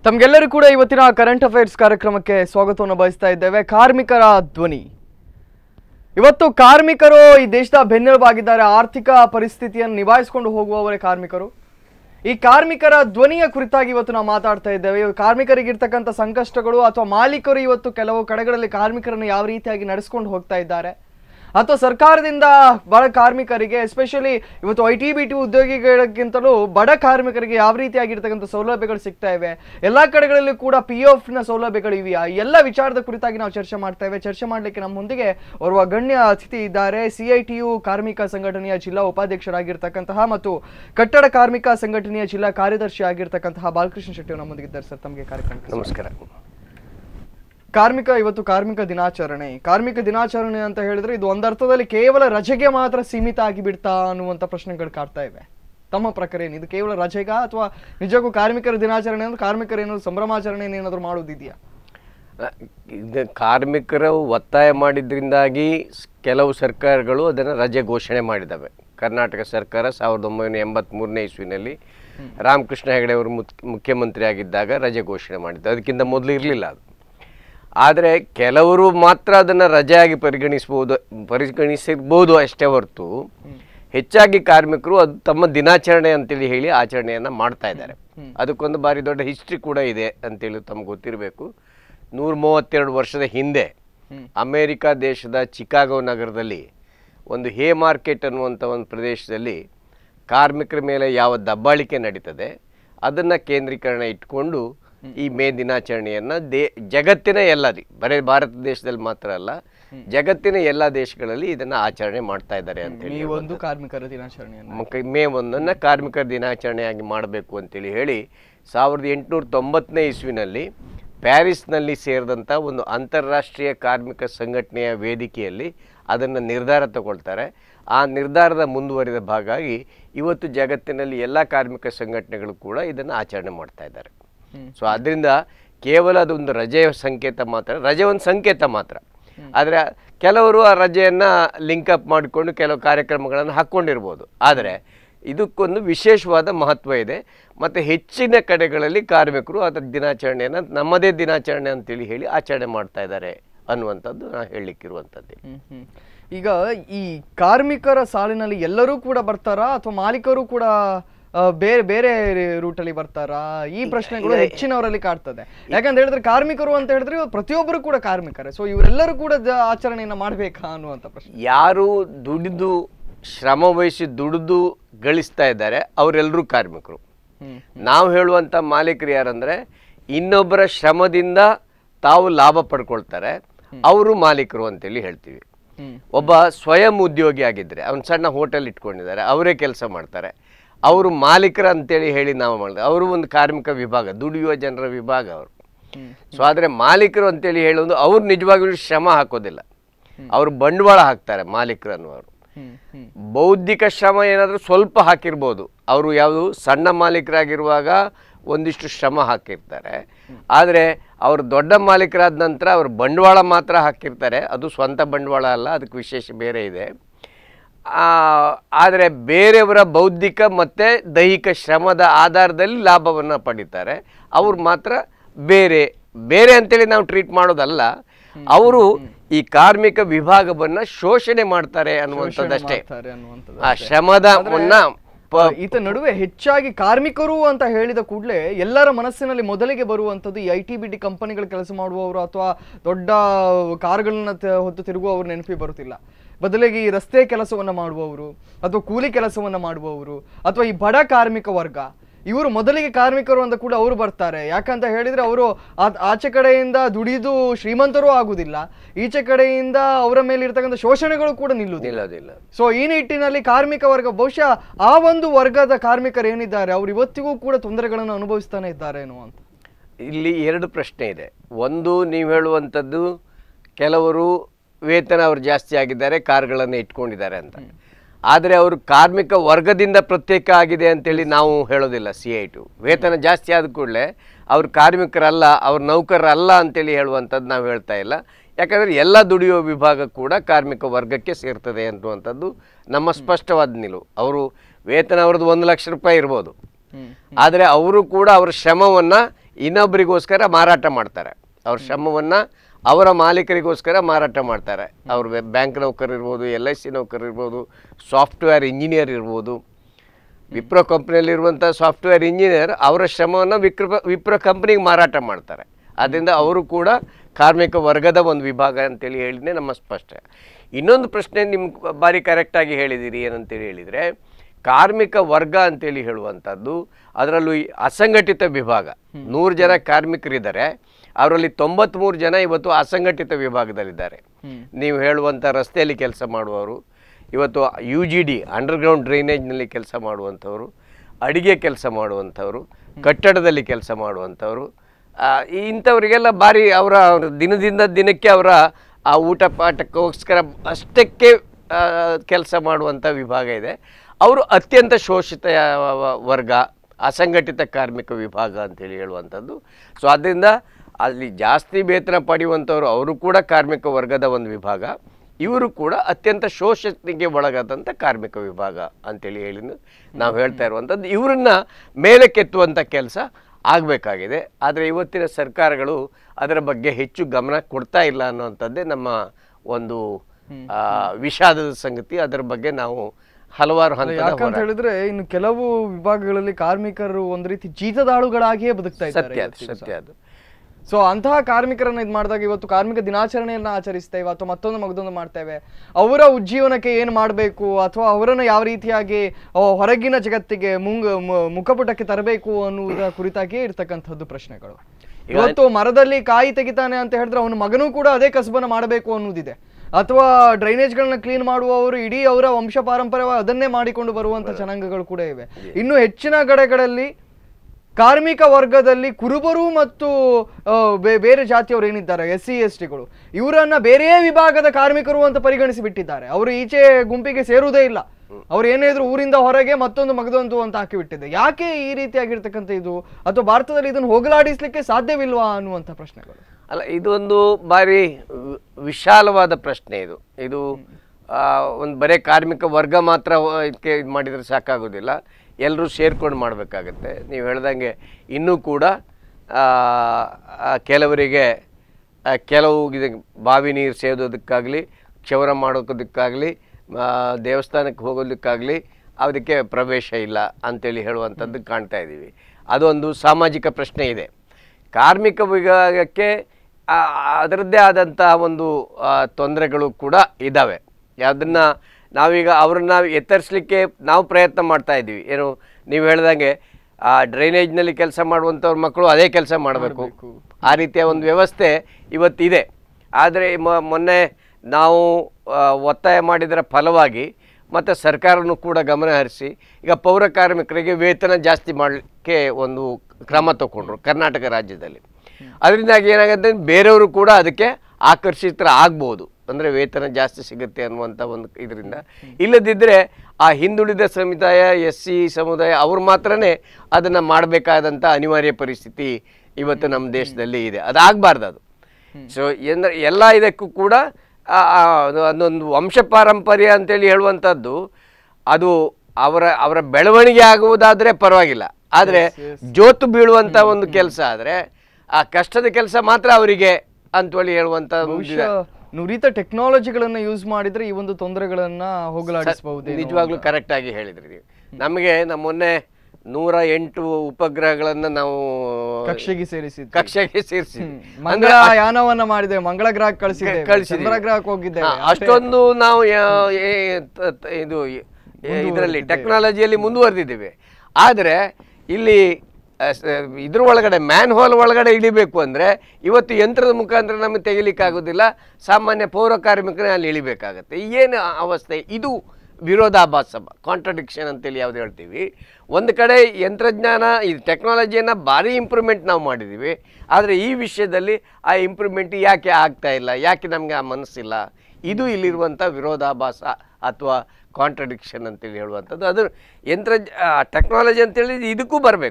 ತಮ್ಗೆಲ್ಲರೂ ಕೂಡ ಇವತ್ತಿನ current affairs ಕಾರ್ಯಕ್ರಮಕ್ಕೆ ಸ್ವಾಗತವನ್ನು ಬಯಸ್ತಾ ಇದ್ದೇವೆ ಕಾರ್ಮಿಕರ ಧ್ವನಿ ಇವತ್ತು ಕಾರ್ಮಿಕರು ಈ ದೇಶದ ಬೆನ್ನೆಲುಬಾಗಿದ್ದಾರೆ ಆರ್ಥಿಕ ಪರಿಸ್ಥಿತಿಯನ್ನು ನಿಭಾಯಿಸಿಕೊಂಡು ಹೋಗುವವರೇ ಕಾರ್ಮಿಕರು ಈ ಕಾರ್ಮಿಕರ ಧ್ವನಿಯ ಕುರಿತಾಗಿ ಇವತ್ತು ನಾವು ಮಾತಾಡ್ತಾ ಇದ್ದೇವೆ ಇವಾಗ ಕಾರ್ಮಿಕರಿಗಿರ್ತಕ್ಕಂಥ ಸಂಕಷ್ಟಗಳು ಅಥವಾ ಮಾಲೀಕರು ಇವತ್ತು ಕೆಲವು ಕಡೆಗಳಲ್ಲಿ ಕಾರ್ಮಿಕರನ್ನು ಯಾವ ರೀತಿಯಾಗಿ ನಡೆಸ್ಕೊಂಡು ಹೋಗ್ತಾ ಇದ್ದಾರೆ ಅಥವಾ ಸರ್ಕಾರದಿಂದ ಬಡ ಕಾರ್ಮಿಕರಿಗೆ ಎಸ್ಪೆಷಲಿ ಇವತ್ತು ಐ ಟಿ ಬಿ ಟಿ ಉದ್ಯೋಗಿಗಳಿಗಿಂತಲೂ ಬಡ ಕಾರ್ಮಿಕರಿಗೆ ಯಾವ ರೀತಿಯಾಗಿರ್ತಕ್ಕಂಥ ಸೌಲಭ್ಯಗಳು ಸಿಗ್ತಾ ಇವೆ ಎಲ್ಲ ಕಡೆಗಳಲ್ಲಿ ಕೂಡ ಪಿ ಎಫ್ ನ ಸೌಲಭ್ಯಗಳು ಇವೆಯಾ ಈ ಎಲ್ಲ ವಿಚಾರದ ಕುರಿತಾಗಿ ನಾವು ಚರ್ಚೆ ಮಾಡ್ತಾ ಇವೆ ಚರ್ಚೆ ಮಾಡಲಿಕ್ಕೆ ನಮ್ಮ ಮುಂದಿಗೆ ಓರ್ವ ಗಣ್ಯ ಅತಿಥಿ ಇದ್ದಾರೆ ಸಿ ಐ ಟಿ ಯು ಕಾರ್ಮಿಕ ಸಂಘಟನೆಯ ಜಿಲ್ಲಾ ಉಪಾಧ್ಯಕ್ಷರಾಗಿರ್ತಕ್ಕಂತಹ ಮತ್ತು ಕಟ್ಟಡ ಕಾರ್ಮಿಕ ಸಂಘಟನೆಯ ಜಿಲ್ಲಾ ಕಾರ್ಯದರ್ಶಿ ಆಗಿರ್ತಕ್ಕಂತಹ ಬಾಲಕೃಷ್ಣ ಶೆಟ್ಟಿ ನಮ್ಮ ಮುಂದಿಗಿದ್ದಾರೆ ಸರ್ ತಮಗೆ ಕಾರ್ಯಕ್ರಮಕ್ಕೆ ನಮಸ್ಕಾರ ಕಾರ್ಮಿಕ ಇವತ್ತು ಕಾರ್ಮಿಕ ದಿನಾಚರಣೆ ಕಾರ್ಮಿಕ ದಿನಾಚರಣೆ ಅಂತ ಹೇಳಿದ್ರೆ ಇದು ಒಂದರ್ಥದಲ್ಲಿ ಕೇವಲ ರಜೆಗೆ ಮಾತ್ರ ಸೀಮಿತ ಆಗಿ ಬಿಡ್ತಾ ಅನ್ನುವಂತ ಪ್ರಶ್ನೆಗಳು ಕಾಡ್ತಾ ಇವೆ ತಮ್ಮ ಪ್ರಕಾರ ಏನು ಇದು ಕೇವಲ ರಜೆಗ ಅಥವಾ ನಿಜಕ್ಕೂ ಕಾರ್ಮಿಕರ ದಿನಾಚರಣೆ ಅಂದ್ರೆ ಕಾರ್ಮಿಕರು ಏನಾದ್ರು ಸಂಭ್ರಮಾಚರಣೆ ಏನಾದ್ರು ಮಾಡೋದಿದೆಯಾ ಇದು ಕಾರ್ಮಿಕರು ಒತ್ತಾಯ ಮಾಡಿದ್ರಿಂದಾಗಿ ಸ್- ಕೆಲವು ಸರ್ಕಾರಗಳು ಅದನ್ನು ರಜೆ ಘೋಷಣೆ ಮಾಡಿದ್ದಾವೆ ಕರ್ನಾಟಕ ಸರ್ಕಾರ ಸಾವಿರದ ಒಂಬೈನೂರ ಎಂಬತ್ತ್ಮೂರನೇ ಇಸ್ವಿನಲ್ಲಿ ರಾಮಕೃಷ್ಣ ಹೆಗಡೆ ಅವರು ಮುತ್ ಮುಖ್ಯಮಂತ್ರಿ ಆಗಿದ್ದಾಗ ರಜೆ ಘೋಷಣೆ ಮಾಡಿದ್ದು ಅದಕ್ಕಿಂತ ಮೊದಲು ಇರಲಿಲ್ಲ ಅದು ಆದರೆ ಕೆಲವರು ಮಾತ್ರ ಅದನ್ನು ರಜೆಯಾಗಿ ಪರಿಗಣಿಸ್ಬೋದು ಪರಿಗಣಿಸಿರ್ಬೋದು ಅಷ್ಟೇ ಹೊರತು ಹೆಚ್ಚಾಗಿ ಕಾರ್ಮಿಕರು ಅದು ತಮ್ಮ ದಿನಾಚರಣೆ ಅಂತೇಳಿ ಹೇಳಿ ಆಚರಣೆಯನ್ನು ಮಾಡ್ತಾ ಇದ್ದಾರೆ ಅದಕ್ಕೊಂದು ಬಾರಿ ದೊಡ್ಡ ಹಿಸ್ಟ್ರಿ ಕೂಡ ಇದೆ ಅಂತೇಳಿ ತಮ್ಗೆ ಗೊತ್ತಿರಬೇಕು ನೂರ ಮೂವತ್ತೆರಡು ವರ್ಷದ ಹಿಂದೆ ಅಮೇರಿಕಾ ದೇಶದ ಚಿಕಾಗೋ ನಗರದಲ್ಲಿ ಒಂದು ಹೇ ಮಾರ್ಕೆಟ್ ಅನ್ನುವಂಥ ಒಂದು ಪ್ರದೇಶದಲ್ಲಿ ಕಾರ್ಮಿಕರ ಮೇಲೆ ಯಾವ ದಬ್ಬಾಳಿಕೆ ನಡೀತದೆ ಅದನ್ನು ಕೇಂದ್ರೀಕರಣ ಇಟ್ಕೊಂಡು ಈ ಮೇ ದಿನಾಚರಣೆಯನ್ನು ದೇ ಜಗತ್ತಿನ ಎಲ್ಲ ದಿ- ಬರೀ ಭಾರತ ದೇಶದಲ್ಲಿ ಮಾತ್ರ ಅಲ್ಲ ಜಗತ್ತಿನ ಎಲ್ಲ ದೇಶಗಳಲ್ಲಿ ಇದನ್ನು ಆಚರಣೆ ಮಾಡ್ತಾ ಇದ್ದಾರೆ ಅಂತೇಳಿ ಈ ಒಂದು ಕಾರ್ಮಿಕರ ದಿನಾಚರಣೆಯನ್ನು ಮಕ- ಮೇ ಒಂದನ್ನು ಕಾರ್ಮಿಕರ ದಿನಾಚರಣೆಯಾಗಿ ಮಾಡಬೇಕು ಅಂತೇಳಿ ಹೇಳಿ ಸಾವಿರದ ಎಂಟುನೂರ ತೊಂಬತ್ತನೇ ಇಸ್ವಿನಲ್ಲಿ ಪ್ಯಾರಿಸ್ನಲ್ಲಿ ಸೇರಿದಂಥ ಒಂದು ಅಂತಾರಾಷ್ಟ್ರೀಯ ಕಾರ್ಮಿಕ ಸಂಘಟನೆಯ ವೇದಿಕೆಯಲ್ಲಿ ಅದನ್ನು ನಿರ್ಧಾರ ತಗೊಳ್ತಾರೆ ಆ ನಿರ್ಧಾರದ ಮುಂದುವರಿದ ಭಾಗವಾಗಿ ಇವತ್ತು ಜಗತ್ತಿನಲ್ಲಿ ಎಲ್ಲ ಕಾರ್ಮಿಕ ಸಂಘಟನೆಗಳು ಕೂಡ ಇದನ್ನು ಆಚರಣೆ ಮಾಡ್ತಾ ಇದ್ದಾರೆ ಸೊ ಅದರಿಂದ ಕೇವಲ ಅದೊಂದು ರಜೆಯ ಸಂಕೇತ ಮಾತ್ರ ರಜೆ ಒಂದು ಸಂಕೇತ ಮಾತ್ರ ಆದರೆ ಕೆಲವರು ಆ ರಜೆಯನ್ನು ಲಿಂಕಪ್ ಮಾಡಿಕೊಂಡು ಕೆಲವು ಕಾರ್ಯಕ್ರಮಗಳನ್ನು ಹಾಕ್ಕೊಂಡಿರ್ಬೋದು ಆದರೆ ಇದಕ್ಕೊಂದು ವಿಶೇಷವಾದ ಮಹತ್ವ ಇದೆ ಮತ್ತು ಹೆಚ್ಚಿನ ಕಡೆಗಳಲ್ಲಿ ಕಾರ್ಮಿಕರು ಅದರ ದಿನಾಚರಣೆಯನ್ನು ನಮ್ಮದೇ ದಿನಾಚರಣೆ ಅಂತೇಳಿ ಹೇಳಿ ಆಚರಣೆ ಮಾಡ್ತಾ ಇದ್ದಾರೆ ಅನ್ನುವಂಥದ್ದು ನಾನು ಹೇಳಲಿಕ್ಕಿರುವಂಥದ್ದು ಹ್ಮ್, ಹ್ಮ್. ಈಗ ಈ ಕಾರ್ಮಿಕರ ಸಾಲಿನಲ್ಲಿ ಎಲ್ಲರೂ ಕೂಡ ಬರ್ತಾರಾ ಅಥವಾ ಮಾಲೀಕರು ಕೂಡ ಆ, ಬೇರೆ ಬೇರೆ ರೂಟಲ್ಲಿ ಬರ್ತಾರಾ ಈ ಪ್ರಶ್ನೆಗಳು ಹೆಚ್ಚಿನವರಲ್ಲಿ ಕಾಡ್ತದೆ ಯಾಕಂತ ಹೇಳಿದ್ರೆ ಕಾರ್ಮಿಕರು ಅಂತ ಹೇಳಿದ್ರೆ ಇವ್ರು ಪ್ರತಿಯೊಬ್ಬರು ಕೂಡ ಕಾರ್ಮಿಕರೇ ಸೊ ಇವರೆಲ್ಲರೂ ಕೂಡ ದ- ಆಚರಣೆಯನ್ನ ಮಾಡ್ಬೇಕಾ ಅನ್ನುವಂತ ಪ್ರಶ್ನೆ ಯಾರು ದುಡಿದು ಶ್ರಮ ವಹಿಸಿ ದುಡಿದು ಗಳಿಸ್ತಾ ಇದ್ದಾರೆ ಅವರೆಲ್ಲರೂ ಕಾರ್ಮಿಕರು ಹ್ಮ್ ನಾವು ಹೇಳುವಂಥ ಮಾಲೀಕರು ಯಾರಂದರೆ ಇನ್ನೊಬ್ಬರ ಶ್ರಮದಿಂದ ತಾವು ಲಾಭ ಪಡ್ಕೊಳ್ತಾರೆ ಅವರು ಮಾಲೀಕರು ಅಂತೇಳಿ ಹೇಳ್ತೀವಿ ಹ್ಮ್ ಒಬ್ಬ ಸ್ವಯಂ ಉದ್ಯೋಗಿ ಆಗಿದ್ದರೆ ಅವ್ನು ಸಣ್ಣ ಹೋಟೆಲ್ ಇಟ್ಕೊಂಡಿದ್ದಾರೆ ಅವರೇ ಕೆಲಸ ಮಾಡ್ತಾರೆ ಅವರು ಮಾಲೀಕರು ಅಂತೇಳಿ ಹೇಳಿ ನಾವು ಮಾಡಿದ್ರೆ ಅವರು ಒಂದು ಕಾರ್ಮಿಕ ವಿಭಾಗ ದುಡಿಯುವ ಜನರ ವಿಭಾಗ ಅವರು ಹ್ಮ್ ಸೊ ಆದರೆ ಮಾಲೀಕರು ಅಂತೇಳಿ ಹೇಳೋದು ಅವ್ರು ನಿಜವಾಗಿಯೂ ಶ್ರಮ ಹಾಕೋದಿಲ್ಲ ಅವರು ಬಂಡವಾಳ ಹಾಕ್ತಾರೆ ಮಾಲೀಕರು ಅನ್ನುವರು ಹ್ಮ್ ಹ್ಮ್ ಬೌದ್ಧಿಕ ಶ್ರಮ ಏನಾದರೂ ಸ್ವಲ್ಪ ಹಾಕಿರ್ಬೋದು ಅವರು ಯಾವುದು ಸಣ್ಣ ಮಾಲೀಕರಾಗಿರುವಾಗ ಒಂದಿಷ್ಟು ಶ್ರಮ ಹಾಕಿರ್ತಾರೆ ಆದರೆ ಅವರು ದೊಡ್ಡ ಮಾಲೀಕರಾದ ನಂತರ ಅವರು ಬಂಡವಾಳ ಮಾತ್ರ ಹಾಕಿರ್ತಾರೆ ಅದು ಸ್ವಂತ ಬಂಡವಾಳ ಅಲ್ಲ ಅದಕ್ಕೆ ವಿಶೇಷ ಬೇರೆ ಇದೆ ಆದರೆ ಬೇರೆಯವರ ಬೌದ್ಧಿಕ ಮತ್ತು ದೈಹಿಕ ಶ್ರಮದ ಆಧಾರದಲ್ಲಿ ಲಾಭವನ್ನು ಪಡಿತಾರೆ ಅವ್ರು ಮಾತ್ರ ಬೇರೆ ಬೇರೆ ಅಂತೇಳಿ ನಾವು ಟ್ರೀಟ್ ಮಾಡೋದಲ್ಲ ಅವರು ಈ ಕಾರ್ಮಿಕ ವಿಭಾಗವನ್ನು ಶೋಷಣೆ ಮಾಡ್ತಾರೆ ಅನ್ನುವಂಥದ್ದಷ್ಟೇ ಮಾಡ್ತಾರೆ ಅನ್ನುವಂಥದ್ದು ಆ ಶ್ರಮದ ಮುನ್ನ ಪ- ಈತ ನಡುವೆ ಹೆಚ್ಚಾಗಿ ಕಾರ್ಮಿಕರು ಅಂತ ಹೇಳಿದ ಕೂಡಲೇ ಎಲ್ಲರ ಮನಸ್ಸಿನಲ್ಲಿ ಮೊದಲಿಗೆ ಬರುವಂಥದ್ದು ಈ ಐ ಟಿ ಬಿ ಟಿ ಕಂಪನಿಗಳು ಕೆಲಸ ಮಾಡುವವರು ಅಥವಾ ದೊಡ್ಡ ಕಾರ್ಗಳನ್ನ ತ- ಹೊತ್ತು ತಿರುಗುವವರು ನೆನಪಿ ಬರುತ್ತಿಲ್ಲ ಬದಲಿಗೆ ಈ ರಸ್ತೆ ಕೆಲಸವನ್ನ ಮಾಡುವವರು ಅಥವಾ ಕೂಲಿ ಕೆಲಸವನ್ನ ಮಾಡುವವರು ಅಥವಾ ಈ ಬಡ ಕಾರ್ಮಿಕ ವರ್ಗ ಇವರು ಮೊದಲಿಗೆ ಕಾರ್ಮಿಕರು ಅಂತ ಕೂಡ ಅವರು ಬರ್ತಾರೆ ಯಾಕಂತ ಹೇಳಿದ್ರೆ ಅವರು ಆ- ಆಚೆ ಕಡೆಯಿಂದ ದುಡಿದು ಶ್ರೀಮಂತರೂ ಆಗುದಿಲ್ಲ ಈಚೆ ಕಡೆಯಿಂದ ಅವರ ಮೇಲೆ ಇರ್ತಕ್ಕಂಥ ಶೋಷಣೆಗಳು ಕೂಡ ನಿಲ್ಲುವುದಿಲ್ಲ ನಿಲ್ಲೋದಿಲ್ಲ ಸೊ ಈ ನಿಟ್ಟಿನಲ್ಲಿ ಕಾರ್ಮಿಕ ವರ್ಗ ಬಹುಶಃ ಆ ಒಂದು ವರ್ಗದ ಕಾರ್ಮಿಕರು ಏನಿದ್ದಾರೆ ಅವರು ಇವತ್ತಿಗೂ ಕೂಡ ತೊಂದರೆಗಳನ್ನು ಅನುಭವಿಸ್ತಾನೆ ಇದ್ದಾರೆ ಅಂತ ಇಲ್ಲಿ ಎರಡು ಪ್ರಶ್ನೆ ಇದೆ ಒಂದು ನೀವು ಹೇಳುವಂಥದ್ದು ಕೆಲವರು ವೇತನ ಅವರು ಜಾಸ್ತಿ ಆಗಿದ್ದಾರೆ ಕಾರ್ಗಳನ್ನು ಇಟ್ಕೊಂಡಿದ್ದಾರೆ ಅಂತ ಆದರೆ ಅವರು ಕಾರ್ಮಿಕ ವರ್ಗದಿಂದ ಪ್ರತ್ಯೇಕ ಆಗಿದೆ ಅಂತೇಳಿ ನಾವು ಹೇಳೋದಿಲ್ಲ ಸಿ ಐ ಟು ವೇತನ ಜಾಸ್ತಿ ಆದ ಕೂಡಲೇ ಅವ್ರು ಕಾರ್ಮಿಕರಲ್ಲ ಅವ್ರ ನೌಕರರಲ್ಲ ಅಂತೇಳಿ ಹೇಳುವಂಥದ್ದು ನಾವು ಹೇಳ್ತಾ ಇಲ್ಲ ಯಾಕಂದರೆ ಎಲ್ಲ ದುಡಿಯುವ ವಿಭಾಗ ಕೂಡ ಕಾರ್ಮಿಕ ವರ್ಗಕ್ಕೆ ಸೇರ್ತದೆ ಅನ್ನುವಂಥದ್ದು ನಮ್ಮ ಸ್ಪಷ್ಟವಾದ ನಿಲುವು ಅವರು ವೇತನ ಅವ್ರದ್ದು ಒಂದು ಲಕ್ಷ ರೂಪಾಯಿ ಇರ್ಬೋದು ಆದರೆ ಅವರು ಕೂಡ ಅವರ ಶ್ರಮವನ್ನು ಇನ್ನೊಬ್ಬರಿಗೋಸ್ಕರ ಮಾರಾಟ ಮಾಡ್ತಾರೆ ಅವ್ರ ಶ್ರಮವನ್ನು ಅವರ ಮಾಲೀಕರಿಗೋಸ್ಕರ ಮಾರಾಟ ಮಾಡ್ತಾರೆ ಅವ್ರ ಬ್ಯಾಂಕ್ ನೌಕರು ಇರ್ಬೋದು ಎಲ್ ಐ ಸಿ ನೌಕರು ಇರ್ಬೋದು ಸಾಫ್ಟ್ವೇರ್ ಇಂಜಿನಿಯರ್ ಇರ್ಬೋದು ವಿಪ್ರೋ ಕಂಪ್ನಿಯಲ್ಲಿರುವಂಥ ಸಾಫ್ಟ್ವೇರ್ ಇಂಜಿನಿಯರ್ ಅವರ ಶ್ರಮವನ್ನು ವಿಕ್ರ ವಿಪ್ರೋ ಕಂಪ್ನಿಗೆ ಮಾರಾಟ ಮಾಡ್ತಾರೆ ಆದ್ದರಿಂದ ಅವರು ಕೂಡ ಕಾರ್ಮಿಕ ವರ್ಗದ ಒಂದು ವಿಭಾಗ ಅಂತೇಳಿ ಹೇಳಿದ್ನೇ ನಮ್ಮ ಸ್ಪಷ್ಟ ಇನ್ನೊಂದು ಪ್ರಶ್ನೆ ನಿಮ್ಗೆ ಭಾರಿ ಕರೆಕ್ಟಾಗಿ ಹೇಳಿದ್ದೀರಿ ಏನಂತೇಳಿ ಹೇಳಿದರೆ ಕಾರ್ಮಿಕ ವರ್ಗ ಅಂತೇಳಿ ಹೇಳುವಂಥದ್ದು ಅದರಲ್ಲೂ ಈ ಅಸಂಘಟಿತ ವಿಭಾಗ ನೂರು ಜನ ಕಾರ್ಮಿಕರಿದ್ದಾರೆ ಅವರಲ್ಲಿ ತೊಂಬತ್ತ್ಮೂರು ಜನ ಇವತ್ತು ಅಸಂಘಟಿತ ವಿಭಾಗದಲ್ಲಿದ್ದಾರೆ ನೀವು ಹೇಳುವಂಥ ರಸ್ತೆಯಲ್ಲಿ ಕೆಲಸ ಮಾಡುವವರು ಇವತ್ತು ಯು ಜಿ ಡಿ ಅಂಡರ್ಗ್ರೌಂಡ್ ಡ್ರೈನೇಜ್ನಲ್ಲಿ ಕೆಲಸ ಮಾಡುವಂಥವ್ರು ಅಡಿಗೆ ಕೆಲಸ ಮಾಡುವಂಥವ್ರು ಕಟ್ಟಡದಲ್ಲಿ ಕೆಲಸ ಮಾಡುವಂಥವ್ರು ಆ, ಇಂಥವರಿಗೆಲ್ಲ ಭಾರಿ ಅವರ ದಿನದಿಂದ ದಿನಕ್ಕೆ ಅವರ ಆ ಊಟ ಪಾಠಕ್ಕೋಸ್ಕರ ಅಷ್ಟಕ್ಕೆ ಕೆಲಸ ಮಾಡುವಂಥ ವಿಭಾಗ ಇದೆ ಅವರು ಅತ್ಯಂತ ಶೋಷಿತ ವ- ವರ್ಗ ಅಸಂಘಟಿತ ಕಾರ್ಮಿಕ ವಿಭಾಗ ಅಂತೇಳಿ ಹೇಳುವಂಥದ್ದು ಸೊ ಅದರಿಂದ ಅಲ್ಲಿ ಜಾಸ್ತಿ ವೇತನ ಪಡೆಯುವಂಥವ್ರು ಅವರು ಕೂಡ ಕಾರ್ಮಿಕ ವರ್ಗದ ಒಂದು ವಿಭಾಗ ಇವರು ಕೂಡ ಅತ್ಯಂತ ಶೋಷಣೆಗೆ ಒಳಗಾದಂಥ ಕಾರ್ಮಿಕ ವಿಭಾಗ ಅಂತೇಳಿ ಹೇಳಿ ನಾವು ಹೇಳ್ತಾ ಇರುವಂಥದ್ದು ಇವರನ್ನ ಮೇಲೆ ಕೆತ್ತುವಂಥ ಕೆಲಸ ಆಗಬೇಕಾಗಿದೆ ಆದರೆ ಇವತ್ತಿನ ಸರ್ಕಾರಗಳು ಅದರ ಬಗ್ಗೆ ಹೆಚ್ಚು ಗಮನ ಕೊಡ್ತಾ ಇಲ್ಲ ಅನ್ನುವಂಥದ್ದೇ ನಮ್ಮ ಒಂದು ಆ, ವಿಷಾದದ ಸಂಗತಿ ಅದರ ಬಗ್ಗೆ ನಾವು ಹಲವಾರು ಹಂತದ ಯಾಕಂತ ಹೋರಾಟ- ಹೇಳಿದ್ರೆ ಇನ್ನು ಕೆಲವು ವಿಭಾಗಗಳಲ್ಲಿ ಕಾರ್ಮಿಕರು ಒಂದು ರೀತಿ ಜೀತದಾಳುಗಳಾಗಿಯೇ ಬದುಕ್ತಾ ಇದ್ದಾರೆ ಸತ್ಯ ಅದು ಇವತ್ತಿಗೂ ಸಹ. ಸತ್ಯ ಅದು ಸೊ ಅಂತಹ ಕಾರ್ಮಿಕರನ್ನ ಇದು ಮಾಡಿದಾಗ ಇವತ್ತು ಕಾರ್ಮಿಕ ದಿನಾಚರಣೆಯನ್ನ ಆಚರಿಸ್ತೇವೆ ಅಥವಾ ಮತ್ತೊಂದು ಮಗದೊಂದು ಮಾಡ್ತೇವೆ ಅವರ ಉಜ್ಜೀವನಕ್ಕೆ ಏನು ಮಾಡಬೇಕು ಅಥವಾ ಅವರನ್ನು ಯಾವ ರೀತಿಯಾಗಿ ಆ, ಹೊರಗಿನ ಜಗತ್ತಿಗೆ ಮುಂಗ ಮು- ಮುಖಪುಟಕ್ಕೆ ತರಬೇಕು ಅನ್ನುವುದರ ಕುರಿತಾಗಿಯೇ ಇರ್ತಕ್ಕಂಥದ್ದು ಪ್ರಶ್ನೆಗಳು ಇವತ್ತು ಮರದಲ್ಲಿ ಕಾಯಿ ತೆಗಿತಾನೆ ಅಂತ ಹೇಳಿದ್ರೆ ಅವನ ಮಗನೂ ಕೂಡ ಅದೇ ಕಸಬನ್ನ ಮಾಡಬೇಕು ಅನ್ನೋದಿದೆ ಅಥವಾ ಡ್ರೈನೇಜ್ಗಳನ್ನ ಕ್ಲೀನ್ ಮಾಡುವವರು ಇಡೀ ಅವರ ವಂಶ ಪಾರಂಪರ್ಯವಾಗಿ ಅದನ್ನೇ ಮಾಡಿಕೊಂಡು ಬರುವಂತ ಜನಾಂಗಗಳು ಕೂಡ ಇವೆ ಇನ್ನು ಹೆಚ್ಚಿನ ಕಡೆಗಳಲ್ಲಿ ಕಾರ್ಮಿಕ ವರ್ಗದಲ್ಲಿ ಕುರುಬರು ಮತ್ತು ಆ, ಬೇ- ಬೇರೆ ಜಾತಿಯವರು ಏನಿದ್ದಾರೆ ಎಸ್ ಸಿ ಎಸ್ ಟಿಗಳು ಇವರನ್ನ ಬೇರೆಯೇ ವಿಭಾಗದ ಕಾರ್ಮಿಕರು ಅಂತ ಪರಿಗಣಿಸಿ ಬಿಟ್ಟಿದ್ದಾರೆ ಅವರು ಈಚೆ ಗುಂಪಿಗೆ ಸೇರುವುದೇ ಇಲ್ಲ ಅವ್ರು ಏನೇ ಇದ್ರು ಊರಿಂದ ಹೊರಗೆ ಮತ್ತೊಂದು ಮಗದೊಂದು ಅಂತ ಹಾಕಿಬಿಟ್ಟಿದೆ ಯಾಕೆ ಈ ರೀತಿಯಾಗಿರ್ತಕ್ಕಂಥ ಇದು ಅಥವಾ ಭಾರತದಲ್ಲಿ ಇದನ್ನು ಹೋಗಲಾಡಿಸ್ಲಿಕ್ಕೆ ಸಾಧ್ಯವಿಲ್ವಾ ಅನ್ನುವಂಥ ಪ್ರಶ್ನೆಗಳು ಅಲ್ಲ ಇದೊಂದು ಭಾರಿ ವಿ- ವಿಶಾಲವಾದ ಪ್ರಶ್ನೆ ಇದು ಇದು ಒಂದು ಬರೀ ಕಾರ್ಮಿಕ ವರ್ಗ ಮಾತ್ರ ಇದಕ್ಕೆ ಇದು ಮಾಡಿದರೆ ಸಾಕಾಗೋದಿಲ್ಲ ಎಲ್ಲರೂ ಸೇರ್ಕೊಂಡು ಮಾಡಬೇಕಾಗತ್ತೆ ನೀವು ಹೇಳ್ದಂಗೆ ಇನ್ನೂ ಕೂಡ ಆ, ಆ, ಕೆಲವರಿಗೆ ಆ, ಕೆಲವು ಇದು ಬಾವಿ ನೀರು ಸೇದೋದಕ್ಕಾಗಲಿ ಕ್ಷೌರ ಮಾಡೋದಕ್ಕಾಗಲಿ ದೇವಸ್ಥಾನಕ್ಕೆ ಹೋಗೋದಕ್ಕಾಗಲಿ ಅದಕ್ಕೆ ಪ್ರವೇಶ ಇಲ್ಲ ಅಂತೇಳಿ ಹೇಳುವಂಥದ್ದು ಕಾಣ್ತಾ ಇದ್ದೀವಿ ಅದೊಂದು ಸಾಮಾಜಿಕ ಪ್ರಶ್ನೆ ಇದೆ ಕಾರ್ಮಿಕ ವಿಭಾಗಕ್ಕೆ ಆ, ಅದರದ್ದೇ ಆದಂಥ ಒಂದು ಆ, ತೊಂದರೆಗಳು ಕೂಡ ಇದ್ದಾವೆ ಅದನ್ನು ನಾವೀಗ ಅವ್ರನ್ನ ಎತ್ತರಿಸಲಿಕ್ಕೆ ನಾವು ಪ್ರಯತ್ನ ಮಾಡ್ತಾ ಇದ್ದೀವಿ ಏನು ನೀವು ಹೇಳ್ದಂಗೆ ಆ ಡ್ರೈನೇಜ್ನಲ್ಲಿ ಕೆಲಸ ಮಾಡುವಂಥವ್ರ ಮಕ್ಕಳು ಅದೇ ಕೆಲಸ ಮಾಡಬೇಕು ಆ ರೀತಿಯ ಒಂದು ವ್ಯವಸ್ಥೆ ಇವತ್ತಿದೆ ಆದರೆ ಮೊನ್ನೆ ನಾವು ಆ, ಒತ್ತಾಯ ಮಾಡಿದರ ಫಲವಾಗಿ ಮತ್ತು ಸರ್ಕಾರನೂ ಕೂಡ ಗಮನ ಹರಿಸಿ ಈಗ ಪೌರ ಕಾರ್ಮಿಕರಿಗೆ ವೇತನ ಜಾಸ್ತಿ ಮಾಡಲಿಕ್ಕೆ ಒಂದು ಕ್ರಮ ತಗೊಂಡ್ರು ಕರ್ನಾಟಕ ರಾಜ್ಯದಲ್ಲಿ ಅದರಿಂದಾಗಿ ಏನಾಗುತ್ತೆ ಬೇರೆಯವರು ಕೂಡ ಅದಕ್ಕೆ ಆಕರ್ಷಿತರ ಆಗ್ಬೋದು ಅಂದರೆ ವೇತನ ಜಾಸ್ತಿ ಸಿಗುತ್ತೆ ಅನ್ನುವಂಥ ಒಂದು ಇದರಿಂದ ಇಲ್ಲದಿದ್ದರೆ ಆ ಹಿಂದುಳಿದ ಸಮುದಾಯ ಎಸ್ ಸಿ ಸಮುದಾಯ ಅವ್ರು ಮಾತ್ರನೇ ಅದನ್ನು ಮಾಡಬೇಕಾದಂಥ ಅನಿವಾರ್ಯ ಪರಿಸ್ಥಿತಿ ಇವತ್ತು ನಮ್ಮ ದೇಶದಲ್ಲಿ ಇದೆ ಅದಾಗಬಾರ್ದು ಅದು ಸೊ ಎಂದ್ರೆ ಎಲ್ಲ ಇದಕ್ಕೂ ಕೂಡ ಆ- ಆ ಅದು ಅದೊಂದು ವಂಶ ಪಾರಂಪರ್ಯ ಅಂತೇಳಿ ಹೇಳುವಂಥದ್ದು ಅದು ಅವರ ಅವರ ಬೆಳವಣಿಗೆ ಆಗುವುದಾದರೆ ಪರವಾಗಿಲ್ಲ ಆದರೆ ಜೋತು ಬೀಳುವಂಥ ಒಂದು ಕೆಲಸ ಆದರೆ ಆ ಕಷ್ಟದ ಕೆಲಸ ಮಾತ್ರ ಅವರಿಗೆ ಅಂತೇಳಿ ಹೇಳುವಂಥ ಒಂದು ಇದೆ. ಬಹುಶಃ ನುರಿತ ಟೆಕ್ನಾಲಜಿಗಳನ್ನ ಯೂಸ್ ಮಾಡಿದ್ರೆ ಈ ಒಂದು ತೊಂದರೆಗಳನ್ನ ಹೋಗಲಾಡಿಸಬಹುದೇ ನಿಜವಾಗ್ಲೂ ಕರೆಕ್ಟ್ ಆಗಿ ಹೇಳಿದ್ರಿ ನೀವು ನಮಗೆ ನಮ್ಮ ಮೊನ್ನೆ ನೂರ ಎಂಟು ಉಪಗ್ರಹಗಳನ್ನು ನಾವು ಕಕ್ಷೆಗೆ ಸೇರಿಸಿದ್ದು ಕಕ್ಷೆಗೆ ಸೇರಿಸಿ ಮಂಗಳ ಯಾನವನ್ನ ಮಾಡಿದ್ದೇವೆ ಮಂಗಳ ಗ್ರಹಕ್ಕೆ ಕಳಿಸಿದ್ದೇವೆ ಕಳಿಸಿದ್ದೀವಿ. ಚಂದ್ರ ಗ್ರಹಕ್ಕೆ ಹೋಗಿದ್ದೇವೆ ಹಾ, ಅಷ್ಟೊಂದು ನಾವು ಯಾ- ಏ- ತ- ತ- ಇದು ಇದರಲ್ಲಿ ಟೆಕ್ನಾಲಜಿಯಲ್ಲಿ ಮುಂದುವರೆದಿದ್ದೇವೆ ಆದರೆ ಇಲ್ಲಿ ಆ, ಸ- ಇದ್ರ ಒಳಗಡೆ ಮ್ಯಾನ್ ಹೋಲ್ ಒಳಗಡೆ ಇಳಿಬೇಕು ಅಂದರೆ ಇವತ್ತು ಯಂತ್ರದ ಮುಖಾಂತರ ನಮಗೆ ತೆಗಿಲಿಕ್ಕಾಗೋದಿಲ್ಲ ಸಾಮಾನ್ಯ ಪೌರ ಕಾರ್ಮಿಕರೇ ಅಲ್ಲಿ ಇಳಿಬೇಕಾಗತ್ತೆ ಏನು ಅವಸ್ಥೆ ಇದು ವಿರೋಧಾಭಾಸ ಕಾಂಟ್ರಡಿಕ್ಷನ್ ಅಂತೇಳಿ ಯಾವ್ದು ಹೇಳ್ತೀವಿ ಒಂದು ಕಡೆ ಯಂತ್ರಜ್ಞಾನ ಈ ಟೆಕ್ನಾಲಜಿಯನ್ನು ಭಾರಿ ಇಂಪ್ರೂವ್ಮೆಂಟ್ ನಾವು ಮಾಡಿದ್ದೀವಿ ಆದರೆ ಈ ವಿಷಯದಲ್ಲಿ ಆ ಇಂಪ್ರೂವ್ಮೆಂಟ್ ಯಾಕೆ ಆಗ್ತಾ ಇಲ್ಲ ಯಾಕೆ ನಮಗೆ ಆ ಮನಸ್ಸಿಲ್ಲ ಇದು ಇಲ್ಲಿರುವಂಥ ವಿರೋಧಾಭಾಸ ಅಥವಾ ಕಾಂಟ್ರಡಿಕ್ಷನ್ ಅಂತೇಳಿ ಹೇಳುವಂಥದ್ದು ಅದು ಯಂತ್ರ ಟೆಕ್ನಾಲಜಿ ಅಂತೇಳಿ ಇದಕ್ಕೂ ಬರಬೇಕು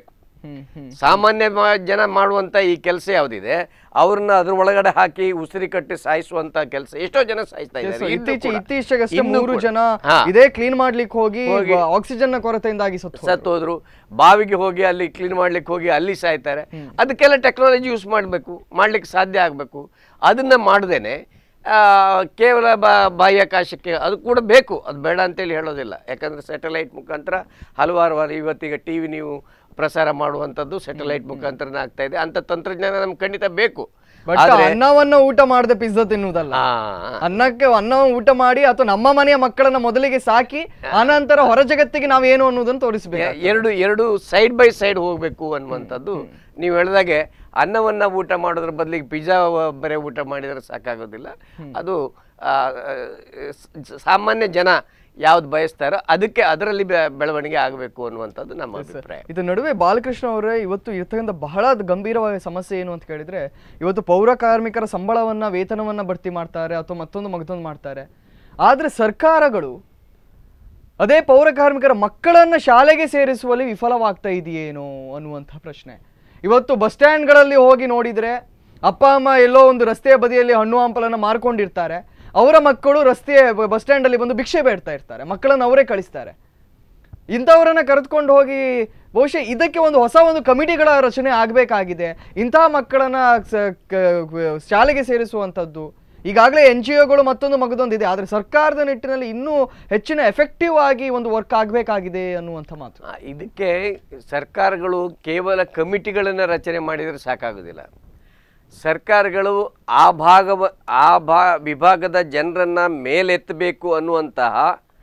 ಹ್ಮ್ ಹ್ಮ್ ಸಾಮಾನ್ಯ ಮ- ಜನ ಮಾಡುವಂತ ಈ ಕೆಲಸ ಯಾವ್ದಿದೆ ಅವ್ರನ್ನ ಅದ್ರ ಒಳಗಡೆ ಹಾಕಿ ಉಸಿರಿ ಕಟ್ಟಿ ಸಾಯಿಸುವಂತ ಕೆಲಸ ಎಷ್ಟೋ ಜನ ಸಾಯಿಸ್ತಾ Yes, ಇದ್ದಾರೆ ಇನ್ನೂ ಇತ್ತೀಚೆ ಕೂಡ. ಇತ್ತೀಚೆಗಷ್ಟೇ ಇನ್ನೂ ಮೂರು ಕೂಡ. ಜನ ಹಾ. ಇದೇ ಕ್ಲೀನ್ ಮಾಡ್ಲಿಕ್ಕೆ ಹೋಗಿ ಹೋಗಿ ಆಕ್ಸಿಜನ್ ನ ಕೊರತೆಯಿಂದಾಗಿ ಸತ್ತು ಹೋದ್ರು. ಸತ್ತೋದ್ರು ಬಾವಿಗೆ ಹೋಗಿ ಅಲ್ಲಿ ಕ್ಲೀನ್ ಮಾಡ್ಲಿಕ್ಕೆ ಹೋಗಿ ಅಲ್ಲಿ ಸಾಯ್ತಾರೆ ಅದಕ್ಕೆಲ್ಲ ಟೆಕ್ನಾಲಜಿ ಯೂಸ್ ಮಾಡಬೇಕು ಮಾಡ್ಲಿಕ್ಕೆ ಸಾಧ್ಯ ಆಗಬೇಕು ಅದನ್ನ ಮಾಡ್ದೇನೆ ಆ, ಕೇವಲ ಬಾ ಬಾಹ್ಯಾಕಾಶಕ್ಕೆ ಅದು ಕೂಡ ಬೇಕು ಅದು ಬೇಡ ಅಂತೇಳಿ ಹೇಳೋದಿಲ್ಲ ಯಾಕಂದ್ರೆ ಸ್ಯಾಟಲೈಟ್ ಮುಖಾಂತರ ಹಲವಾರು ವಾರ ಇವತ್ತೀಗ ಟಿ ವಿ ನೀವು ಪ್ರಸಾರ ಮಾಡುವಂಥದ್ದು ಸ್ಯಾಟಲೈಟ್ ಮುಖಾಂತರನೇ ಆಗ್ತಾ ಇದೆ ಅಂಥ ತಂತ್ರಜ್ಞಾನ ನಮ್ಗೆ ಖಂಡಿತ ಬೇಕು ಬಟ್ ಆದ್ರೆ ಅನ್ನವನ್ನ ಊಟ ಮಾಡದೆ ಪಿಜ್ಜಾ ತಿನ್ನುವುದಲ್ಲ ಆ, ಅನ್ನಕ್ಕೆ ಅನ್ನವನ್ನು ಊಟ ಮಾಡಿ ಅಥವಾ ನಮ್ಮ ಮನೆಯ ಮಕ್ಕಳನ್ನ ಮೊದಲಿಗೆ ಸಾಕಿ ಆನಂತರ ಹೊರ ಜಗತ್ತಿಗೆ ನಾವೇನು ಅನ್ನೋದನ್ನು ತೋರಿಸ್ಬೇಕು ಎ- ಎರಡು ಎರಡು ಸೈಡ್ ಬೈ ಸೈಡ್ ಹೋಗಬೇಕು ಅನ್ನುವಂಥದ್ದು ನೀವು ಹೇಳಿದಾಗೆ ಅನ್ನವನ್ನ ಊಟ ಮಾಡೋದ್ರ ಬದಲಿಗೆ ಪಿಜ್ಜಾ ಬರೀ ಊಟ ಮಾಡಿದರೆ ಸಾಕಾಗೋದಿಲ್ಲ ಅದು ಆ, ಸ- ಸಾಮಾನ್ಯ ಜನ ಯಾವ್ದು ಬಯಸ್ತಾರೋ ಅದಕ್ಕೆ ಅದರಲ್ಲಿ ಬೆ- ಬೆಳವಣಿಗೆ ಆಗಬೇಕು ಅನ್ನುವಂಥದ್ದು ನಮ್ಮ ಅಭಿಪ್ರಾಯ ಇದು ನಡುವೆ ಬಾಲಕೃಷ್ಣ ಅವರೇ ಇವತ್ತು ಇರ್ತಕ್ಕಂಥ ಬಹಳ ಗಂಭೀರವಾದ ಸಮಸ್ಯೆ ಏನು ಅಂತ ಕೇಳಿದ್ರೆ ಇವತ್ತು ಪೌರ ಕಾರ್ಮಿಕರ ಸಂಬಳವನ್ನ ವೇತನವನ್ನ ಭರ್ತಿ ಮಾಡ್ತಾರೆ ಅಥವಾ ಮತ್ತೊಂದು ಮಗದೊಂದು ಮಾಡ್ತಾರೆ ಆದ್ರೆ ಸರ್ಕಾರಗಳು ಅದೇ ಪೌರ ಕಾರ್ಮಿಕರ ಮಕ್ಕಳನ್ನ ಶಾಲೆಗೆ ಸೇರಿಸುವಲ್ಲಿ ವಿಫಲವಾಗ್ತಾ ಇದೆಯೇನೋ ಅನ್ನುವಂಥ ಪ್ರಶ್ನೆ ಇವತ್ತು ಬಸ್ ಸ್ಟ್ಯಾಂಡ್ಗಳಲ್ಲಿ ಹೋಗಿ ನೋಡಿದ್ರೆ ಅಪ್ಪ ಅಮ್ಮ ಎಲ್ಲೋ ಒಂದು ರಸ್ತೆಯ ಬದಿಯಲ್ಲಿ ಹಣ್ಣು ಹಂಪಲನ್ನ ಮಾರ್ಕೊಂಡಿರ್ತಾರೆ ಅವರ ಮಕ್ಕಳು ರಸ್ತೆಯ ಬಸ್ ಸ್ಟ್ಯಾಂಡಲ್ಲಿ ಬಂದು ಭಿಕ್ಷೆ ಬೇಡ್ತಾ ಇರ್ತಾರೆ ಮಕ್ಕಳನ್ನು ಅವರೇ ಕಳಿಸ್ತಾರೆ ಇಂಥವರನ್ನ ಕರೆದುಕೊಂಡು ಹೋಗಿ ಬಹುಶಃ ಇದಕ್ಕೆ ಒಂದು ಹೊಸ ಒಂದು ಕಮಿಟಿಗಳ ರಚನೆ ಆಗಬೇಕಾಗಿದೆ ಇಂತಹ ಮಕ್ಕಳನ್ನ ಸ- ಕ- ಶಾಲೆಗೆ ಸೇರಿಸುವಂಥದ್ದು ಈಗಾಗಲೇ ಎನ್ ಜಿ ಒಗಳು ಮತ್ತೊಂದು ಮಗದೊಂದಿದೆ ಆದರೆ ಸರ್ಕಾರದ ನಿಟ್ಟಿನಲ್ಲಿ ಇನ್ನೂ ಹೆಚ್ಚಿನ ಎಫೆಕ್ಟಿವ್ ಆಗಿ ಒಂದು ವರ್ಕ್ ಆಗಬೇಕಾಗಿದೆ ಅನ್ನುವಂಥ ಮಾತು ಆ, ಇದಕ್ಕೆ ಸರ್ಕಾರಗಳು ಕೇವಲ ಕಮಿಟಿಗಳನ್ನು ರಚನೆ ಮಾಡಿದರೆ ಸಾಕಾಗೋದಿಲ್ಲ ಸರ್ಕಾರಗಳು ಆ ಭಾಗವ ಆ ಭಾ ವಿಭಾಗದ ಜನರನ್ನ ಮೇಲೆತ್ತಬೇಕು ಅನ್ನುವಂತಹ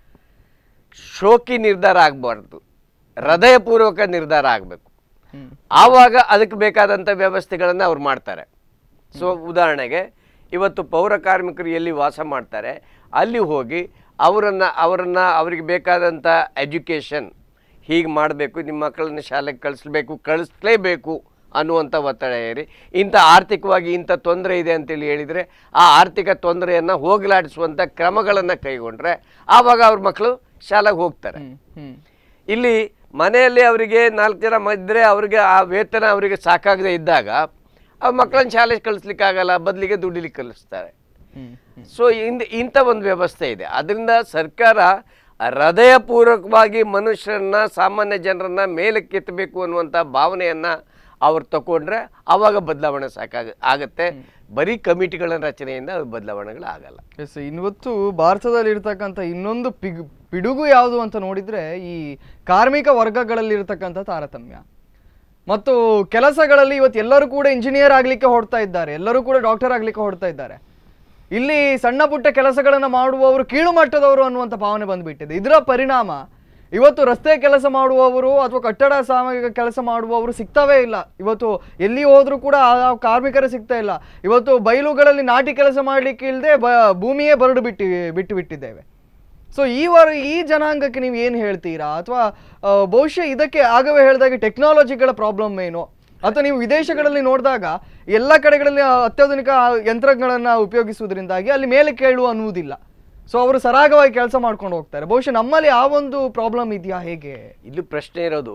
ಶೋಕಿ ನಿರ್ಧಾರ ಆಗಬಾರ್ದು ಹೃದಯಪೂರ್ವಕ ನಿರ್ಧಾರ ಆಗಬೇಕು ಹ್ಮ್. ಆವಾಗ ಅದಕ್ಕೆ ಬೇಕಾದಂಥ ವ್ಯವಸ್ಥೆಗಳನ್ನು ಅವ್ರು ಮಾಡ್ತಾರೆ ಸೊ ಉದಾಹರಣೆಗೆ ಇವತ್ತು ಪೌರ ಕಾರ್ಮಿಕರು ಎಲ್ಲಿ ವಾಸ ಮಾಡ್ತಾರೆ ಅಲ್ಲಿ ಹೋಗಿ ಅವರನ್ನು ಅವರನ್ನು ಅವರಿಗೆ ಬೇಕಾದಂಥ ಎಜುಕೇಷನ್ ಹೀಗೆ ಮಾಡಬೇಕು ನಿಮ್ಮ ಮಕ್ಕಳನ್ನ ಶಾಲೆಗೆ ಕಳಿಸ್ಬೇಕು ಕಳಿಸ್ಲೇಬೇಕು ಅನ್ನುವಂಥ ಒತ್ತಡ ಏರಿ ಇಂಥ ಆರ್ಥಿಕವಾಗಿ ಇಂಥ ತೊಂದರೆ ಇದೆ ಅಂತೇಳಿ ಹೇಳಿದರೆ ಆ ಆರ್ಥಿಕ ತೊಂದರೆಯನ್ನು ಹೋಗಲಾಡಿಸುವಂಥ ಕ್ರಮಗಳನ್ನು ಕೈಗೊಂಡ್ರೆ ಆವಾಗ ಅವ್ರ ಮಕ್ಕಳು ಶಾಲೆಗೆ ಹೋಗ್ತಾರೆ ಹ್ಮ್ ಹ್ಮ್ ಇಲ್ಲಿ ಮನೆಯಲ್ಲಿ ಅವರಿಗೆ ನಾಲ್ಕು ಜನ ಇದ್ದರೆ ಅವರಿಗೆ ಆ ವೇತನ ಅವರಿಗೆ ಸಾಕಾಗದೇ ಇದ್ದಾಗ ಆ ಮಕ್ಕಳನ್ನ ಶಾಲೆಗೆ ಕಳಿಸ್ಲಿಕ್ಕಾಗಲ್ಲ ಬದಲಿಗೆ ದುಡಿಲಿಕ್ಕೆ ಕಳಿಸ್ತಾರೆ ಹ್ಮ್ ಸೊ ಇಂದ ಇಂಥ ಒಂದು ವ್ಯವಸ್ಥೆ ಇದೆ ಅದರಿಂದ ಸರ್ಕಾರ ಹೃದಯಪೂರ್ವಕವಾಗಿ ಮನುಷ್ಯರನ್ನ ಸಾಮಾನ್ಯ ಜನರನ್ನ ಮೇಲಕ್ಕೆ ಎತ್ತಬೇಕು ಅನ್ನುವಂಥ ಭಾವನೆಯನ್ನು ಅವ್ರು ತಗೊಂಡ್ರೆ ಆವಾಗ ಬದಲಾವಣೆ ಸಾಕಾಗ ಆಗತ್ತೆ ಬರೀ ಕಮಿಟಿಗಳ ರಚನೆಯಿಂದ ಅದು ಬದಲಾವಣೆಗಳು ಆಗಲ್ಲ ಎಸ್ ಇವತ್ತು ಭಾರತದಲ್ಲಿ ಇರ್ತಕ್ಕಂಥ ಇನ್ನೊಂದು ಪಿಗ್ ಪಿಡುಗು ಯಾವುದು ಅಂತ ನೋಡಿದ್ರೆ ಈ ಕಾರ್ಮಿಕ ವರ್ಗಗಳಲ್ಲಿ ಇರ್ತಕ್ಕಂಥ ತಾರತಮ್ಯ ಮತ್ತು ಕೆಲಸಗಳಲ್ಲಿ ಇವತ್ತು ಎಲ್ಲರೂ ಕೂಡ ಇಂಜಿನಿಯರ್ ಆಗ್ಲಿಕ್ಕೆ ಹೊಡ್ತಾ ಇದ್ದಾರೆ ಎಲ್ಲರೂ ಕೂಡ ಡಾಕ್ಟರ್ ಆಗ್ಲಿಕ್ಕೆ ಹೊಡ್ತಾ ಇದ್ದಾರೆ ಇಲ್ಲಿ ಸಣ್ಣ ಪುಟ್ಟ ಕೆಲಸಗಳನ್ನ ಮಾಡುವವರು ಕೀಳು ಮಟ್ಟದವರು ಅನ್ನುವಂಥ ಭಾವನೆ ಬಂದ್ಬಿಟ್ಟಿದೆ ಇದರ ಪರಿಣಾಮ ಇವತ್ತು ರಸ್ತೆ ಕೆಲಸ ಮಾಡುವವರು ಅಥವಾ ಕಟ್ಟಡ ಸಾಮಗ್ರಿಕ ಕೆಲಸ ಮಾಡುವವರು ಸಿಗ್ತವೇ ಇಲ್ಲ ಇವತ್ತು ಎಲ್ಲಿ ಹೋದ್ರೂ ಕೂಡ ಆ ಕಾರ್ಮಿಕರು ಸಿಗ್ತಾ ಇಲ್ಲ ಇವತ್ತು ಬಯಲುಗಳಲ್ಲಿ ನಾಟಿ ಕೆಲಸ ಮಾಡಲಿಕ್ಕೆ ಇಲ್ಲದೆ ಬ ಭೂಮಿಯೇ ಬರಡು ಬಿಟ್ಟು ಬಿಟ್ಟು ಬಿಟ್ಟಿದ್ದೇವೆ ಸೊ ಈ ವರ ಈ ಜನಾಂಗಕ್ಕೆ ನೀವು ಏನು ಹೇಳ್ತೀರಾ ಅಥವಾ ಆ, ಬಹುಶಃ ಇದಕ್ಕೆ ಆಗವೇ ಹೇಳಿದಾಗೆ ಟೆಕ್ನಾಲಜಿಗಳ ಪ್ರಾಬ್ಲಮ್ ಏನು ಅಥವಾ ನೀವು ವಿದೇಶಗಳಲ್ಲಿ ನೋಡಿದಾಗ ಎಲ್ಲ ಕಡೆಗಳಲ್ಲಿ ಆ ಅತ್ಯಾಧುನಿಕ ಯಂತ್ರಗಳನ್ನ ಉಪಯೋಗಿಸುವುದರಿಂದಾಗಿ ಅಲ್ಲಿ ಮೇಲೆ ಕೇಳುವ ಅನ್ನುವುದಿಲ್ಲ ಸೊ ಅವರು ಸರಾಗವಾಗಿ ಕೆಲಸ ಮಾಡ್ಕೊಂಡು ಹೋಗ್ತಾರೆ ಬಹುಶಃ ನಮ್ಮಲ್ಲಿ ಆ ಒಂದು ಪ್ರಾಬ್ಲಮ್ ಇದೆಯಾ ಹೇಗೆ ಇಲ್ಲಿ ಪ್ರಶ್ನೆ ಇರೋದು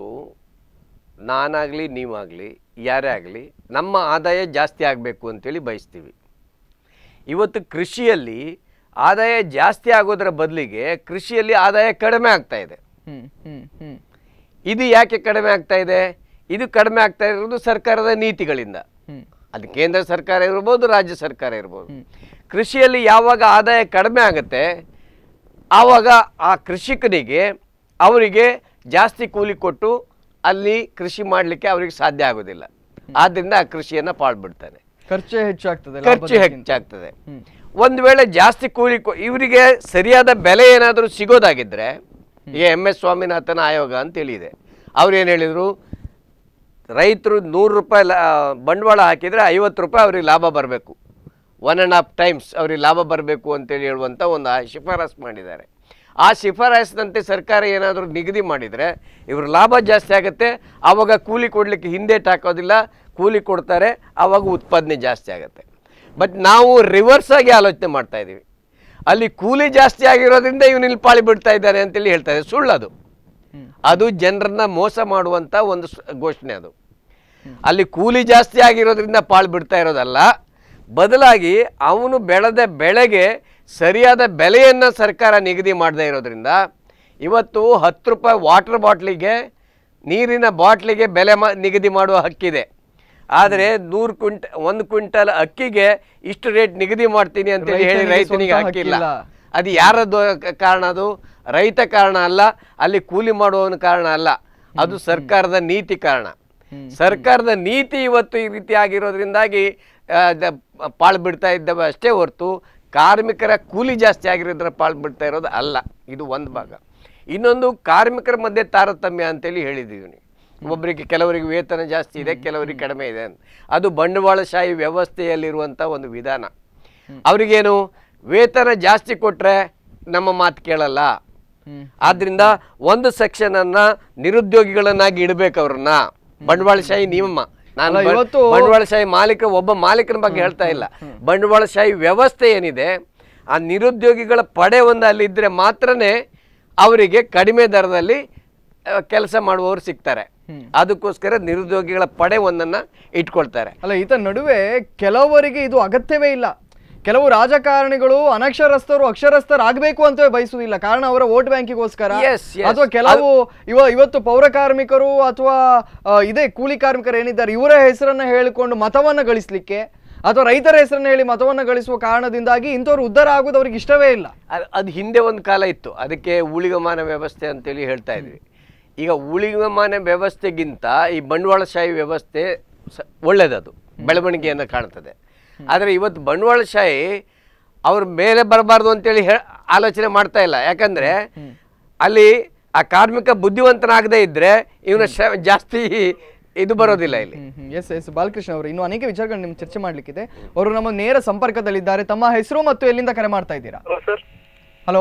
ನಾನಾಗಲಿ ನೀವಾಗಲಿ ಯಾರೇ ಆಗಲಿ ನಮ್ಮ ಆದಾಯ ಜಾಸ್ತಿ ಆಗಬೇಕು ಅಂತೇಳಿ ಬಯಸ್ತೀವಿ ಇವತ್ತು ಕೃಷಿಯಲ್ಲಿ ಆದಾಯ ಜಾಸ್ತಿ ಆಗೋದರ ಬದಲಿಗೆ ಕೃಷಿಯಲ್ಲಿ ಆದಾಯ ಕಡಿಮೆ ಆಗ್ತಾ ಇದೆ ಹ್ಮ್ ಹ್ಮ್ ಹ್ಮ್ ಇದು ಯಾಕೆ ಕಡಿಮೆ ಆಗ್ತಾ ಇದೆ ಇದು ಕಡಿಮೆ ಆಗ್ತಾ ಇರೋದು ಸರ್ಕಾರದ ನೀತಿಗಳಿಂದ ಹ್ಮ್ ಅದು ಕೇಂದ್ರ ಸರ್ಕಾರ ಇರ್ಬೋದು ರಾಜ್ಯ ಸರ್ಕಾರ ಇರ್ಬೋದು ಕೃಷಿಯಲ್ಲಿ ಯಾವಾಗ ಆದಾಯ ಕಡಿಮೆ ಆಗುತ್ತೆ ಆವಾಗ ಆ ಕೃಷಿಕನಿಗೆ ಅವರಿಗೆ ಜಾಸ್ತಿ ಕೂಲಿ ಕೊಟ್ಟು ಅಲ್ಲಿ ಕೃಷಿ ಮಾಡಲಿಕ್ಕೆ ಅವರಿಗೆ ಸಾಧ್ಯ ಆಗೋದಿಲ್ಲ ಆದ್ದರಿಂದ ಆ ಕೃಷಿಯನ್ನು ಪಾಳ್ಬಿಡ್ತಾನೆ ಖರ್ಚೇ ಹೆಚ್ಚಾಗ್ತದೆ ಖರ್ಚು ಲಾಭದಕ್ಕಿಂತ. ಹೆಚ್ಚಾಗ್ತದೆ ಹ್ಮ್. ಒಂದು ವೇಳೆ ಜಾಸ್ತಿ ಕೂಲಿ ಕೊ- ಇವರಿಗೆ ಸರಿಯಾದ ಬೆಲೆ ಏನಾದರೂ ಸಿಗೋದಾಗಿದ್ರೆ ಈಗ ಎಮ್ ಎಸ್ ಸ್ವಾಮಿನಾಥನ್ ಆಯೋಗ ಅಂತ ಹೇಳಿದೆ ಅವ್ರು ಏನು ಹೇಳಿದರು ರೈತರು ನೂರು ರೂಪಾಯಿ ಲಾ ಬಂಡವಾಳ ಹಾಕಿದರೆ ಐವತ್ತು ರೂಪಾಯಿ ಅವ್ರಿಗೆ ಲಾಭ ಬರಬೇಕು ಒನ್ ಆ್ಯಂಡ್ ಹಾಫ್ ಟೈಮ್ಸ್ ಅವ್ರಿಗೆ ಲಾಭ ಬರಬೇಕು ಅಂತೇಳಿ ಹೇಳುವಂಥ ಒಂದು ಆ ಶಿಫಾರಸ್ ಮಾಡಿದ್ದಾರೆ ಆ ಶಿಫಾರಸ್ಸಿನಂತೆ ಸರ್ಕಾರ ಏನಾದರೂ ನಿಗದಿ ಮಾಡಿದರೆ ಇವ್ರ ಲಾಭ ಜಾಸ್ತಿ ಆಗುತ್ತೆ ಆವಾಗ ಕೂಲಿ ಕೊಡಲಿಕ್ಕೆ ಹಿಂದೇಟ್ ಹಾಕೋದಿಲ್ಲ ಕೂಲಿ ಕೊಡ್ತಾರೆ ಆವಾಗ ಉತ್ಪಾದನೆ ಜಾಸ್ತಿ ಆಗುತ್ತೆ ಬಟ್ ನಾವು ರಿವರ್ಸ್ ಆಗಿ ಆಲೋಚನೆ ಮಾಡ್ತಾ ಇದ್ದೀವಿ ಅಲ್ಲಿ ಕೂಲಿ ಜಾಸ್ತಿ ಆಗಿರೋದ್ರಿಂದ ಇವನು ಇಲ್ಲಿ ಪಾಳಿ ಬಿಡ್ತಾ ಇದ್ದಾನೆ ಅಂತೇಳಿ ಹೇಳ್ತಾ ಇದೆ ಸುಳ್ಳದು ಅದು ಜನರನ್ನ ಮೋಸ ಮಾಡುವಂತ ಒಂದು ಸ್- ಘೋಷಣೆ ಅದು ಅಲ್ಲಿ ಕೂಲಿ ಜಾಸ್ತಿ ಆಗಿರೋದ್ರಿಂದ ಪಾಳು ಬಿಡ್ತಾ ಇರೋದಲ್ಲ ಬದಲಾಗಿ ಅವನು ಬೆಳೆದ ಬೆಳೆಗೆ ಸರಿಯಾದ ಬೆಲೆಯನ್ನು ಸರ್ಕಾರ ನಿಗದಿ ಮಾಡದೇ ಇರೋದ್ರಿಂದ ಇವತ್ತು ಹತ್ತು ರೂಪಾಯಿ ವಾಟರ್ ಬಾಟ್ಲಿಗೆ ನೀರಿನ ಬಾಟ್ಲಿಗೆ ಬೆಲೆ ಮಾ ನಿಗದಿ ಮಾಡುವ ಹಕ್ಕಿದೆ ಆದರೆ ನೂರು ಕ್ವಿಂಟ ಒಂದು ಕ್ವಿಂಟಲ್ ಅಕ್ಕಿಗೆ ಇಷ್ಟು ರೇಟ್ ನಿಗದಿ ಮಾಡ್ತೀನಿ ಅಂತೇಳಿ ಹೇಳಿ ರೈತನಿಗೆ ರೈತನಿಗೆ ಸ್ವಂತ ಹಕ್ಕಿಲ್ಲ ಹಕ್ಕಿಲ್ಲ. ಅದು ಯಾರದ್ದು ಕ- ಕಾರಣ ಅದು ರೈತ ಕಾರಣ ಅಲ್ಲ ಅಲ್ಲಿ ಕೂಲಿ ಮಾಡುವವನ ಕಾರಣ ಅಲ್ಲ ಅದು ಸರ್ಕಾರದ ನೀತಿ ಕಾರಣ ಸರ್ಕಾರದ ನೀತಿ ಇವತ್ತು ಈ ರೀತಿ ಆಗಿರೋದ್ರಿಂದಾಗಿ ಆ, ದ- ಪಾಳು ಬಿಡ್ತಾ ಇದ್ದವ ಅಷ್ಟೇ ಹೊರತು ಕಾರ್ಮಿಕರ ಕೂಲಿ ಜಾಸ್ತಿ ಆಗಿರೋದ್ರ ಪಾಳು ಬಿಡ್ತಾ ಇರೋದು ಅಲ್ಲ ಇದು ಒಂದು ಭಾಗ ಇನ್ನೊಂದು ಕಾರ್ಮಿಕರ ಮಧ್ಯೆ ತಾರತಮ್ಯ ಅಂತೇಳಿ ಹೇಳಿದ್ದೀವಿ ಒಬ್ಬರಿಗೆ ಕೆಲವರಿಗೆ ವೇತನ ಜಾಸ್ತಿ ಇದೆ ಕೆಲವರಿಗೆ ಕಡಿಮೆ ಇದೆ ಅಂತ ಅದು ಬಂಡವಾಳಶಾಹಿ ವ್ಯವಸ್ಥೆಯಲ್ಲಿರುವಂಥ ಒಂದು ವಿಧಾನ ಅವರಿಗೇನು ವೇತನ ಜಾಸ್ತಿ ಕೊಟ್ಟರೆ ನಮ್ಮ ಮಾತು ಕೇಳಲ್ಲ ಆದ್ರಿಂದ ಒಂದು ಸೆಕ್ಷನ್ ಅನ್ನ ನಿರುದ್ಯೋಗಿಗಳನ್ನಾಗಿ ಇಡಬೇಕು ಅವ್ರನ್ನ ಬಂಡವಾಳಶಾಹಿ ನಿಯಮ ನಾನು ಅಲ್ಲ, ಬ- ಇವತ್ತು- ಬಂಡವಾಳಶಾಹಿ ಮಾಲೀಕ ಒಬ್ಬ ಮಾಲೀಕನ ಬಗ್ಗೆ ಹೇಳ್ತಾ ಇಲ್ಲ ಬಂಡವಾಳಶಾಹಿ ವ್ಯವಸ್ಥೆ ಏನಿದೆ ಆ ನಿರುದ್ಯೋಗಿಗಳ ಪಡೆ ಒಂದು ಅಲ್ಲಿದ್ದರೆ ಮಾತ್ರನೇ ಅವರಿಗೆ ಕಡಿಮೆ ದರದಲ್ಲಿ ಕೆಲಸ ಮಾಡುವವರು ಸಿಗ್ತಾರೆ ಅದಕ್ಕೋಸ್ಕರ ನಿರುದ್ಯೋಗಿಗಳ ಪಡೆ ಒಂದನ್ನ ಇಟ್ಕೊಳ್ತಾರೆ ಅಲ್ಲ ಈತ ನಡುವೆ ಕೆಲವರಿಗೆ ಇದು ಅಗತ್ಯವೇ ಇಲ್ಲ ಕೆಲವು ರಾಜಕಾರಣಿಗಳು ಅನಕ್ಷರಸ್ಥರು ಅಕ್ಷರಸ್ಥರಾಗಬೇಕು ಅಂತವೇ ಬಯಸುವುದಿಲ್ಲ ಕಾರಣ ಅವರ ವೋಟ್ ಬ್ಯಾಂಕಿಗೋಸ್ಕರ Yes, yes. ಅಥವಾ ಕೆಲವು ಇವ ಇವತ್ತು ಪೌರ ಕಾರ್ಮಿಕರು ಅಥವಾ ಆ, ಇದೇ ಕೂಲಿ ಕಾರ್ಮಿಕರು ಏನಿದ್ದಾರೆ ಇವರ ಹೆಸರನ್ನ ಹೇಳಿಕೊಂಡು ಮತವನ್ನ ಗಳಿಸ್ಲಿಕ್ಕೆ ಅಥವಾ ರೈತರ ಹೆಸರನ್ನ ಹೇಳಿ ಮತವನ್ನ ಗಳಿಸುವ ಕಾರಣದಿಂದಾಗಿ ಇಂಥವ್ರು ಉದ್ಧಾರ ಆಗೋದು ಅವ್ರಿಗೆ ಇಷ್ಟವೇ ಇಲ್ಲ ಅದ್- ಅದು ಹಿಂದೆ ಒಂದು ಕಾಲ ಇತ್ತು ಅದಕ್ಕೆ ಊಳಿಗಮಾನ ವ್ಯವಸ್ಥೆ ಅಂತೇಳಿ ಹೇಳ್ತಾ ಇದ್ವಿ ಈಗ ಊಳಿಗಮಾನ ವ್ಯವಸ್ಥೆಗಿಂತ ಈ ಬಂಡವಾಳಶಾಹಿ ವ್ಯವಸ್ಥೆ ಸ- ಒಳ್ಳೆಯದದು ಬೆಳವಣಿಗೆಯನ್ನು ಕಾಣ್ತದೆ ಆದರೆ ಇವತ್ತು ಬಂಡವಾಳಶಾಹಿ ಅವ್ರ ಮೇಲೆ ಬರಬಾರ್ದು ಅಂತೇಳಿ ಹೇ ಆಲೋಚನೆ ಮಾಡ್ತಾ ಇಲ್ಲ ಯಾಕಂದ್ರೆ ಅಲ್ಲಿ ಆ ಕಾರ್ಮಿಕ ಬುದ್ಧಿವಂತನಾಗದೇ ಇದ್ರೆ ಇವನ ಶ ಜಾಸ್ತಿ ಇದು ಬರೋದಿಲ್ಲ ಇಲ್ಲಿ ಎಸ್ ಎಸ್ ಬಾಲಕೃಷ್ಣ ಅವರು ಇನ್ನು ಅನೇಕ ವಿಚಾರಗಳು ನಿಮ್ಗೆ ಚರ್ಚೆ ಮಾಡ್ಲಿಕ್ಕಿದೆ ಅವರು ನಮ್ಮ ನೇರ ಸಂಪರ್ಕದಲ್ಲಿದ್ದಾರೆ ತಮ್ಮ ಹೆಸರು ಮತ್ತು ಎಲ್ಲಿಂದ ಕರೆ ಮಾಡ್ತಾ ಇದ್ದೀರಾ ಹಲೋ ಸರ್ ಹಲೋ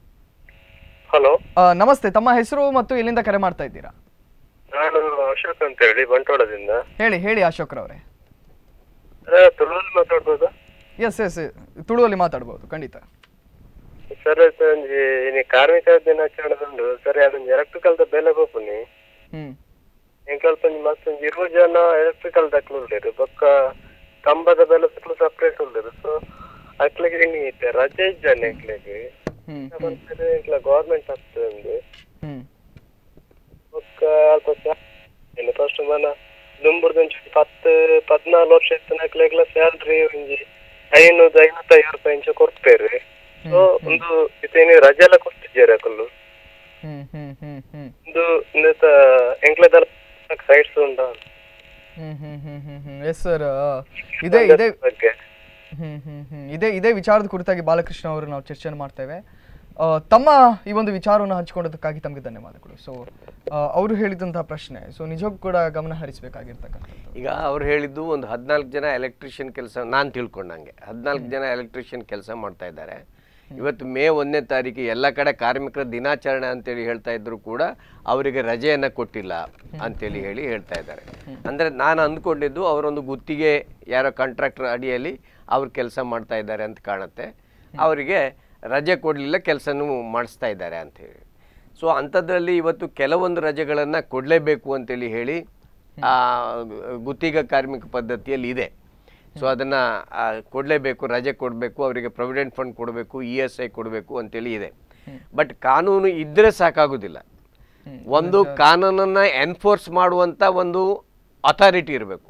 ಹಲೋ ನಮಸ್ತೆ ತಮ್ಮ ಹೆಸರು ಮತ್ತು ಎಲ್ಲಿಂದ ಕರೆ ಮಾಡ್ತಾ ಇದ್ದೀರಾ ನಾನು ಅಶೋಕ್ ಅಂತ ಹೇಳಿ ಬಂಟ್ವಾಳದಿಂದ ಹೇಳಿ ಹೇಳಿ ಅಶೋಕ್ರವರೇ ತುಳುವಲ್ಲಿ ಮಾತಾಡ್ಬೋದಾ ಎಸ್ ಎಸ್ ತುಳುವಲ್ಲಿ ಮಾತಾಡ್ಬೋದು ಖಂಡಿತ ಸರ್ ಒಂಜಿ ಇನಿ ಕಾರ್ಮಿಕ ದಿನಾಚರಣೆದುಂಡು ಸರಿ ಅದೊಂದು ಎಲೆಕ್ಟ್ರಿಕಲ್ ಬೆಲೆ ಬೋಪುನಿ ಹ್ಮ್ ಎಂಕಲ್ಪ ಮತ್ತೊಂದು ಇರುವ ಜನ ಎಲೆಕ್ಟ್ರಿಕಲ್ ದಕ್ಲು ಉಳ್ಳೇರು ಬೊಕ್ಕ ಕಂಬದ ಬೆಲೆ ಸುತ್ತಲೂ ಸಪ್ರೇಟ್ ಉಳ್ಳೇರು ಸೊ ಅಕ್ಲಿಗೆ ಇನ್ನು ಇತ್ತೆ ರಜೆ ಇದ್ದಾನೆ ಅಕ್ಲಿಗೆ ಹ್ಮ್ ಇಟ್ಲ ಗೌರ್ಮೆಂಟ್ ಆಗ್ತದೆ ಹ್ಮ್ ಬೊಕ್ಕ ಅಲ್ಪ ಫಸ್ಟ್ ಮನ ದುಂಬುರ್ದೊಂಚು ಪತ್ತು ಪದ್ನಾಲು ವರ್ಷ ಇತ್ತು ನಕ್ಲೆಗ್ಲ ಸ್ಯಾಲ್ರಿ ಒಂಜಿ ಐನೂರು ಐವತ್ತೈದು ರೂಪಾಯಿ ಇಂಚ ಕೊಡ್ತೇವೆ ಸೊ ಒಂದು ಇದೇನು ರಜೆ ಎಲ್ಲ ಕೊಡ್ತಿದ್ದಾರೆ ಅಕಲ್ಲು ಹ್ಮ್ ಹ್ಮ್ ಹ್ಮ್ ಹ್ಮ್ ಒಂದು ಇಂದತ ಎಂಕ್ಲೆದಲ್ಲ ಸೈಡ್ಸ್ ಉಂಡ ಹ್ಮ್ ಹ್ಮ್ ಹ್ಮ್ ಹ್ಮ್ ಹ್ಮ್ ಎಸ್ ಸರ್ ಇದೇ ಇದೇ ಬಗ್ಗೆ ಹ್ಮ್ ಹ್ಮ್ ಹ್ಮ್ ಇದೇ ಇದೇ ವಿಚಾರದ ಕುರಿತಾಗಿ ಬಾಲಕೃಷ್ಣ ಅವರು ನಾವು ಚರ್ಚೆಯನ್ನು ಮಾಡ್ತೇವೆ ಆ, ತಮ್ಮ ಈ ಒಂದು ವಿಚಾರವನ್ನು ಹಂಚಿಕೊಂಡದಕ್ಕಾಗಿ ತಮಗೆ ಧನ್ಯವಾದಗಳು ಸೊ ಅವರು ಹೇಳಿದಂತಹ ಪ್ರಶ್ನೆ ಸೊ ನಿಜಕ್ಕೂ ಕೂಡ ಗಮನ ಹರಿಸಬೇಕಾಗಿರ್ತಕ್ಕಂಥದ್ದು ಈಗ ಅವ್ರು ಹೇಳಿದ್ದು ಒಂದು ಹದಿನಾಲ್ಕು ಜನ ಎಲೆಕ್ಟ್ರಿಷಿಯನ್ ಕೆಲಸ ನಾನು ತಿಳ್ಕೊಂಡಂಗೆ ಹದಿನಾಲ್ಕು ಜನ ಎಲೆಕ್ಟ್ರಿಷಿಯನ್ ಕೆಲಸ ಮಾಡ್ತಾ ಇದ್ದಾರೆ ಇವತ್ತು ಮೇ ಒಂದನೇ ತಾರೀಕು ಎಲ್ಲ ಕಡೆ ಕಾರ್ಮಿಕರ ದಿನಾಚರಣೆ ಅಂತೇಳಿ ಹೇಳ್ತಾ ಇದ್ರು ಕೂಡ ಅವರಿಗೆ ರಜೆಯನ್ನು ಕೊಟ್ಟಿಲ್ಲ ಅಂತೇಳಿ ಹೇಳಿ ಹೇಳ್ತಾ ಇದ್ದಾರೆ ಅಂದರೆ ನಾನು ಅಂದ್ಕೊಂಡಿದ್ದು ಅವರೊಂದು ಗುತ್ತಿಗೆ ಯಾರೋ ಕಾಂಟ್ರಾಕ್ಟರ್ ಅಡಿಯಲ್ಲಿ ಅವ್ರು ಕೆಲಸ ಮಾಡ್ತಾ ಇದ್ದಾರೆ ಅಂತ ಕಾಣುತ್ತೆ ಅವರಿಗೆ ರಜೆ ಕೊಡಲಿಲ್ಲ ಕೆಲಸನೂ ಮಾಡಿಸ್ತಾ ಇದ್ದಾರೆ ಅಂಥೇಳಿ ಸೊ ಅಂಥದ್ರಲ್ಲಿ ಇವತ್ತು ಕೆಲವೊಂದು ರಜೆಗಳನ್ನು ಕೊಡಲೇಬೇಕು ಅಂತೇಳಿ ಹೇಳಿ ಆ, ಗುತ್ತಿಗೆ ಕಾರ್ಮಿಕ ಪದ್ಧತಿಯಲ್ಲಿ ಇದೆ ಸೊ ಅದನ್ನು ಕೊಡಲೇಬೇಕು ರಜೆ ಕೊಡಬೇಕು ಅವರಿಗೆ ಪ್ರೊವಿಡೆಂಟ್ ಫಂಡ್ ಕೊಡಬೇಕು ಇ ಎಸ್ ಐ ಕೊಡಬೇಕು ಅಂತೇಳಿ ಇದೆ ಬಟ್ ಕಾನೂನು ಇದ್ದರೆ ಸಾಕಾಗೋದಿಲ್ಲ ಒಂದು ಕಾನೂನನ್ನು ಎನ್ಫೋರ್ಸ್ ಮಾಡುವಂಥ ಒಂದು ಅಥಾರಿಟಿ ಇರಬೇಕು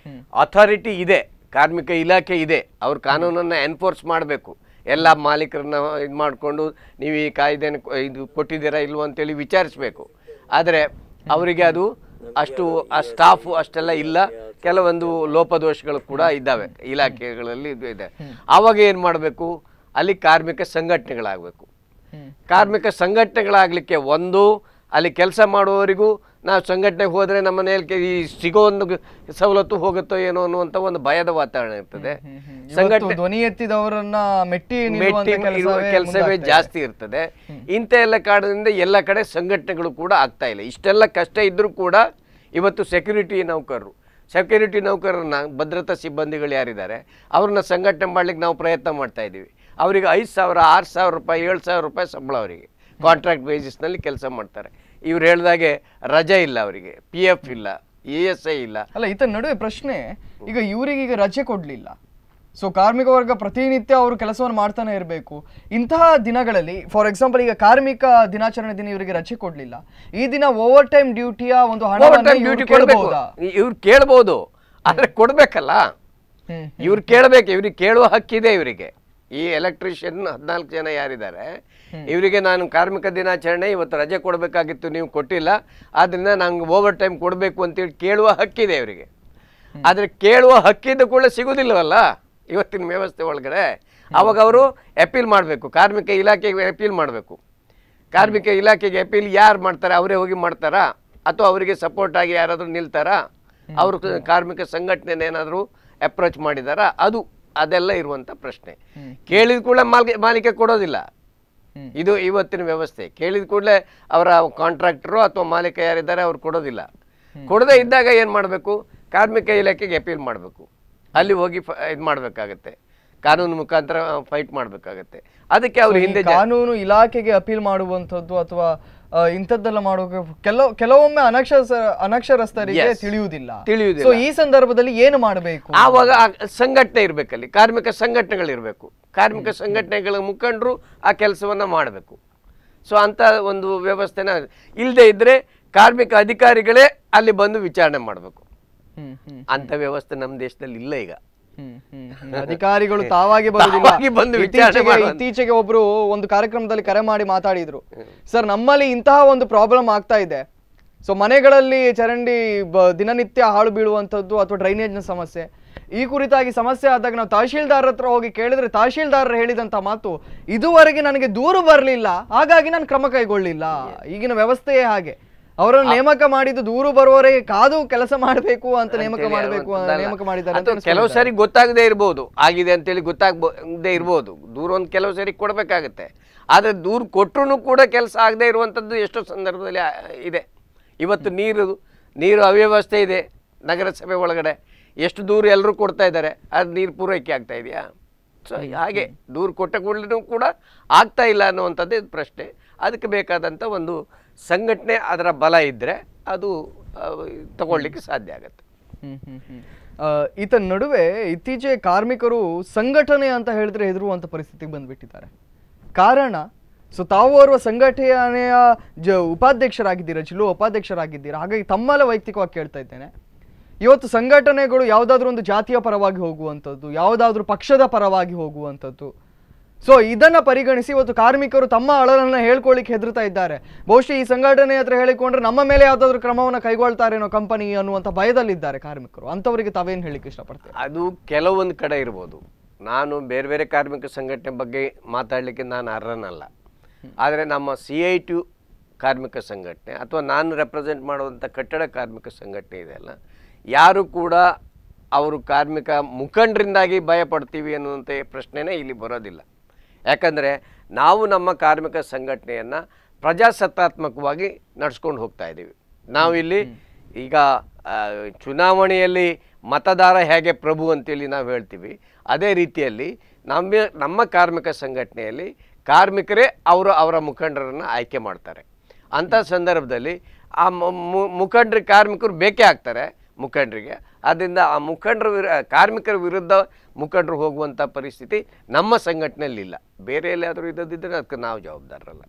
ಅಥಾರಿಟಿ ಇದೆ ಕಾರ್ಮಿಕ ಇಲಾಖೆ ಇದೆ ಅವ್ರ ಕಾನೂನನ್ನು ಎನ್ಫೋರ್ಸ್ ಮಾಡಬೇಕು ಎಲ್ಲ ಮಾಲೀಕರನ್ನ ಇದು ಮಾಡಿಕೊಂಡು ನೀವು ಈ ಕಾಯ್ದೆನ ಕೊ- ಇದು ಕೊಟ್ಟಿದ್ದೀರಾ ಇಲ್ವೋ ಅಂತೇಳಿ ವಿಚಾರಿಸಬೇಕು ಆದರೆ ಅವರಿಗೆ ಅದು ಅಷ್ಟು ಆ ಸ್ಟಾಫು ಅಷ್ಟೆಲ್ಲ ಇಲ್ಲ ಕೆಲವೊಂದು ಲೋಪದೋಷಗಳು ಕೂಡ ಇದ್ದಾವೆ ಇಲಾಖೆಗಳಲ್ಲಿ ಇದು ಇದೆ ಆವಾಗ ಏನು ಮಾಡಬೇಕು ಅಲ್ಲಿ ಕಾರ್ಮಿಕ ಸಂಘಟನೆಗಳಾಗಬೇಕು ಕಾರ್ಮಿಕ ಸಂಘಟನೆಗಳಾಗಲಿಕ್ಕೆ ಒಂದು ಅಲ್ಲಿ ಕೆಲಸ ಮಾಡುವವರಿಗೂ ನಾವು ಸಂಘಟನೆಗೆ ಹೋದರೆ ನಮ್ಮ ಮನೆಯಲ್ಲಿ ಈ ಸಿಗೋ ಒಂದು ಗ- ಸವಲತ್ತು ಹೋಗುತ್ತೋ ಏನೋ ಅನ್ನುವಂಥ ಒಂದು ಭಯದ ವಾತಾವರಣ ಇರ್ತದೆ ಇವತ್ತು ಸಂಘಟನೆ ಧ್ವನಿ ಎತ್ತಿದವರನ್ನ ಮೆಟ್ಟಿ ನಿಲ್ಲುವಂತ ಮೆಟ್ಟಿ ಇರುವ ಕೆಲಸವೇ ಕೆಲಸವೇ ಮುಂದಾಗ್ತಾ ಇದೆ. ಜಾಸ್ತಿ ಇರ್ತದೆ ಇಂಥ ಎಲ್ಲ ಕಾರಣದಿಂದ ಎಲ್ಲ ಕಡೆ ಸಂಘಟನೆಗಳು ಕೂಡ ಆಗ್ತಾ ಇಲ್ಲ ಇಷ್ಟೆಲ್ಲ ಕಷ್ಟ ಇದ್ರೂ ಕೂಡ ಇವತ್ತು ಸೆಕ್ಯೂರಿಟಿ ನೌಕರರು ಸೆಕ್ಯೂರಿಟಿ ನೌಕರರನ್ನ ಭದ್ರತಾ ಸಿಬ್ಬಂದಿಗಳು ಯಾರಿದ್ದಾರೆ ಅವ್ರನ್ನ ಸಂಘಟನೆ ಮಾಡ್ಲಿಕ್ಕೆ ನಾವು ಪ್ರಯತ್ನ ಮಾಡ್ತಾ ಇದ್ದೀವಿ ಅವರಿಗೆ ಐದು ಸಾವಿರ ಆರು ಸಾವಿರ ರೂಪಾಯಿ ಏಳು ಸಾವಿರ ರೂಪಾಯಿ ಸಂಬಳ ಅವರಿಗೆ ಕಾಂಟ್ರಾಕ್ಟ್ ಬೇಸಿಸ್ನಲ್ಲಿ ಕೆಲಸ ಮಾಡ್ತಾರೆ ಇವ್ರು ಹೇಳ್ದಾಗೆ ರಜೆ ಇಲ್ಲ ಅವರಿಗೆ ಪಿ ಎಫ್ ಇಲ್ಲ ಇ ಎಸ್ ಐ ಇಲ್ಲ ಅಲ್ಲ ಈತ ನಡುವೆ ಪ್ರಶ್ನೆ ಈಗ ಇವರಿಗೆ ಈಗ ರಜೆ ಕೊಡ್ಲಿಲ್ಲ ಸೊ ಕಾರ್ಮಿಕ ವರ್ಗ ಪ್ರತಿನಿತ್ಯ ಅವರು ಕೆಲಸವನ್ನು ಮಾಡ್ತಾನೆ ಇರಬೇಕು ಇಂತಹ ದಿನಗಳಲ್ಲಿ ಫಾರ್ ಎಕ್ಸಾಂಪಲ್ ಈಗ ಕಾರ್ಮಿಕ ದಿನಾಚರಣೆ ದಿನ ಇವರಿಗೆ ರಜೆ ಕೊಡ್ಲಿಲ್ಲ ಈ ದಿನ ಓವರ್ ಟೈಮ್ ಡ್ಯೂಟಿಯ ಒಂದು ಹಣವನ್ನು ಡ್ಯೂಟಿ ಇವ್ರು ಕೊಡಬೇಕು ಕೇಳ್ಬಹುದಾ? ಇವ್ರು ಕೇಳ್ಬೋದು ಆದ್ರೆ ಕೊಡ್ಬೇಕಲ್ಲ ಹ್ಮ್ ಇವ್ರು ಕೇಳಬೇಕು ಇವ್ರಿಗೆ ಕೇಳುವ ಹಕ್ಕಿದೆ ಇವರಿಗೆ ಈ ಎಲೆಕ್ಟ್ರಿಷಿಯನ್ ಹದಿನಾಲ್ಕು ಜನ ಯಾರಿದ್ದಾರೆ ಇವರಿಗೆ ನಾನು ಕಾರ್ಮಿಕ ದಿನಾಚರಣೆ ಇವತ್ತು ರಜೆ ಕೊಡಬೇಕಾಗಿತ್ತು ನೀವು ಕೊಟ್ಟಿಲ್ಲ ಆದ್ರಿಂದ ನಂಗೆ ಓವರ್ ಟೈಮ್ ಕೊಡಬೇಕು ಅಂತೇಳಿ ಕೇಳುವ ಹಕ್ಕಿದೆ ಇವರಿಗೆ ಆದ್ರೆ ಕೇಳುವ ಹಕ್ಕಿದ್ದು ಕೂಡ ಸಿಗುದಿಲ್ಲವಲ್ಲ ಇವತ್ತಿನ ವ್ಯವಸ್ಥೆ ಒಳಗಡೆ ಅವಾಗ ಅವರು ಅಪೀಲ್ ಮಾಡಬೇಕು ಕಾರ್ಮಿಕ ಇಲಾಖೆಗೆ ಅಪೀಲ್ ಮಾಡಬೇಕು ಕಾರ್ಮಿಕ ಇಲಾಖೆಗೆ ಅಪೀಲ್ ಯಾರು ಮಾಡ್ತಾರೆ ಅವರೇ ಹೋಗಿ ಮಾಡ್ತಾರಾ ಅಥವಾ ಅವರಿಗೆ ಸಪೋರ್ಟ್ ಆಗಿ ಯಾರಾದರೂ ನಿಲ್ತಾರಾ ಅವರು ಕಾರ್ಮಿಕ ಸಂಘಟನೆ ಏನಾದರೂ ಅಪ್ರೋಚ್ ಮಾಡಿದಾರಾ ಅದು ಅದೆಲ್ಲ ಇರುವಂಥ ಪ್ರಶ್ನೆ ಕೇಳಿದ ಕೂಡ ಮಾಲಿಕೆ ಮಾಲಿಕೆ ಕೊಡೋದಿಲ್ಲ ಹ್ಮ್. ಇದು ಇವತ್ತಿನ ವ್ಯವಸ್ಥೆ ಕೇಳಿದ ಕೂಡಲೇ ಅವರ ಕಾಂಟ್ರಾಕ್ಟರು ಅಥವಾ ಮಾಲೀಕ ಯಾರಿದ್ದಾರೆ ಅವ್ರು ಕೊಡೋದಿಲ್ಲ ಕೊಡದೇ ಇದ್ದಾಗ ಏನು ಮಾಡಬೇಕು ಕಾರ್ಮಿಕ ಇಲಾಖೆಗೆ ಅಪೀಲ್ ಮಾಡಬೇಕು ಅಲ್ಲಿ ಹೋಗಿ ಇದು ಮಾಡಬೇಕಾಗತ್ತೆ ಕಾನೂನು ಮುಖಾಂತರ ಫೈಟ್ ಮಾಡಬೇಕಾಗತ್ತೆ ಅದಕ್ಕೆ ಅವ್ರು ಈ ಹಿಂದೆ ಜಾ- ಕಾನೂನು ಇಲಾಖೆಗೆ ಅಪೀಲ್ ಮಾಡುವಂತದ್ದು ಅಥವಾ ಆ, ಇಂಥದ್ದೆಲ್ಲ ಮಾಡೋಕೆ ಕೆಲವು ಕೆಲವೊಮ್ಮೆ ಅನಕ್ಷರ ಅನಕ್ಷರಸ್ಥರಿಗೆ Yes. ತಿಳಿಯುವುದಿಲ್ಲ ತಿಳಿಯುವುದಿಲ್ಲ. ಸೊ ಈ ಸಂದರ್ಭದಲ್ಲಿ ಏನು ಮಾಡಬೇಕು ಆವಾಗ ಆ ಸಂಘಟನೆ ಇರಬೇಕಲ್ಲಿ ಕಾರ್ಮಿಕ ಸಂಘಟನೆಗಳಿರಬೇಕು ಕಾರ್ಮಿಕ ಸಂಘಟನೆಗಳ ಮುಖಂಡರು ಆ ಕೆಲಸವನ್ನ ಮಾಡಬೇಕು ಸೊ ಅಂತ ಒಂದು ವ್ಯವಸ್ಥೆನ ಇಲ್ಲದೆ ಇದ್ರೆ ಕಾರ್ಮಿಕ ಅಧಿಕಾರಿಗಳೇ ಅಲ್ಲಿ ಬಂದು ವಿಚಾರಣೆ ಮಾಡಬೇಕು ಹ್ಮ್ ಹ್ಮ್ ಅಂತ ವ್ಯವಸ್ಥೆ ನಮ್ಮ ದೇಶದಲ್ಲಿ ಇಲ್ಲ ಈಗ ಹ್ಮ್, ಹ್ಮ್, ಹ್ಮ್. ಅಧಿಕಾರಿಗಳು ತಾವಾಗಿ ಬರುವುದಿಲ್ಲ ತಾವಾಗಿ ಬಂದು ವಿಚಾರಣೆ ಇತ್ತೀಚೆಗೆ ಮಾಡುವಂತ- ಇತ್ತೀಚೆಗೆ ಒಬ್ರು ಒಂದು ಕಾರ್ಯಕ್ರಮದಲ್ಲಿ ಕರೆ ಮಾಡಿ ಮಾತಾಡಿದ್ರು ಸರ್ ನಮ್ಮಲ್ಲಿ ಇಂತಹ ಒಂದು ಪ್ರಾಬ್ಲಮ್ ಆಗ್ತಾ ಇದೆ ಸೊ ಮನೆಗಳಲ್ಲಿ ಚರಂಡಿ ಬ- ದಿನನಿತ್ಯ ಹಾಳು ಬೀಳುವಂಥದ್ದು ಅಥವಾ ಡ್ರೈನೇಜ್ನ ಸಮಸ್ಯೆ ಈ ಕುರಿತಾಗಿ ಸಮಸ್ಯೆ ಆದಾಗ ನಾವು ತಹಶೀಲ್ದಾರ್ ಹತ್ರ ಹೋಗಿ ಕೇಳಿದ್ರೆ ತಹಶೀಲ್ದಾರ್ ಹೇಳಿದಂತ ಮಾತು ಇದುವರೆಗೆ ನನಗೆ ದೂರು ಬರಲಿಲ್ಲ ಹಾಗಾಗಿ ನಾನು ಕ್ರಮ ಕೈಗೊಳ್ಳಿಲ್ಲ ಈಗಿನ ವ್ಯವಸ್ಥೆಯೇ ಹಾಗೆ ಅವರನ್ನು ನೇಮಕ ಮಾಡಿದ್ದು ದೂರು ಬರುವವರೆಗೆ ಕಾದು ಕೆಲಸ ಮಾಡಬೇಕು ಅಂತ ನೇಮಕ ಅಂತೇಳಿ ಮಾಡಬೇಕು ಅನ್ನುವಂಥದ್ದಲ್ಲ. ನೇಮಕ ಮಾಡಿದ್ದಾರೆ ಅಂತ ಅಥವಾ ಕೆಲವು ಸಾರಿ ಗೊತ್ತಾಗದೇ ಇರ್ಬೋದು ಆಗಿದೆ ಅಂತೇಳಿ ಗೊತ್ತಾಗದೇ ಇರ್ಬೋದು ದೂರ ಒಂದು ಕೆಲವು ಸಾರಿ ಕೊಡಬೇಕಾಗತ್ತೆ ಆದರೆ ದೂರ ಕೊಟ್ಟರು ಕೂಡ ಕೆಲಸ ಆಗದೆ ಇರುವಂಥದ್ದು ಎಷ್ಟೋ ಸಂದರ್ಭದಲ್ಲಿ ಆ- ಇದೆ ಇವತ್ತು ನೀರು ನೀರು ಅವ್ಯವಸ್ಥೆ ಇದೆ ನಗರಸಭೆ ಒಳಗಡೆ ಎಷ್ಟು ದೂರ ಎಲ್ಲರೂ ಕೊಡ್ತಾ ಇದ್ದಾರೆ ಅದು ನೀರು ಪೂರೈಕೆ ಆಗ್ತಾ ಇದೆಯಾ ಸೊ ಹಾಗೆ ದೂರ ಕೊಟ್ಟ ಕೂಡಲೂ ಕೂಡ ಆಗ್ತಾ ಇಲ್ಲ ಅನ್ನುವಂಥದ್ದೇ ಪ್ರಶ್ನೆ ಅದಕ್ಕೆ ಬೇಕಾದಂಥ ಒಂದು ಸಂಘಟನೆ ಅದರ ಬಲ ಇದ್ದರೆ ಅದು ಆ, ತಗೊಳ್ಳಿಕ್ಕೆ ಸಾಧ್ಯ ಆಗುತ್ತೆ ಹ್ಮ್, ಹ್ಮ್, ಹ್ಮ್. ಆ, ಈತ ನಡುವೆ ಇತ್ತೀಚೆಗೆ ಕಾರ್ಮಿಕರು ಸಂಘಟನೆ ಅಂತ ಹೇಳಿದ್ರೆ ಹೆದರುವಂತ ಪರಿಸ್ಥಿತಿಗೆ ಬಂದ್ಬಿಟ್ಟಿದ್ದಾರೆ ಕಾರಣ ಸೊ ತಾವು ಓರ್ವ ಸಂಘಟನೆಯ ಜ ಉಪಾಧ್ಯಕ್ಷರಾಗಿದ್ದೀರಾ ಜಿಲ್ಲಾ ಉಪಾಧ್ಯಕ್ಷರಾಗಿದ್ದೀರಾ ಹಾಗಾಗಿ ತಮ್ಮೆಲ್ಲ ವೈಯಕ್ತಿಕವಾಗಿ ಕೇಳ್ತಾ ಇದ್ದೇನೆ ಇವತ್ತು ಸಂಘಟನೆಗಳು ಯಾವುದಾದ್ರೂ ಒಂದು ಜಾತಿಯ ಪರವಾಗಿ ಹೋಗುವಂಥದ್ದು ಯಾವುದಾದ್ರೂ ಪಕ್ಷದ ಪರವಾಗಿ ಹೋಗುವಂಥದ್ದು ಸೊ ಇದನ್ನ ಪರಿಗಣಿಸಿ ಇವತ್ತು ಕಾರ್ಮಿಕರು ತಮ್ಮ ಅಳಲನ್ನ ಹೇಳ್ಕೊಳ್ಳಿಕ್ಕೆ ಹೆದರ್ತಾ ಇದ್ದಾರೆ ಬಹುಶಃ ಈ ಸಂಘಟನೆ ಹತ್ರ ಹೇಳಿಕೊಂಡ್ರೆ ನಮ್ಮ ಮೇಲೆ ಯಾವ್ದಾದ್ರು ಕ್ರಮವನ್ನ ಕೈಗೊಳ್ತಾರೇನೋ ಕಂಪನಿ ಅನ್ನುವಂಥ ಭಯದಲ್ಲಿದ್ದಾರೆ ಕಾರ್ಮಿಕರು ಅಂಥವರಿಗೆ ತಾವೇನು ಹೇಳಿಕ್ಕೆ ಇಷ್ಟಪಡ್ತೇವೆ ಅದು ಕೆಲವೊಂದು ಕಡೆ ಇರ್ಬೋದು ನಾನು ಬೇರೆ ಬೇರೆ ಕಾರ್ಮಿಕ ಸಂಘಟನೆ ಬಗ್ಗೆ ಮಾತಾಡಲಿಕ್ಕೆ ನಾನು ಅರ್ಹನಲ್ಲ ಆದರೆ ನಮ್ಮ ಸಿ ಐ ಟಿ ಕಾರ್ಮಿಕ ಸಂಘಟನೆ ಅಥವಾ ನಾನು ರೆಪ್ರೆಸೆಂಟ್ ಮಾಡುವಂಥ ಕಟ್ಟಡ ಕಾರ್ಮಿಕ ಸಂಘಟನೆ ಇದೆಯಲ್ಲ ಯಾರು ಕೂಡ ಅವರು ಕಾರ್ಮಿಕ ಮುಖಂಡರಿಂದಾಗಿ ಭಯ ಪಡ್ತೀವಿ ಅನ್ನುವಂಥ ಪ್ರಶ್ನೆನೇ ಇಲ್ಲಿ ಬರೋದಿಲ್ಲ ಯಾಕಂದರೆ ನಾವು ನಮ್ಮ ಕಾರ್ಮಿಕ ಸಂಘಟನೆಯನ್ನು ಪ್ರಜಾಸತ್ತಾತ್ಮಕವಾಗಿ ನಡ್ಸ್ಕೊಂಡು ಹೋಗ್ತಾ ಇದ್ದೀವಿ ನಾವಿಲ್ಲಿ ಈಗ ಆ, ಚುನಾವಣೆಯಲ್ಲಿ ಮತದಾರ ಹೇಗೆ ಪ್ರಭು ಅಂತೇಳಿ ನಾವು ಹೇಳ್ತೀವಿ ಅದೇ ರೀತಿಯಲ್ಲಿ ನಮ್ಮ ನಮ್ಮ ಕಾರ್ಮಿಕ ಸಂಘಟನೆಯಲ್ಲಿ ಕಾರ್ಮಿಕರೇ ಅವರು ಅವರ ಮುಖಂಡರನ್ನು ಆಯ್ಕೆ ಮಾಡ್ತಾರೆ ಅಂಥ ಸಂದರ್ಭದಲ್ಲಿ ಆ ಮು- ಮು- ಮುಖಂಡರಿಗೆ ಕಾರ್ಮಿಕರು ಬೇಕೇ ಆಗ್ತಾರೆ ಮುಖಂಡರಿಗೆ ಆದ್ದರಿಂದ ಆ ಮುಖಂಡರ ವಿರ ಕಾರ್ಮಿಕರ ವಿರುದ್ಧ ಮುಖಂಡರು ಹೋಗುವಂಥ ಪರಿಸ್ಥಿತಿ ನಮ್ಮ ಸಂಘಟನೆಯಲ್ಲಿ ಇಲ್ಲ ಬೇರೆ ಎಲ್ಲಾದರೂ ಇದ್ದದಿದ್ದರೆ ಅದಕ್ಕೆ ನಾವು ಜವಾಬ್ದಾರರಲ್ಲ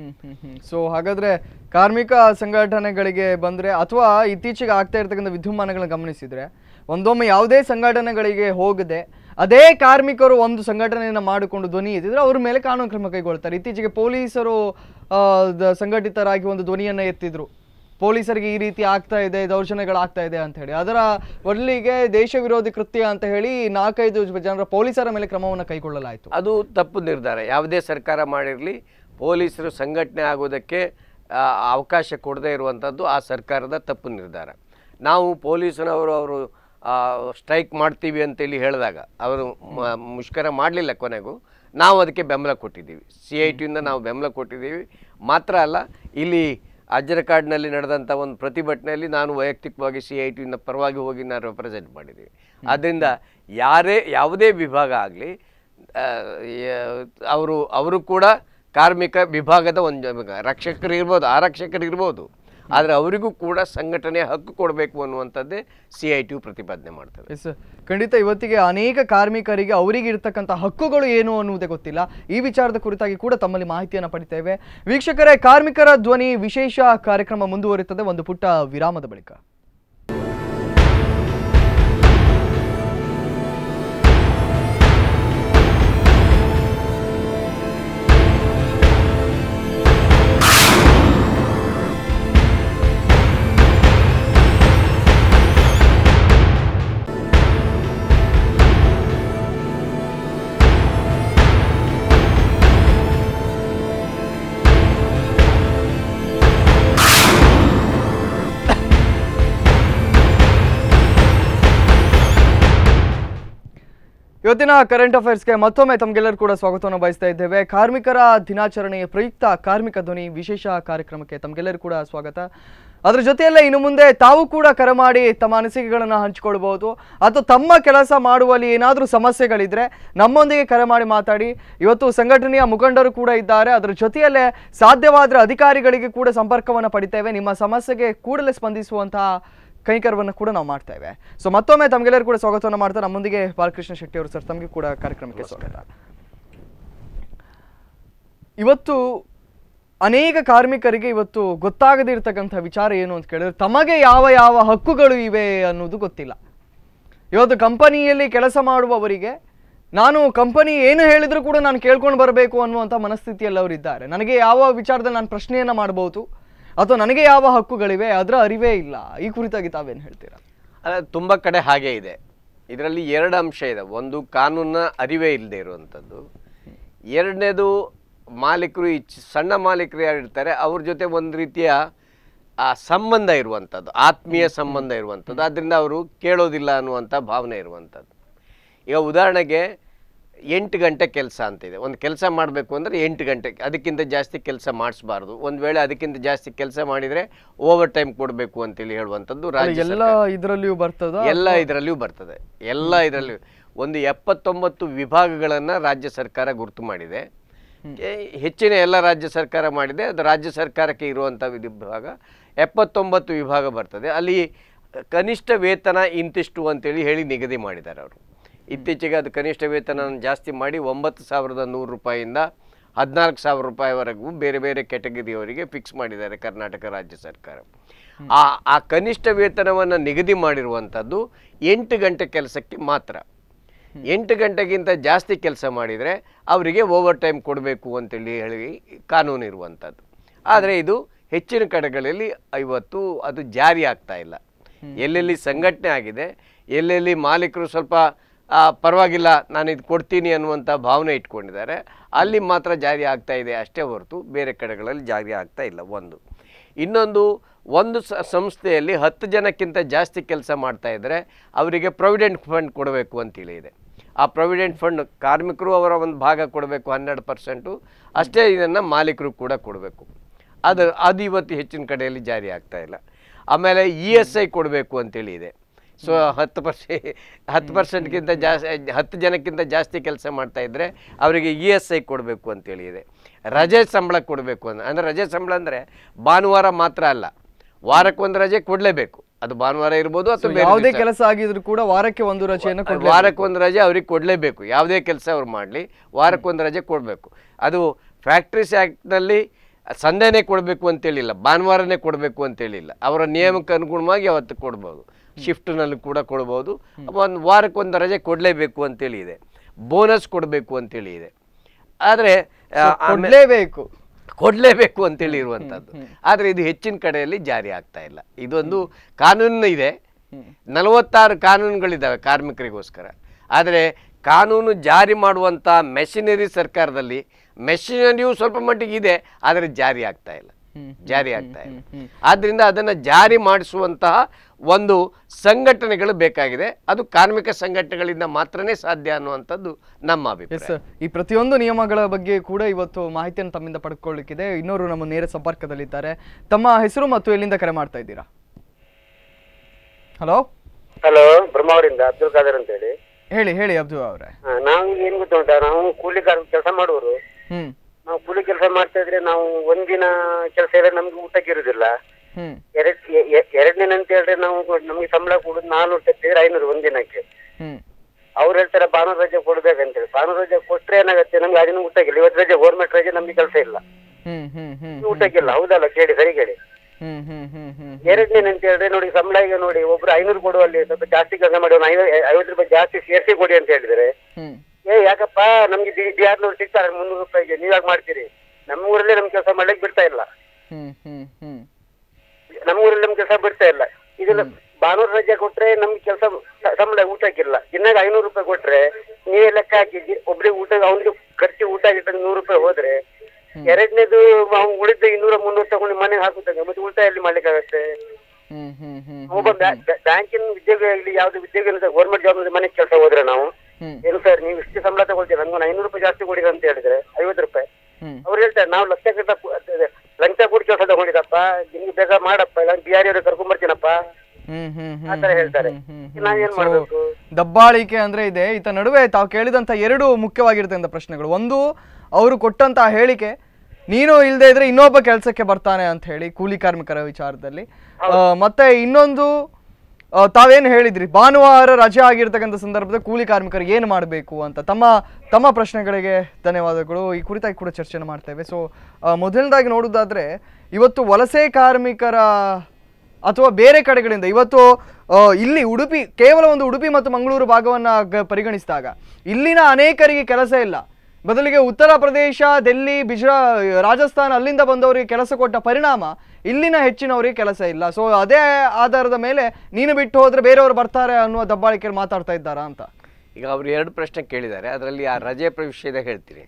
ಸೊ ಹಾಗಾದ್ರೆ ಕಾರ್ಮಿಕ ಸಂಘಟನೆಗಳಿಗೆ ಬಂದ್ರೆ ಅಥವಾ ಇತ್ತೀಚೆಗೆ ಆಗ್ತಾ ಇರ್ತಕ್ಕಂಥ ವಿದ್ಯಮಾನಗಳನ್ನ ಗಮನಿಸಿದ್ರೆ ಒಂದೊಮ್ಮೆ ಯಾವುದೇ ಸಂಘಟನೆಗಳಿಗೆ ಹೋಗದೆ ಅದೇ ಕಾರ್ಮಿಕರು ಒಂದು ಸಂಘಟನೆಯನ್ನ ಮಾಡಿಕೊಂಡು ಧ್ವನಿ ಎತ್ತಿದ್ರೆ ಅವ್ರ ಮೇಲೆ ಕಾನೂನು ಕ್ರಮ ಕೈಗೊಳ್ತಾರೆ ಇತ್ತೀಚೆಗೆ ಪೊಲೀಸರು ಆ, ದ- ಸಂಘಟಿತರಾಗಿ ಒಂದು ಧ್ವನಿಯನ್ನ ಎತ್ತಿದ್ರು ಪೊಲೀಸರಿಗೆ ಈ ರೀತಿ ಆಗ್ತಾ ಇದೆ ದೌರ್ಜನ್ಯಗಳಾಗ್ತಾ ಇದೆ ಅಂತ ಹೇಳಿ ಅದರ ಬದಲಿಗೆ ದೇಶ ವಿರೋಧಿ ಕೃತ್ಯ ಅಂತ ಹೇಳಿ ನಾಲ್ಕೈದು ಜನರ ಪೊಲೀಸರ ಮೇಲೆ ಕ್ರಮವನ್ನು ಕೈಗೊಳ್ಳಲಾಯಿತು ಅದು ತಪ್ಪು ನಿರ್ಧಾರ ಯಾವುದೇ ಸರ್ಕಾರ ಮಾಡಿರಲಿ ಪೊಲೀಸರು ಸಂಘಟನೆ ಆಗೋದಕ್ಕೆ ಆ, ಅವಕಾಶ ಕೊಡದೇ ಇರುವಂಥದ್ದು ಆ ಸರ್ಕಾರದ ತಪ್ಪು ನಿರ್ಧಾರ ನಾವು ಪೊಲೀಸನವರು ಅವರು ಸ್ಟ್ರೈಕ್ ಮಾಡ್ತೀವಿ ಅಂತೇಳಿ ಹೇಳಿದಾಗ ಅವರು ಮ- ಮುಷ್ಕರ ಮಾಡಲಿಲ್ಲ ಕೊನೆಗೂ ನಾವು ಅದಕ್ಕೆ ಬೆಂಬಲ ಕೊಟ್ಟಿದ್ದೀವಿ ಸಿ ಐ ಟಿಯಿಂದ ನಾವು ಬೆಂಬಲ ಕೊಟ್ಟಿದ್ದೀವಿ ಮಾತ್ರ ಅಲ್ಲ ಇಲ್ಲಿ ಅಜ್ರಕಾಡ್ನಲ್ಲಿ ನಡೆದಂಥ ಒಂದು ಪ್ರತಿಭಟನೆಯಲ್ಲಿ ನಾನು ವೈಯಕ್ತಿಕವಾಗಿ ಸಿ ಐ ಟಿಯಿಂದ ಪರವಾಗಿ ಹೋಗಿ ನಾನು ರೆಪ್ರೆಸೆಂಟ್ ಮಾಡಿದ್ದೀವಿ ಆದ್ದರಿಂದ ಯಾರೇ ಯಾವುದೇ ವಿಭಾಗ ಆಗಲಿ ಅವರು ಅವರು ಕೂಡ ಕಾರ್ಮಿಕ ವಿಭಾಗದ ಒಂದು ವಿಭಾಗ. ರಕ್ಷಕರು ಇರ್ಬೋದು ಆರಕ್ಷಕರು ಇರ್ಬೋದು ಆದರೆ ಅವರಿಗೂ ಕೂಡ ಸಂಘಟನೆ ಹಕ್ಕು ಕೊಡಬೇಕು ಅನ್ನುವಂಥದ್ದೇ ಸಿ ಐ ಟಿ ಪ್ರತಿಪಾದನೆ ಮಾಡ್ತದೆ ಎಸ್ ಖಂಡಿತ ಇವತ್ತಿಗೆ ಅನೇಕ ಕಾರ್ಮಿಕರಿಗೆ ಅವರಿಗೆ ಇರ್ತಕ್ಕಂಥ ಹಕ್ಕುಗಳು ಏನು ಅನ್ನುವುದೇ ಗೊತ್ತಿಲ್ಲ ಈ ವಿಚಾರದ ಕುರಿತಾಗಿ ಕೂಡ ತಮ್ಮಲ್ಲಿ ಮಾಹಿತಿಯನ್ನು ಪಡಿತೇವೆ ವೀಕ್ಷಕರೇ ಕಾರ್ಮಿಕರ ಧ್ವನಿ ವಿಶೇಷ ಕಾರ್ಯಕ್ರಮ ಮುಂದುವರಿಯುತ್ತದೆ ಒಂದು ಪುಟ್ಟ ವಿರಾಮದ ಬಳಿಕ ಇವತ್ತಿನ ಕರೆಂಟ್ ಅಫೇರ್ಸ್ಗೆ ಮತ್ತೊಮ್ಮೆ ತಮಗೆಲ್ಲರೂ ಕೂಡ ಸ್ವಾಗತವನ್ನು ಬಯಸ್ತಾ ಇದ್ದೇವೆ ಕಾರ್ಮಿಕರ ದಿನಾಚರಣೆಯ ಪ್ರಯುಕ್ತ ಕಾರ್ಮಿಕ ಧ್ವನಿ ವಿಶೇಷ ಕಾರ್ಯಕ್ರಮಕ್ಕೆ ತಮಗೆಲ್ಲರೂ ಕೂಡ ಸ್ವಾಗತ ಅದರ ಜೊತೆಯಲ್ಲೇ ಇನ್ನು ಮುಂದೆ ತಾವು ಕೂಡ ಕರೆ ಮಾಡಿ ತಮ್ಮ ಅನಿಸಿಕೆಗಳನ್ನು ಹಂಚಿಕೊಳ್ಬಹುದು ಅಥವಾ ತಮ್ಮ ಕೆಲಸ ಮಾಡುವಲ್ಲಿ ಏನಾದರೂ ಸಮಸ್ಯೆಗಳಿದ್ರೆ ನಮ್ಮೊಂದಿಗೆ ಕರೆ ಮಾಡಿ ಮಾತಾಡಿ ಇವತ್ತು ಸಂಘಟನೆಯ ಮುಖಂಡರು ಕೂಡ ಇದ್ದಾರೆ ಅದರ ಜೊತೆಯಲ್ಲೇ ಸಾಧ್ಯವಾದರೆ ಅಧಿಕಾರಿಗಳಿಗೆ ಕೂಡ ಸಂಪರ್ಕವನ್ನು ಪಡಿತೇವೆ ನಿಮ್ಮ ಸಮಸ್ಯೆಗೆ ಕೂಡಲೇ ಸ್ಪಂದಿಸುವಂತಹ ಕೈಕರ್ಯವನ್ನು ಕೂಡ ನಾವು ಮಾಡ್ತೇವೆ ಸೊ ಮತ್ತೊಮ್ಮೆ ತಮಗೆಲ್ಲರೂ ಕೂಡ ಸ್ವಾಗತವನ್ನು ಮಾಡ್ತಾ ನಮ್ಮೊಂದಿಗೆ ಬಾಲಕೃಷ್ಣ ಶೆಟ್ಟಿ ಅವರು ಸರ್ ತಮಗೆ ಕೂಡ ಕಾರ್ಯಕ್ರಮಕ್ಕೆ ಸ್ವಾಗತ ಇವತ್ತು ಅನೇಕ ಕಾರ್ಮಿಕರಿಗೆ ಇವತ್ತು ಗೊತ್ತಾಗದೇ ಇರತಕ್ಕಂಥ ವಿಚಾರ ಏನು ಅಂತ ಕೇಳಿದ್ರೆ ತಮಗೆ ಯಾವ ಯಾವ ಹಕ್ಕುಗಳು ಇವೆ ಅನ್ನೋದು ಗೊತ್ತಿಲ್ಲ ಇವತ್ತು ಕಂಪನಿಯಲ್ಲಿ ಕೆಲಸ ಮಾಡುವವರಿಗೆ ನಾನು ಕಂಪನಿ ಏನು ಹೇಳಿದ್ರು ಕೂಡ ನಾನು ಕೇಳ್ಕೊಂಡು ಬರಬೇಕು ಅನ್ನುವಂಥ ಮನಸ್ಥಿತಿಯಲ್ಲಿ ಅವರಿದ್ದಾರೆ ನನಗೆ ಯಾವ ವಿಚಾರದಲ್ಲಿ ನಾನು ಪ್ರಶ್ನೆಯನ್ನು ಮಾಡಬಹುದು ಅಥವಾ ನನಗೆ ಯಾವ ಹಕ್ಕುಗಳಿವೆ ಅದರ ಅರಿವೇ ಇಲ್ಲ ಈ ಕುರಿತಾಗಿ ತಾವೇನು ಹೇಳ್ತೀರಾ ಅಲ್ಲ ತುಂಬ ಕಡೆ ಹಾಗೆ ಇದೆ ಇದರಲ್ಲಿ ಎರಡು ಅಂಶ ಇದೆ ಒಂದು ಕಾನೂನಿನ ಅರಿವೇ ಇಲ್ಲದೆ ಇರುವಂಥದ್ದು ಎರಡನೇದು ಮಾಲೀಕರು ಈ ಚ- ಸಣ್ಣ ಮಾಲೀಕರು ಯಾರು ಇರ್ತಾರೆ ಅವ್ರ ಜೊತೆ ಒಂದು ರೀತಿಯ ಆ ಸಂಬಂಧ ಇರುವಂಥದ್ದು ಆತ್ಮೀಯ ಸಂಬಂಧ ಇರುವಂಥದ್ದು ಅದರಿಂದ ಅವರು ಕೇಳೋದಿಲ್ಲ ಅನ್ನುವಂಥ ಭಾವನೆ ಇರುವಂಥದ್ದು ಈಗ ಉದಾಹರಣೆಗೆ ಎಂಟು ಗಂಟೆ ಕೆಲಸ ಅಂತಿದೆ ಒಂದು ಕೆಲಸ ಮಾಡಬೇಕು ಅಂದರೆ ಎಂಟು ಗಂಟೆ ಅದಕ್ಕಿಂತ ಜಾಸ್ತಿ ಕೆಲಸ ಮಾಡಿಸ್ಬಾರ್ದು ಒಂದು ವೇಳೆ ಅದಕ್ಕಿಂತ ಜಾಸ್ತಿ ಕೆಲಸ ಮಾಡಿದರೆ ಓವರ್ ಟೈಮ್ ಕೊಡಬೇಕು ಅಂತೇಳಿ ಹೇಳುವಂಥದ್ದು ರಾಜ್ಯ ಎಲ್ಲ ಇದರಲ್ಲಿಯೂ ಬರ್ತದ ಎಲ್ಲ ಇದರಲ್ಲಿಯೂ ಬರ್ತದೆ ಎಲ್ಲ ಇದರಲ್ಲಿಯೂ ಒಂದು ಎಪ್ಪತ್ತೊಂಬತ್ತು ವಿಭಾಗಗಳನ್ನು ರಾಜ್ಯ ಸರ್ಕಾರ ಗುರುತು ಮಾಡಿದೆ ಏ, ಹೆಚ್ಚಿನ ಎಲ್ಲ ರಾಜ್ಯ ಸರ್ಕಾರ ಮಾಡಿದೆ ಅದು ರಾಜ್ಯ ಸರ್ಕಾರಕ್ಕೆ ಇರುವಂಥ ವಿಭಾಗ ಎಪ್ಪತ್ತೊಂಬತ್ತು ವಿಭಾಗ ಬರ್ತದೆ ಅಲ್ಲಿ ಕನಿಷ್ಠ ವೇತನ ಇಂತಿಷ್ಟು ಅಂತೇಳಿ ಹೇಳಿ ನಿಗದಿ ಮಾಡಿದ್ದಾರೆ ಅವರು ಇತ್ತೀಚೆಗೆ ಅದು ಕನಿಷ್ಠ ವೇತನ ಜಾಸ್ತಿ ಮಾಡಿ ಒಂಬತ್ತು ಸಾವಿರದ ನೂರು ರೂಪಾಯಿಯಿಂದ ಹದಿನಾಲ್ಕು ಸಾವಿರ ರೂಪಾಯಿವರೆಗೂ ಬೇರೆ ಬೇರೆ ಕೆಟಗರಿಯವರಿಗೆ ಫಿಕ್ಸ್ ಮಾಡಿದ್ದಾರೆ ಕರ್ನಾಟಕ ರಾಜ್ಯ ಸರ್ಕಾರ ಆ ಆ ಕನಿಷ್ಠ ವೇತನವನ್ನು ನಿಗದಿ ಮಾಡಿರುವಂಥದ್ದು ಎಂಟು ಗಂಟೆ ಕೆಲಸಕ್ಕೆ ಮಾತ್ರ ಎಂಟು ಗಂಟೆಗಿಂತ ಜಾಸ್ತಿ ಕೆಲಸ ಮಾಡಿದರೆ ಅವರಿಗೆ ಓವರ್ ಟೈಮ್ ಕೊಡಬೇಕು ಅಂತೇಳಿ ಹೇಳಿ ಕಾನೂನು ಇರುವಂಥದ್ದು ಆದರೆ ಇದು ಹೆಚ್ಚಿನ ಕಡೆಗಳಲ್ಲಿ ಇವತ್ತು ಅದು ಜಾರಿ ಆಗ್ತಾ ಇಲ್ಲ ಎಲ್ಲೆಲ್ಲಿ ಸಂಘಟನೆ ಆಗಿದೆ ಎಲ್ಲೆಲ್ಲಿ ಮಾಲೀಕರು ಸ್ವಲ್ಪ ಆ, ಪರವಾಗಿಲ್ಲ ನಾನು ಇದು ಕೊಡ್ತೀನಿ ಅನ್ನುವಂಥ ಭಾವನೆ ಇಟ್ಕೊಂಡಿದ್ದಾರೆ ಅಲ್ಲಿ ಮಾತ್ರ ಜಾರಿ ಆಗ್ತಾ ಇದೆ ಅಷ್ಟೇ ಹೊರತು ಬೇರೆ ಕಡೆಗಳಲ್ಲಿ ಜಾರಿ ಆಗ್ತಾ ಇಲ್ಲ ಒಂದು ಇನ್ನೊಂದು ಒಂದು ಸ ಸಂಸ್ಥೆಯಲ್ಲಿ ಹತ್ತು ಜನಕ್ಕಿಂತ ಜಾಸ್ತಿ ಕೆಲಸ ಮಾಡ್ತಾ ಇದ್ದರೆ ಅವರಿಗೆ ಪ್ರೊವಿಡೆಂಟ್ ಫಂಡ್ ಕೊಡಬೇಕು ಅಂತೇಳಿ ಇದೆ ಆ ಪ್ರೊವಿಡೆಂಟ್ ಫಂಡ್ ಕಾರ್ಮಿಕರು ಅವರ ಒಂದು ಭಾಗ ಕೊಡಬೇಕು ಹನ್ನೆರಡು ಪರ್ಸೆಂಟು ಅಷ್ಟೇ ಇದನ್ನು ಮಾಲೀಕರು ಕೂಡ ಕೊಡಬೇಕು ಅದು ಅದು ಇವತ್ತು ಹೆಚ್ಚಿನ ಕಡೆಯಲ್ಲಿ ಜಾರಿ ಆಗ್ತಾ ಇಲ್ಲ ಆಮೇಲೆ ಇ ಎಸ್ ಐ ಕೊಡಬೇಕು ಅಂತೇಳಿ ಇದೆ ಸೊ ಹತ್ತು ಪರ್ಸೆ ಹತ್ತು ಪರ್ಸೆಂಟ್ಗಿಂತ ಜಾಸ್ತಿ ಹತ್ತು ಜನಕ್ಕಿಂತ ಜಾಸ್ತಿ ಕೆಲಸ ಮಾಡ್ತಾ ಇದ್ದರೆ ಅವರಿಗೆ ಇ ಎಸ್ ಐ ಕೊಡಬೇಕು ಅಂತೇಳಿ ಇದೆ ರಜೆ ಸಂಬಳ ಕೊಡಬೇಕು ಅಂತ ಅಂದರೆ ರಜೆ ಸಂಬಳ ಅಂದರೆ ಭಾನುವಾರ ಮಾತ್ರ ಅಲ್ಲ ವಾರಕ್ಕೊಂದು ರಜೆ ಕೊಡಲೇಬೇಕು ಅದು ಭಾನುವಾರ ಇರ್ಬೋದು ಅಥವಾ ಬೇರೆ ಯಾವುದೇ ದಿವ್ಸ. ಕೆಲಸ ಆಗಿದ್ರು ಕೂಡ ವಾರಕ್ಕೆ ಒಂದು ರಜೆಯನ್ನು ಕೊಡ್ಲೇಬೇಕು. ವಾರಕ್ಕೊಂದು ರಜೆ ಅವ್ರಿಗೆ ಕೊಡಲೇಬೇಕು ಯಾವುದೇ ಕೆಲಸ ಅವ್ರು ಮಾಡಲಿ ವಾರಕ್ಕೊಂದು ರಜೆ ಕೊಡಬೇಕು ಅದು ಫ್ಯಾಕ್ಟ್ರೀಸ್ ಆ್ಯಕ್ಟ್ನಲ್ಲಿ ಸಂಡೇನೇ ಕೊಡಬೇಕು ಅಂತೇಳಿಲ್ಲ ಭಾನುವಾರನೇ ಕೊಡಬೇಕು ಅಂತೇಳಿಲ್ಲ ಅವರ ನಿಯಮಕ್ಕೆ ಅನುಗುಣವಾಗಿ ಅವತ್ತು ಕೊಡ್ಬೋದು ಶಿಫ್ಟ್ನಲ್ಲಿ ಕೂಡ ಕೊಡ್ಬೋದು ಒಂದು ವಾರಕ್ಕೊಂದು ರಜೆ ಕೊಡಲೇಬೇಕು ಅಂತೇಳಿ ಇದೆ ಬೋನಸ್ ಕೊಡಬೇಕು ಅಂತೇಳಿ ಇದೆ ಆದರೆ ಕೊಡ್ಲೇಬೇಕು ಕೊಡಲೇಬೇಕು ಅಂತೇಳಿ ಇರುವಂಥದ್ದು ಆದರೆ ಇದು ಹೆಚ್ಚಿನ ಕಡೆಯಲ್ಲಿ ಜಾರಿ ಆಗ್ತಾ ಇಲ್ಲ ಇದೊಂದು ಕಾನೂನು ಇದೆ ನಲವತ್ತಾರು ಕಾನೂನುಗಳಿದ್ದಾವೆ ಕಾರ್ಮಿಕರಿಗೋಸ್ಕರ ಆದರೆ ಕಾನೂನು ಜಾರಿ ಮಾಡುವಂಥ ಮೆಷಿನರಿ ಸರ್ಕಾರದಲ್ಲಿ ಮೆಷಿನರಿಯೂ ಸ್ವಲ್ಪ ಮಟ್ಟಿಗೆ ಇದೆ ಆದರೆ ಜಾರಿ ಆಗ್ತಾ ಇಲ್ಲ ಜಾರಿ ಆಗ್ತಾ ಇಲ್ಲ ಆದ್ದರಿಂದ ಅದನ್ನು ಜಾರಿ ಮಾಡಿಸುವಂತಹ ಒಂದು ಸಂಘಟನೆಗಳು ಬೇಕಾಗಿದೆ ಅದು ಕಾರ್ಮಿಕ ಸಂಘಟನೆಗಳಿಂದ ಮಾತ್ರನೇ ಸಾಧ್ಯ ಅನ್ನುವಂಥದ್ದು ನಮ್ಮ ಅಭಿಪ್ರಾಯ ಎಸ್ ಈ ಪ್ರತಿಯೊಂದು ನಿಯಮಗಳ ಬಗ್ಗೆ ಕೂಡ ಇವತ್ತು ಮಾಹಿತಿಯನ್ನು ತಮ್ಮಿಂದ ಪಡ್ಕೊಳ್ಳಿಕ್ಕಿದೆ ಇನ್ನೋರು ನಮ್ಮ ನೇರ ಸಂಪರ್ಕದಲ್ಲಿದ್ದಾರೆ ತಮ್ಮ ಹೆಸರು ಮತ್ತು ಎಲ್ಲಿಂದ ಕರೆ ಮಾಡ್ತಾ ಇದ್ದೀರಾ ಹಲೋ ಹಲೋ ಬ್ರಹ್ಮಾವರಿಂದ ಅಬ್ದುಲ್ ಖಾದರ್ ಅಂತ ಹೇಳಿ ಹೇಳಿ ಹೇಳಿ ಅಬ್ದು ಅವರೇ ಆ, ನಾವು ಏನ್ ಗೊತ್ತುಂಟಾ ನಾವು ಕೂಲಿ ಕೆಲಸ ಮಾಡುವವರು ಹ್ಮ್ ನಾವು ಕೂಲಿ ಕೆಲಸ ಮಾಡ್ತಾ ಇದ್ರೆ ನಾವು ಒಂದಿನ ಕೆಲಸ ಇದ್ರೆ ನಮ್ಗೆ ಊಟಕ್ಕೆ ಇರುದಿಲ್ಲ ಹ್ಮ್ ಎರಡ್ ಎ- ಎ- ಎರಡನೇ ಅಂತ ಹೇಳಿದ್ರೆ ನಾವು ನಮ್ಗೆ ಸಂಬಳ ಕೊಡುದು ನಾನೂರು ತೆಗ್ದಿದ್ರೆ ಐನೂರು ಒಂದಿನಕ್ಕೆ ಹ್ಮ್ ಅವ್ರು ಹೇಳ್ತಾರೆ ಭಾನುವಾರ ರಜೆ ಕೊಡ್ಬೇಕಂತೇಳಿ ಭಾನುವಾರ ರಜೆ ಕೊಟ್ರೆ ಏನಾಗುತ್ತೆ ನಮ್ಗೆ ಅದಿನ ಊಟಕ್ಕಿಲ್ಲ ಇವತ್ತು ರಜೆ ಗೌರ್ಮೆಂಟ್ ರಜೆ ನಮ್ಗೆ ಕೆಲಸ ಇಲ್ಲ ಹ್ಮ್ ಹ್ಮ್ ಹ್ಮ್ ಊಟಕ್ಕಿಲ್ಲ ಹೌದಲ್ಲ ಕೇಳಿ ಸರಿ ಕೇಳಿ ಹ್ಮ್ ಹ್ಮ್ ಹ್ಮ್ ಹ್ಮ್ ಎರಡನೇ ಅಂತ ಹೇಳಿದ್ರೆ ನೋಡಿ ಸಂಬಳ ಈಗ ನೋಡಿ ಒಬ್ರು ಐನೂರು ಕೊಡುವಲ್ಲಿ ಸ್ವಲ್ಪ ಜಾಸ್ತಿ ಕೆಲಸ ಮಾಡಿ ಒಂದು ಐವ- ಐವತ್ತು ರೂಪಾಯಿ ಜಾಸ್ತಿ ಸೇರಿಸಿ ಕೊಡಿ ಅಂತ ಹೇಳಿದ್ರೆ ಹ್ಮ್ ಏ ಯಾಕಪ್ಪ ನಮ್ಗೆ ಡಿ ಡಿ ಆರ್ನೂರು ಸಿಗ್ತಾರೆ ಮುನ್ನೂರು ರೂಪಾಯಿಗೆ ನೀವ್ ಯಾಕೆ ಮಾಡ್ತೀರಿ ನಮ್ಮ ಊರಲ್ಲೇ ನಮ್ ಕೆಲಸ ಮಾಡ್ಲಿಕ್ಕೆ ಬಿಡ್ತಾ ಇಲ್ಲ ಹ್ಮ್ ಹ್ಮ್ ಹ್ಮ್ ನಮ್ಮ ಊರಲ್ಲಿ ನಮ್ ಕೆಲಸ ಬಿಡ್ತಾ ಇಲ್ಲ ಇದೆಲ್ಲ ಭಾನುವಾರ ರಜೆ ಕೊಟ್ರೆ ನಮ್ಗೆ ಕೆಲಸ ಸಂಬಳ ಊಟಕ್ಕಿಲ್ಲ ದಿನಾಗ ಐನೂರು ರೂಪಾಯಿ ಕೊಟ್ರೆ ನೀವೇ ಲೆಕ್ಕ ಹಾಕಿ ಜಿ- ಒಬ್ರಿಗೆ ಊಟ ಅವ್ನಿಗೆ ಖರ್ಚು ಊಟ ಗಿಟ್ಟ ನೂರು ರೂಪಾಯಿ ಹೋದ್ರೆ ಎರಡನೇದು ಅವ್ನು ಉಳಿದ ಇನ್ನೂರ ಮುನ್ನೂರು ತಗೊಂಡು ಮನೆಗೆ ಹಾಕುತ್ತಾಗ ಮತ್ತೆ ಉಳಿತಾಯ ಎಲ್ಲಿ ಮಾಡ್ಲಿಕ್ಕಾಗತ್ತೆ ಹ್ಮ್ ಹ್ಮ್ ಹ್ಮ್ ಒಬ್ಬ ಬ್ಯಾಂಕಿನ ಉದ್ಯೋಗ ಇಲ್ಲಿ ಯಾವ್ದು ಉದ್ಯೋಗ ಗೌರ್ಮೆಂಟ್ ಜಾಬ್ ಮನೆಗೆ ಕೆಲಸ ಹೋದ್ರೆ ನಾವು ಹ್ಮ್ ಏನು ಸರ್ ನೀವು ಇಷ್ಟು ಸಂಬಳ ತಗೊಳ್ತೀರಾ ನಮ್ಗೆ ಐನೂರು ರೂಪಾಯಿ ಜಾಸ್ತಿ ಕೊಡಿ ಅಂತ ಹೇಳಿದ್ರೆ ಐವತ್ತು ರೂಪಾಯಿ ಹ್ಮ್ ಅವ್ರು ಹೇಳ್ತಾರೆ ನಾವು ಲಕ್ಷ ಗಂಟ ಲಂಚ ಕೊಡಿ ಕೆಲಸ ತಗೊಂಡಿದ್ದಪ್ಪ ನಿಮ್ಗೆ ಬೇಗ ಮಾಡಪ್ಪ ಇಲ್ಲ ಬಿಹಾರಿ ಅವ್ರಿಗೆ ಕರ್ಕೊಂಡ್ ಬರ್ತೀನಪ್ಪ ಹ್ಮ್ ಹ್ಮ್ ಆ ಹ್ಮ್ ತರ ಹೇಳ್ತಾರೆ ಹ್ಮ್, ಹ್ಮ್. ನಾವೇನ್ So, ಮಾಡ್ಬೇಕು ದಬ್ಬಾಳಿಕೆ ಅಂದ್ರೆ ಇದೆ ಈತ ನಡುವೆ ತಾವು ಕೇಳಿದಂತ ಎರಡು ಮುಖ್ಯವಾಗಿರ್ತಕ್ಕಂಥ ಪ್ರಶ್ನೆಗಳು ಒಂದು ಅವರು ಕೊಟ್ಟಂತ ಹೇಳಿಕೆ ನೀನು ಇಲ್ಲದೆ ಇದ್ರೆ ಇನ್ನೊಬ್ಬ ಕೆಲಸಕ್ಕೆ ಬರ್ತಾನೆ ಅಂತ ಹೇಳಿ ಕೂಲಿ ಕಾರ್ಮಿಕರ ವಿಚಾರದಲ್ಲಿ ಆ, ಮತ್ತೆ ಇನ್ನೊಂದು ಆ, ತಾವೇನು ಹೇಳಿದ್ರಿ ಭಾನುವಾರ ರಜೆ ಆಗಿರ್ತಕ್ಕಂಥ ಸಂದರ್ಭದಲ್ಲಿ ಕೂಲಿ ಕಾರ್ಮಿಕರಿಗೆ ಏನು ಮಾಡಬೇಕು ಅಂತ ತಮ್ಮ ತಮ್ಮ ಪ್ರಶ್ನೆಗಳಿಗೆ ಧನ್ಯವಾದಗಳು ಈ ಕುರಿತಾಗಿ ಕೂಡ ಚರ್ಚೆನ ಮಾಡ್ತೇವೆ ಸೊ ಮೊದಲನೇದಾಗಿ ನೋಡೋದಾದ್ರೆ ಇವತ್ತು ವಲಸೆ ಕಾರ್ಮಿಕರ ಅಥವಾ ಬೇರೆ ಕಡೆಗಳಿಂದ ಇವತ್ತು ಆ, ಇಲ್ಲಿ ಉಡುಪಿ ಕೇವಲ ಒಂದು ಉಡುಪಿ ಮತ್ತು ಮಂಗಳೂರು ಭಾಗವನ್ನು ಗ- ಪರಿಗಣಿಸಿದಾಗ ಇಲ್ಲಿನ ಅನೇಕರಿಗೆ ಕೆಲಸ ಇಲ್ಲ ಬದಲಿಗೆ ಉತ್ತರ ಪ್ರದೇಶ ಡೆಲ್ಲಿ ಬಿಜ್ರಾ ರಾಜಸ್ಥಾನ ಅಲ್ಲಿಂದ ಬಂದವರಿಗೆ ಕೆಲಸ ಕೊಟ್ಟ ಪರಿಣಾಮ ಇಲ್ಲಿನ ಹೆಚ್ಚಿನವರಿಗೆ ಕೆಲಸ ಇಲ್ಲ ಸೊ ಅದೇ ಆಧಾರದ ಮೇಲೆ ನೀನು ಬಿಟ್ಟು ಹೋದ್ರೆ ಬೇರೆಯವರು ಬರ್ತಾರೆ ಅನ್ನುವ ದಬ್ಬಾಳಿಕೆಯಲ್ಲಿ ಮಾತಾಡ್ತಾ ಇದ್ದಾರಾ ಅಂತ ಈಗ ಅವರು ಎರಡು ಪ್ರಶ್ನೆ ಕೇಳಿದ್ದಾರೆ ಅದರಲ್ಲಿ ಆ ರಜೆ ಪ್ರ- ವಿಷಯದ ಹೇಳ್ತೀನಿ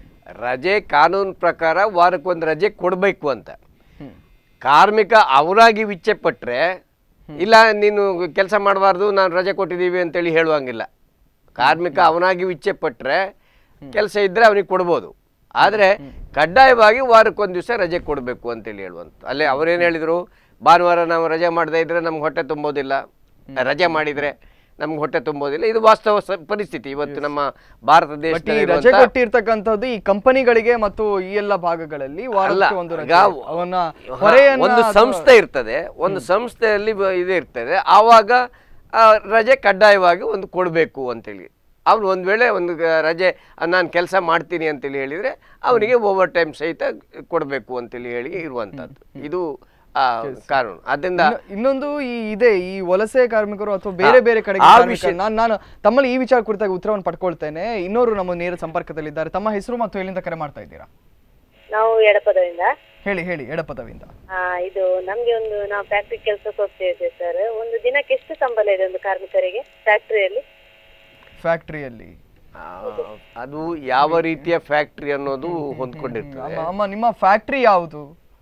ರಜೆ ಕಾನೂನು ಪ್ರಕಾರ ವಾರಕ್ಕೊಂದು ರಜೆ ಕೊಡಬೇಕು ಅಂತ ಹ್ಮ್. ಕಾರ್ಮಿಕ ಅವರಾಗಿ ಇಚ್ಛೆ ಪಟ್ಟರೆ ಇಲ್ಲ ನೀನು ಕೆಲಸ ಮಾಡಬಾರ್ದು ನಾನು ರಜೆ ಕೊಟ್ಟಿದ್ದೀವಿ ಅಂತೇಳಿ ಹೇಳುವಂಗಿಲ್ಲ ಕಾರ್ಮಿಕ ಅವನಾಗಿ ಇಚ್ಛೆ ಪಟ್ಟರೆ ಕೆಲಸ ಇದ್ದರೆ ಅವನಿಗೆ ಕೊಡ್ಬೋದು ಆದರೆ ಕಡ್ಡಾಯವಾಗಿ ವಾರಕ್ಕೊಂದು ದಿವಸ ರಜೆ ಕೊಡಬೇಕು ಅಂತೇಳಿ ಹೇಳುವಂಥ ಅಲ್ಲೇ ಅವರೇನು ಹೇಳಿದರು ಭಾನುವಾರ ನಾವು ರಜೆ ಮಾಡದೇ ಇದ್ದರೆ ನಮ್ಗೆ ಹೊಟ್ಟೆ ತುಂಬೋದಿಲ್ಲ ರಜೆ ಮಾಡಿದರೆ ನಮ್ಗೆ ಹೊಟ್ಟೆ ತುಂಬೋದಿಲ್ಲ ಇದು ವಾಸ್ತವ ಸ- ಪರಿಸ್ಥಿತಿ ಇವತ್ತು ನಮ್ಮ ಭಾರತ ಬಟ್ ಈ ರಜೆ ದೇಶದಲ್ಲಿ ಕೊಟ್ಟಿರ್ತಕ್ಕಂಥದ್ದು ಈ ಕಂಪನಿಗಳಿಗೆ ಮತ್ತು ಈ ಎಲ್ಲ ಭಾಗಗಳಲ್ಲಿ ವಾರಕ್ಕೆ ಒಂದು ರಜೆ ಈಗ ಅವನ್ನ ಹಾ, ಹೊರೆಯನ್ನ ಒಂದು ಅಥವಾ- ಸಂಸ್ಥೆ ಇರ್ತದೆ ಒಂದು ಸಂಸ್ಥೆಯಲ್ಲಿ ಬ- ಇದು ಇರ್ತದೆ ಆವಾಗ ಆ, ರಜೆ ಕಡ್ಡಾಯವಾಗಿ ಒಂದು ಕೊಡಬೇಕು ಅಂತೇಳಿ ಅವ್ನು ಒಂದು ವೇಳೆ ಒಂದು ಗ- ರಜೆ ನಾನು ಕೆಲಸ ಮಾಡ್ತೀನಿ ಅಂತೇಳಿ ಹೇಳಿದರೆ ಅವನಿಗೆ ಓವರ್ ಟೈಮ್ ಸಹಿತ ಕೊಡಬೇಕು ಅಂತೇಳಿ ಹೇಳಿ ಇರುವಂಥದ್ದು ಇದು ಆ, ಕಾನೂನು ಅದರಿಂದ ಇನ್ನು- ಇನ್ನೊಂದು ಈ ಇದೆ ಈ ವಲಸೆ ಕಾರ್ಮಿಕರು ಅಥವಾ ಬೇರೆ ಬೇರೆ ಕಡೆಗೆ ಆ ಕಾರ್ಮಿಕರು, ವಿಷಯ- ನಾನ್ ನಾನು ತಮ್ಮಲ್ಲಿ ಈ ವಿಚಾರ ಕುರಿತಾಗಿ ಉತ್ತರವನ್ನು ಪಡ್ಕೊಳ್ತೇನೆ ಇನ್ನೋರು ನಮ್ಮ ನೇರ ಸಂಪರ್ಕದಲ್ಲಿದ್ದಾರೆ ತಮ್ಮ ಹೆಸರು ಮತ್ತು ಎಲ್ಲಿಂದ ಕರೆ ಮಾಡ್ತಾ ಇದ್ದೀರಾ ನಾವು ಎಡಪದದಿಂದ ಹೇಳಿ ಹೇಳಿ ಎಡಪದವಿಂದ ಆ, ಇದು ನಮ್ಗೆ ಒಂದು ನಾವು ಫ್ಯಾಕ್ಟ್ರಿ ಕೆಲಸಕ್ಕೆ ಹೋಗ್ತಾ ಇದ್ದೇವೆ ಸರ್ ಒಂದು ದಿನಕ್ಕೆ ಎಷ್ಟು ಸಂಬಳ ಇದೆ ಒಂದು ಕಾರ್ಮಿಕರಿಗೆ ಫ್ಯಾಕ್ಟ್ರಿಯಲ್ಲಿ ಫ್ಯಾಕ್ಟ್ರಿಯಲ್ಲಿ ಆ, ಅದು ಯಾವ ರೀತಿಯ ಫ್ಯಾಕ್ಟ್ರಿ ಅನ್ನೋದು ಹೊಂದ್ಕೊಂಡಿರ್ತದೆ ಅಮ್ಮ ಅಮ್ಮ ನಿಮ್ಮ ಫ್ಯಾಕ್ಟ್ರಿ ಯಾವುದು